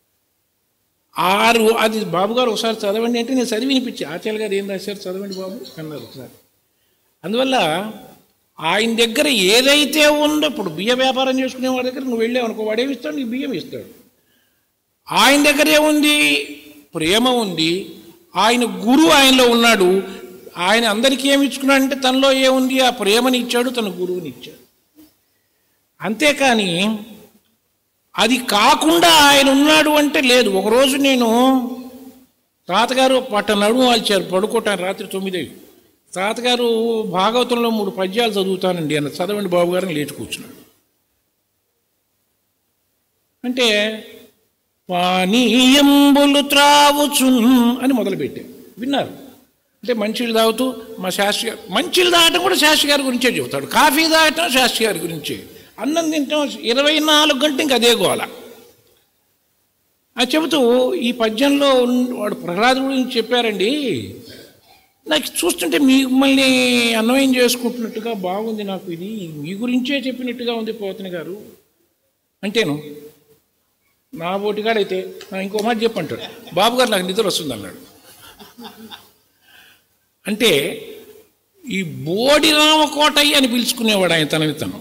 ఆరు అది బాబు గారు ఒకసారి చదవండి అంటే నేను చదివి వినిపించి ఆచార్య గారు ఏం రాశారు చదవండి బాబు అన్నారు ఒకసారి అందువల్ల ఆయన దగ్గర ఏదైతే ఉందో ఇప్పుడు బియ్య వ్యాపారం చేసుకునే వాడి దగ్గర నువ్వు వెళ్ళావు అనుకో వాడు ఏమి ఇస్తాడు నీకు బియ్యం ఇస్తాడు ఆయన దగ్గర ఏముంది ప్రేమ ఉంది ఆయన గురువు ఆయనలో ఉన్నాడు ఆయన అందరికీ ఏమి ఇచ్చుకున్నాడంటే తనలో ఏముంది ఆ ప్రేమని ఇచ్చాడు తన గురువుని ఇచ్చాడు అంతేకాని అది కాకుండా ఆయన ఉన్నాడు అంటే లేదు ఒకరోజు నేను తాతగారు పట్ట నడుము వాల్చారు పడుకోవటానికి రాత్రి తొమ్మిది తాతగారు భాగవతంలో మూడు పద్యాలు చదువుతానండి అన్న చదవండి బాబు గారిని లేచి కూర్చున్నాడు అంటే పానీయంబులు త్రావుచున్ అని మొదలుపెట్టారు విన్నారు అంటే మంచిలు తాగుతూ మా శాస్త్రి గారు మంచిలు తాగటం కూడా శాస్త్రి గారి గురించే చెబుతాడు కాఫీ తాగటం శాస్త్రి గారి గురించే అన్నం తింటాం ఇరవై నాలుగు గంటలు ఇంక అదే గోల అది చెబుతూ ఈ పద్యంలో ఉన్న- వాడు ప్రహ్లాదు గురించి చెప్పారండి నాకు చూస్తుంటే మిమ్మల్ని అన్వయం చేసుకుంటున్నట్టుగా బాగుంది నాకు ఇది మీ గురించే చెప్పినట్టుగా ఉంది పోతని గారు అంటేను నా బోటిగాడైతే "ఆ, ఇంకో మాట చెప్పంటాడు బాబు గారు నాకు నిద్ర వస్తుంది అన్నాడు అంటే ఈ బోడి రామకోటయ్య అని పిలుచుకునేవాడు ఆయన తనని తను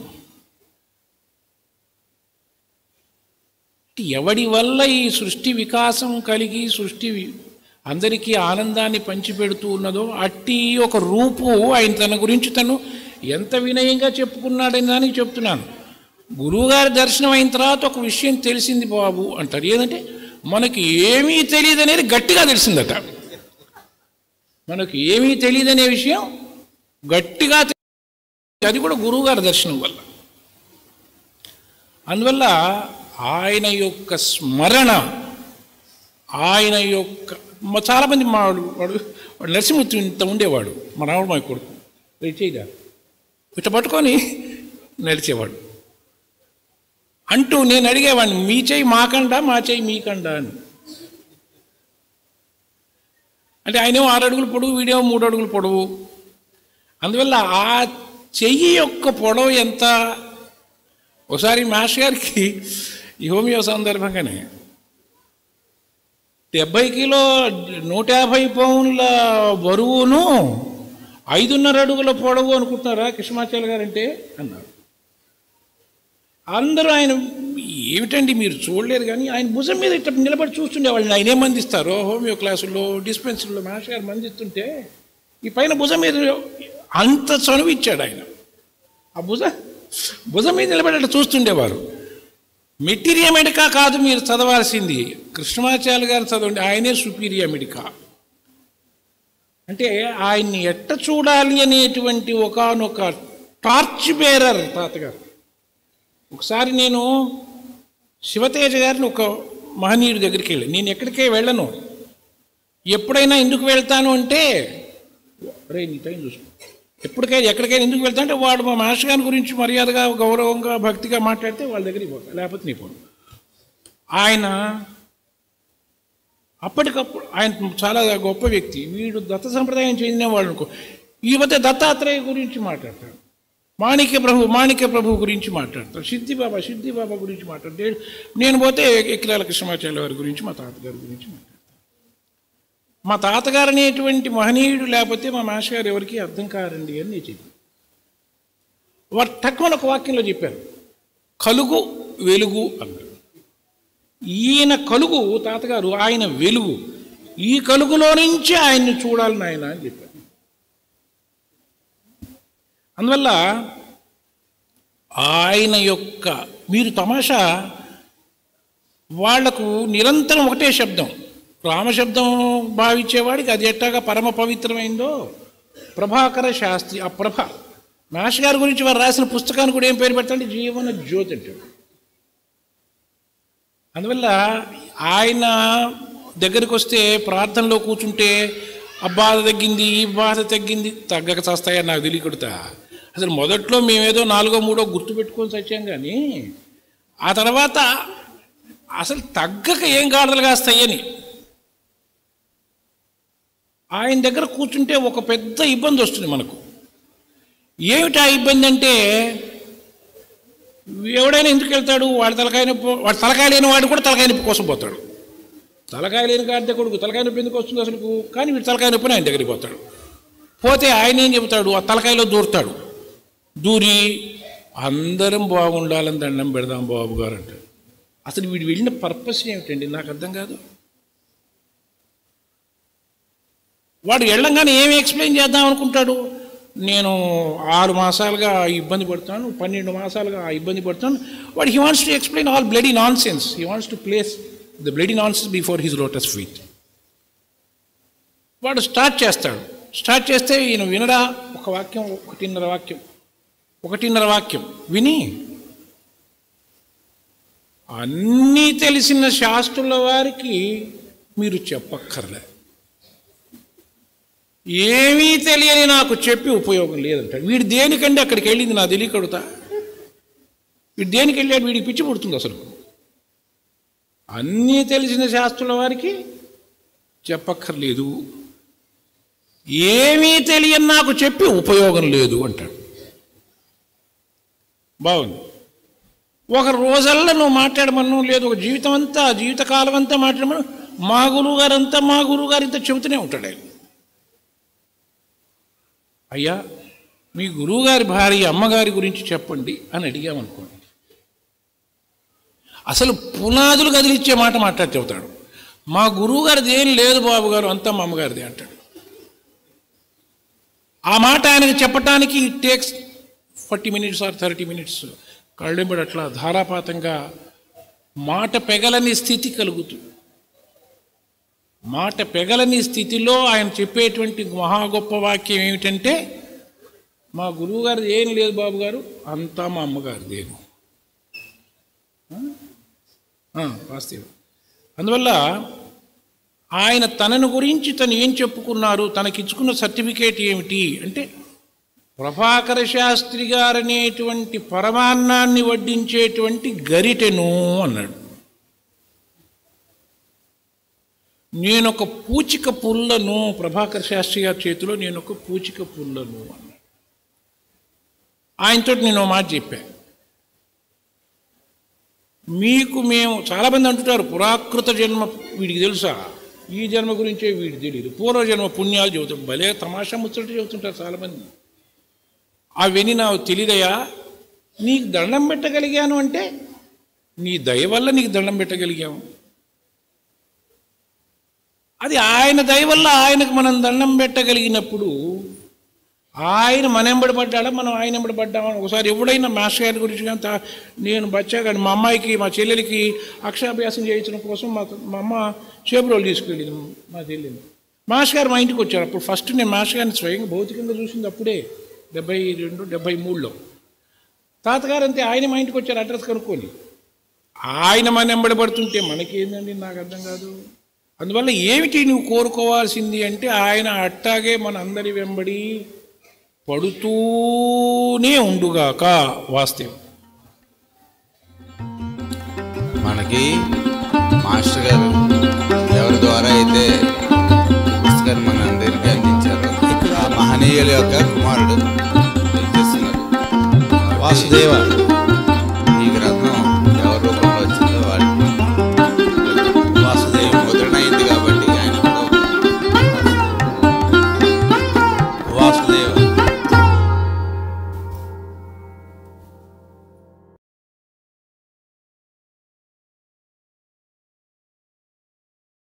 ఎవడి వల్ల ఈ సృష్టి వికాసం కలిగి సృష్టి వి- అందరికీ ఆనందాన్ని పంచిపెడుతూ ఉన్నదో అట్టి ఒక రూపు ఆయన తన గురించి తను ఎంత వినయంగా చెప్పుకున్నాడని దానికి చెప్తున్నాను గురువుగారి దర్శనం అయిన తర్వాత ఒక విషయం తెలిసింది బాబు అంటారు ఏదంటే మనకి ఏమీ తెలియదు అనేది గట్టిగా తెలిసిందట మనకు ఏమీ తెలియదనే విషయం గట్టిగా తె- అది కూడా గురువుగారి దర్శనం వల్ల అందువల్ల ఆయన యొక్క స్మరణ ఆయన యొక్క మా చాలామంది మా వాడు వాడు వాడు నరసింహూర్తి ఇంత ఉండేవాడు మా రాముడు మా కొడుకు చేయగా ఇట్ట పట్టుకొని నడిచేవాడు అంటూ నేను అడిగేవాడిని మీ చేయి మాకండా మా చేయి మీకండా అని అంటే ఆయనేమో ఆరు అడుగులు పొడవు వీడేమో మూడు అడుగులు పొడవు అందువల్ల ఆ చెయ్యి యొక్క పొడవు ఎంత ఒకసారి మాస్టర్ గారికి ఈ హోమియో సందర్భంగానే డెబ్బై కిలో నూట యాభై పౌన్ల బరువును ఐదున్నర అడుగుల పొడవు అనుకుంటున్నారా కృష్ణమాచార్య గారు అంటే అన్నారు అందరూ ఆయన ఏమిటండి మీరు చూడలేరు కానీ ఆయన భుజం మీద ఇట్లా నిలబడి చూస్తుండేవాళ్ళని ఆయన ఏం మందిస్తారో హోమియో క్లాసుల్లో డిస్పెన్సరీలో మాస్టర్ గారు మందిస్తుంటే ఈ పైన భుజం మీద అంత చనువు ఇచ్చాడు ఆయన ఆ భుజ భుజం మీద నిలబడి చూస్తుండేవారు మెటీరియా మెడికా కాదు మీరు చదవాల్సింది కృష్ణమాచార్య గారు చదవండి ఆయనే సుపీరియా మెడికా అంటే ఆయన్ని ఎట్ట చూడాలి అనేటువంటి ఒకనొక టార్చ్ బేరర్ తాతగారు ఒకసారి నేను శివతేజ గారిని ఒక మహనీయుడి దగ్గరికి వెళ్ళి నేను ఎక్కడికే వెళ్ళను ఎప్పుడైనా ఎందుకు వెళ్తాను అంటే రే నీ టైం చూసుకో ఎప్పటికైనా ఎక్కడికైనా ఎందుకు వెళ్తా అంటే వాడు మా మాస్టర్ గారి గురించి మర్యాదగా గౌరవంగా భక్తిగా మాట్లాడితే వాళ్ళ దగ్గరికి పోతా లేకపోతే నీ పోను ఆయన అప్పటికప్పుడు ఆయన చాలా గొప్ప వ్యక్తి వీడు దత్త సంప్రదాయం చెందిన వాడు అనుకో ఈ మధ్య దత్తాత్రేయ గురించి మాట్లాడతాడు మాణిక్య ప్రభు మాణిక్య ప్రభు గురించి మాట్లాడతాడు సిద్ధి బాబా సిద్ధి బాబా గురించి మాట్లాడతాడు నేను పోతే ఎక్కిలాల కృష్ణమాచార్య వారి గురించి మా తాతగారి గురించి మాట్లాడతాను మా తాతగారు అనేటువంటి మహనీయుడు లేకపోతే మా మాస్టర్ గారు ఎవరికి అర్థం కారండి అని నేను చెప్పి వారు తక్కువ ఒక వాక్యంలో చెప్పారు కలుగు వెలుగు అన్నారు ఈయన కలుగు తాతగారు ఆయన వెలుగు ఈ కలుగులో నుంచి ఆయన్ని చూడాలి నాయన అని చెప్పారు అందువల్ల ఆయన యొక్క మీరు తమాషా వాళ్లకు నిరంతరం ఒకటే శబ్దం రామశబ్దం భావించేవాడికి అది ఎట్టాగా పరమ పవిత్రమైందో ప్రభాకర శాస్త్రి ఆ ప్రభ మాష్ గారి గురించి వారు రాసిన పుస్తకాన్ని కూడా ఏం పేరు పెట్టండి జీవన జ్యోతి అంటాడు అందువల్ల ఆయన దగ్గరికి వస్తే ప్రార్థనలో కూర్చుంటే ఆ బాధ తగ్గింది ఈ బాధ తగ్గింది తగ్గక చస్తాయని నాకు తెలియకూడతా అసలు మొదట్లో మేమేదో నాలుగో మూడో గుర్తు పెట్టుకొని చచ్చాం కానీ ఆ తర్వాత అసలు తగ్గక ఏం గాడలు కాస్తాయని ఆయన దగ్గర కూర్చుంటే ఒక పెద్ద ఇబ్బంది వస్తుంది మనకు ఏమిటి ఆ ఇబ్బంది అంటే ఎవడైనా ఎందుకు వెళ్తాడు వాడి తలకాయ నొప్పి వాడు తలకాయ లేని వాడు కూడా తలకాయ నొప్పి కోసం పోతాడు తలకాయ లేని కార్తె కొడుకు తలకాయ నొప్పి ఎందుకు వస్తుంది అసలు కానీ వీడు తలకాయ నొప్పిని ఆయన దగ్గరికి పోతాడు పోతే ఆయన ఏం చెబుతాడు ఆ తలకాయలో దూరుతాడు దూరి అందరం బాగుండాలని దండం పెడదాం బాబు గారు అంటాడు అసలు వీడు వెళ్ళిన పర్పస్ ఏమిటండి నాకు అర్థం కాదు వాడు వెళ్ళంగానే ఏమి ఎక్స్ప్లెయిన్ చేద్దాం అనుకుంటాడు నేను ఆరు మాసాలుగా ఇబ్బంది పడుతాను పన్నెండు మాసాలుగా ఇబ్బంది పడుతాను వాడు he wants to explain all bloody nonsense he wants to place the bloody nonsense before his lotus feet వాడు స్టార్ట్ చేస్తాడు స్టార్ట్ చేస్తే ఈయన వినడా ఒక వాక్యం ఒకటిన్నర వాక్యం ఒకటిన్నర వాక్యం విని అన్నీ తెలిసిన శాస్త్రుల వారికి మీరు చెప్పక్కర్లే ఏమీ తెలియని నాకు చెప్పి ఉపయోగం లేదంటాడు వీడు దేనికండి అక్కడికి వెళ్ళింది నా తెలియకడుతా వీడు దేనికి వెళ్ళాడు వీడికి పిచ్చి పుడుతుంది అసలు అన్నీ తెలిసిన శాస్త్రుల వారికి చెప్పక్కర్లేదు ఏమీ తెలియని నాకు చెప్పి ఉపయోగం లేదు అంటాడు బాగుంది ఒక రోజల్లా నువ్వు మాట్లాడమను లేదు ఒక జీవితం అంతా జీవితకాలం అంతా మాట్లాడమను మా గురువు గారు అంతా మా గురువు గారు ఇంత చెబుతూనే ఉంటాడు ఆయన అయ్యా మీ గురువుగారి భార్య అమ్మగారి గురించి చెప్పండి అని అడిగామనుకోండి అసలు పునాదులు కదిలిచ్చే మాట మాట్లాడి చెబుతాడు మా గురువు గారిది ఏం లేదు బాబు గారు అంతా మా అమ్మగారిది అంటాడు ఆ మాట ఆయనకు చెప్పటానికి it takes forty minutes or thirty minutes కళ్ళెంబడి అట్లా ధారాపాతంగా మాట పెగలని స్థితి కలుగుతుంది మాట పెగలని స్థితిలో ఆయన చెప్పేటువంటి మహా గొప్ప వాక్యం ఏమిటంటే మా గురువు గారిది ఏం లేదు బాబు గారు అంతా మా అమ్మగారిదేను వాస్తవం అందువల్ల ఆయన తనను గురించి తను ఏం చెప్పుకున్నారు తనకిచ్చుకున్న సర్టిఫికేట్ ఏమిటి అంటే ప్రభాకర శాస్త్రి గారనేటువంటి పరమాన్నాన్ని వడ్డించేటువంటి గరిటెను అన్నాడు నేనొక పూచిక పుల్లను ప్రభాకర్ శాస్త్రి గారి చేతిలో నేను ఒక పూచిక పుల్లను అన్నాడు ఆయనతో నేను ఓ మాట చెప్పా మీకు మేము చాలామంది అంటుంటారు పురాకృత జన్మ వీడికి తెలుసా ఈ జన్మ గురించే వీడికి తెలియదు పూర్వజన్మ పుణ్యాలు చెబుతాం భలే తమాషా ముచ్చట చెబుతుంటారు చాలామంది అవన్నీ నాకు తెలియదయా నీకు దండం పెట్టగలిగాను అంటే నీ దయ వల్ల నీకు దండం పెట్టగలిగాము అది ఆయన దయ వల్ల ఆయనకు మనం దండం పెట్టగలిగినప్పుడు ఆయన మన ఎంబడి పడ్డాడా మనం ఆయన ఎంబడి పడ్డామా ఒకసారి ఎవడైనా మాస్టర్ గారి గురించి కానీ తా- నేను బచ్చా కానీ మా అమ్మాయికి మా చెల్లెలకి అక్షరాభ్యాసం చేయించడం కోసం మా మా అమ్మ చేపరోలు తీసుకెళ్ళింది మా చెల్లెలు మాస్టర్ గారు మా ఇంటికి వచ్చారు అప్పుడు ఫస్ట్ నేను మాస్టర్ గారిని స్వయంగా భౌతికంగా చూసింది అప్పుడే డెబ్బై రెండు డెబ్బై మూడులో తాతగారు అంతే ఆయన మా ఇంటికి వచ్చారు అడ్రస్ కనుక్కొని ఆయన మన ఎంబడి పడుతుంటే మనకేందండి నాకు అర్థం కాదు అందువల్ల ఏమిటి నువ్వు కోరుకోవాల్సింది అంటే ఆయన అట్టాగే మన అందరి వెంబడి పడుతూనే ఉండుగాక వాస్తవం మనకి మాస్టర్ గారు ఎవరి ద్వారా అయితే పుస్తకాన్ని మన అందరికీ అందించారు ఆ మహనీయుల యొక్క కుమారుడు చేస్తున్నారు వాసుదేవ